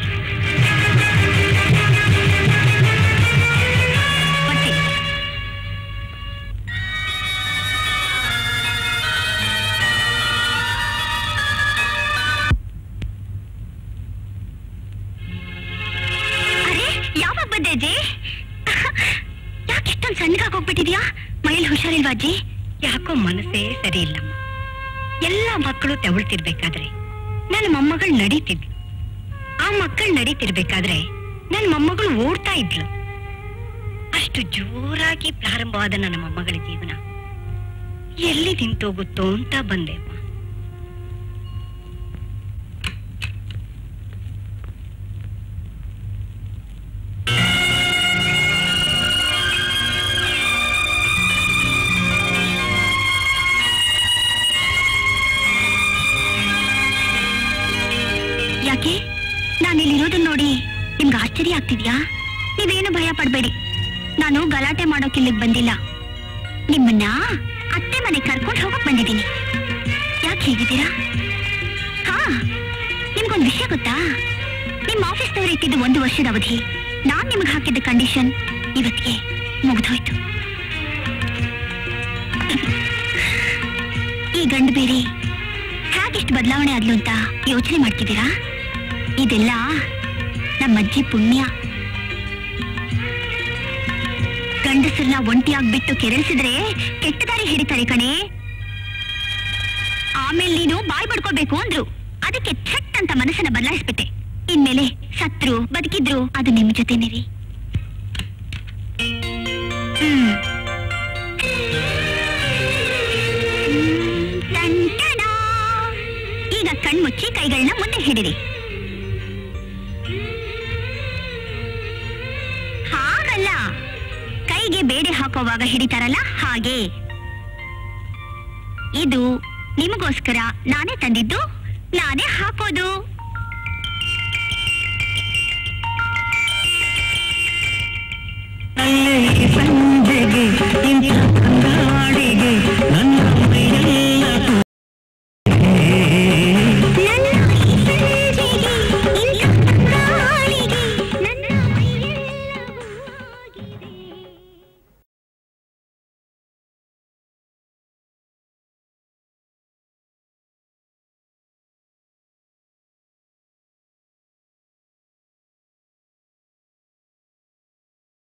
ಬರ್ತೀನಿ. ಅರೆ ಯಾವಾಗ ಬಂದೆ ಅಜ್ಜಿ ಯಾಕೆ ಇಷ್ಟೊಂದು ಸಣ್ಣಗಾಗಿ ಹೋಗ್ಬಿಟ್ಟಿದ್ಯಾ ಮೈಯಲ್ಲಿ ಹುಷಾರಿಲ್ವಾ ಅಜ್ಜಿ ಯಾಕೋ ಮನಸ್ಸೇ ಸರಿ ಇಲ್ಲಮ್ಮ ಎಲ್ಲ ಮಕ್ಕಳು ತೆವಳ್ತಿರ್ಬೇಕಾದ್ರೆ ನನ್ನ ಮೊಮ್ಮಗಳು ನಡೀತಿದ್ಲು ಆ ಮಕ್ಕಳು ನಡೀತಿರ್ಬೇಕಾದ್ರೆ ನನ್ನ ಮೊಮ್ಮಗಳು ಓಡ್ತಾ ಇದ್ಲು ಅಷ್ಟು ಜೋರಾಗಿ ಪ್ರಾರಂಭವಾದ ನನ್ನ ಮೊಮ್ಮಗಳ ಜೀವನ ಎಲ್ಲಿ ನಿಂತೋಗುತ್ತೋ ಅಂತ ಬಂದೆ ಅಮ್ಮ. ಯಾಕೆ ನಾನು ಇಲ್ಲಿರೋದನ್ನ ನೋಡಿ ನಿಮ್ಗೆ ಆಶ್ಚರ್ಯ ಆಗ್ತಿದ್ಯಾ ನೀವೇನು ಭಯ ಪಡ್ಬೇಡಿ ನಾನು ಗಲಾಟೆ ಮಾಡೋಕ್ ಇಲ್ಲಿಗ್ ಬಂದಿಲ್ಲ ನಿಮ್ಮನ್ನ ಅತ್ತೆ ಮನೆ ಕರ್ಕೊಂಡು ಹೋಗಕ್ ಬಂದಿದ್ದೀನಿ ಯಾಕೆ ಹೇಗಿದ್ದೀರಾ ಹಾ ನಿಮ್ಗೊಂದು ವಿಷಯ ಗೊತ್ತಾ ನಿಮ್ಮ ಆಫೀಸ್ನವ್ರು ಇಟ್ಟಿದ್ದು ಒಂದು ವರ್ಷದ ಅವಧಿ ನಾನ್ ನಿಮ್ಗೆ ಹಾಕಿದ್ದ ಕಂಡೀಷನ್ ಇವತ್ತಿಗೆ ಮುಗ್ದೋಯ್ತು ಈ ಗಂಡು ಬೇರೆ ಹೇಗಿಷ್ಟು ಬದಲಾವಣೆ ಆದ್ಲು ಅಂತ ಯೋಚನೆ ಮಾಡ್ತಿದ್ದೀರಾ ಇದೆಲ್ಲ ನಮ್ಮ ಅಜ್ಜಿ ಪುಣ್ಯ ಗಂಡಸರನ್ನ ಒಂಟಿಯಾಗಿ ಬಿಟ್ಟು ಕೆರಳಿಸಿದ್ರೆ ಕೆಟ್ಟ ದಾರಿ ಹಿಡಿತಾರೆ ಕಣೆ ಆಮೇಲೆ ನೀನು ಬಾಯ್ ಬಡ್ಕೋಬೇಕು ಅಂದ್ರು ಅದಕ್ಕೆ ಥಟ್ ಅಂತ ಮನಸ್ಸನ್ನ ಬದಲಾಯಿಸ್ಬಿಟ್ಟೆ ಇನ್ಮೇಲೆ ಸತ್ರು ಬದುಕಿದ್ರು ಅದು ನಿಮ್ ಜೊತೆನೇ ರೀ ಹ್ಮ್ ಟಂಟಣ. ಈಗ ಕಣ್ಮುಚ್ಚಿ ಕೈಗಳನ್ನ ಮುಂದೆ ಹಿಡಿರಿ ಹಾಗಲ್ಲ ಕೈಗೆ ಬೇಡೆ ಹಾಕೋವಾಗ ಹಿಡಿತಾರಲ್ಲ ಹಾಗೆ ಇದು ನಿಮಗೋಸ್ಕರ ನಾನೇ ತಂದಿದ್ದು ನಾನೇ ಹಾಕೋದು ಸಂಜೆಗೆ ಇಂಥ ಅಂಗಾಡಿಗೆ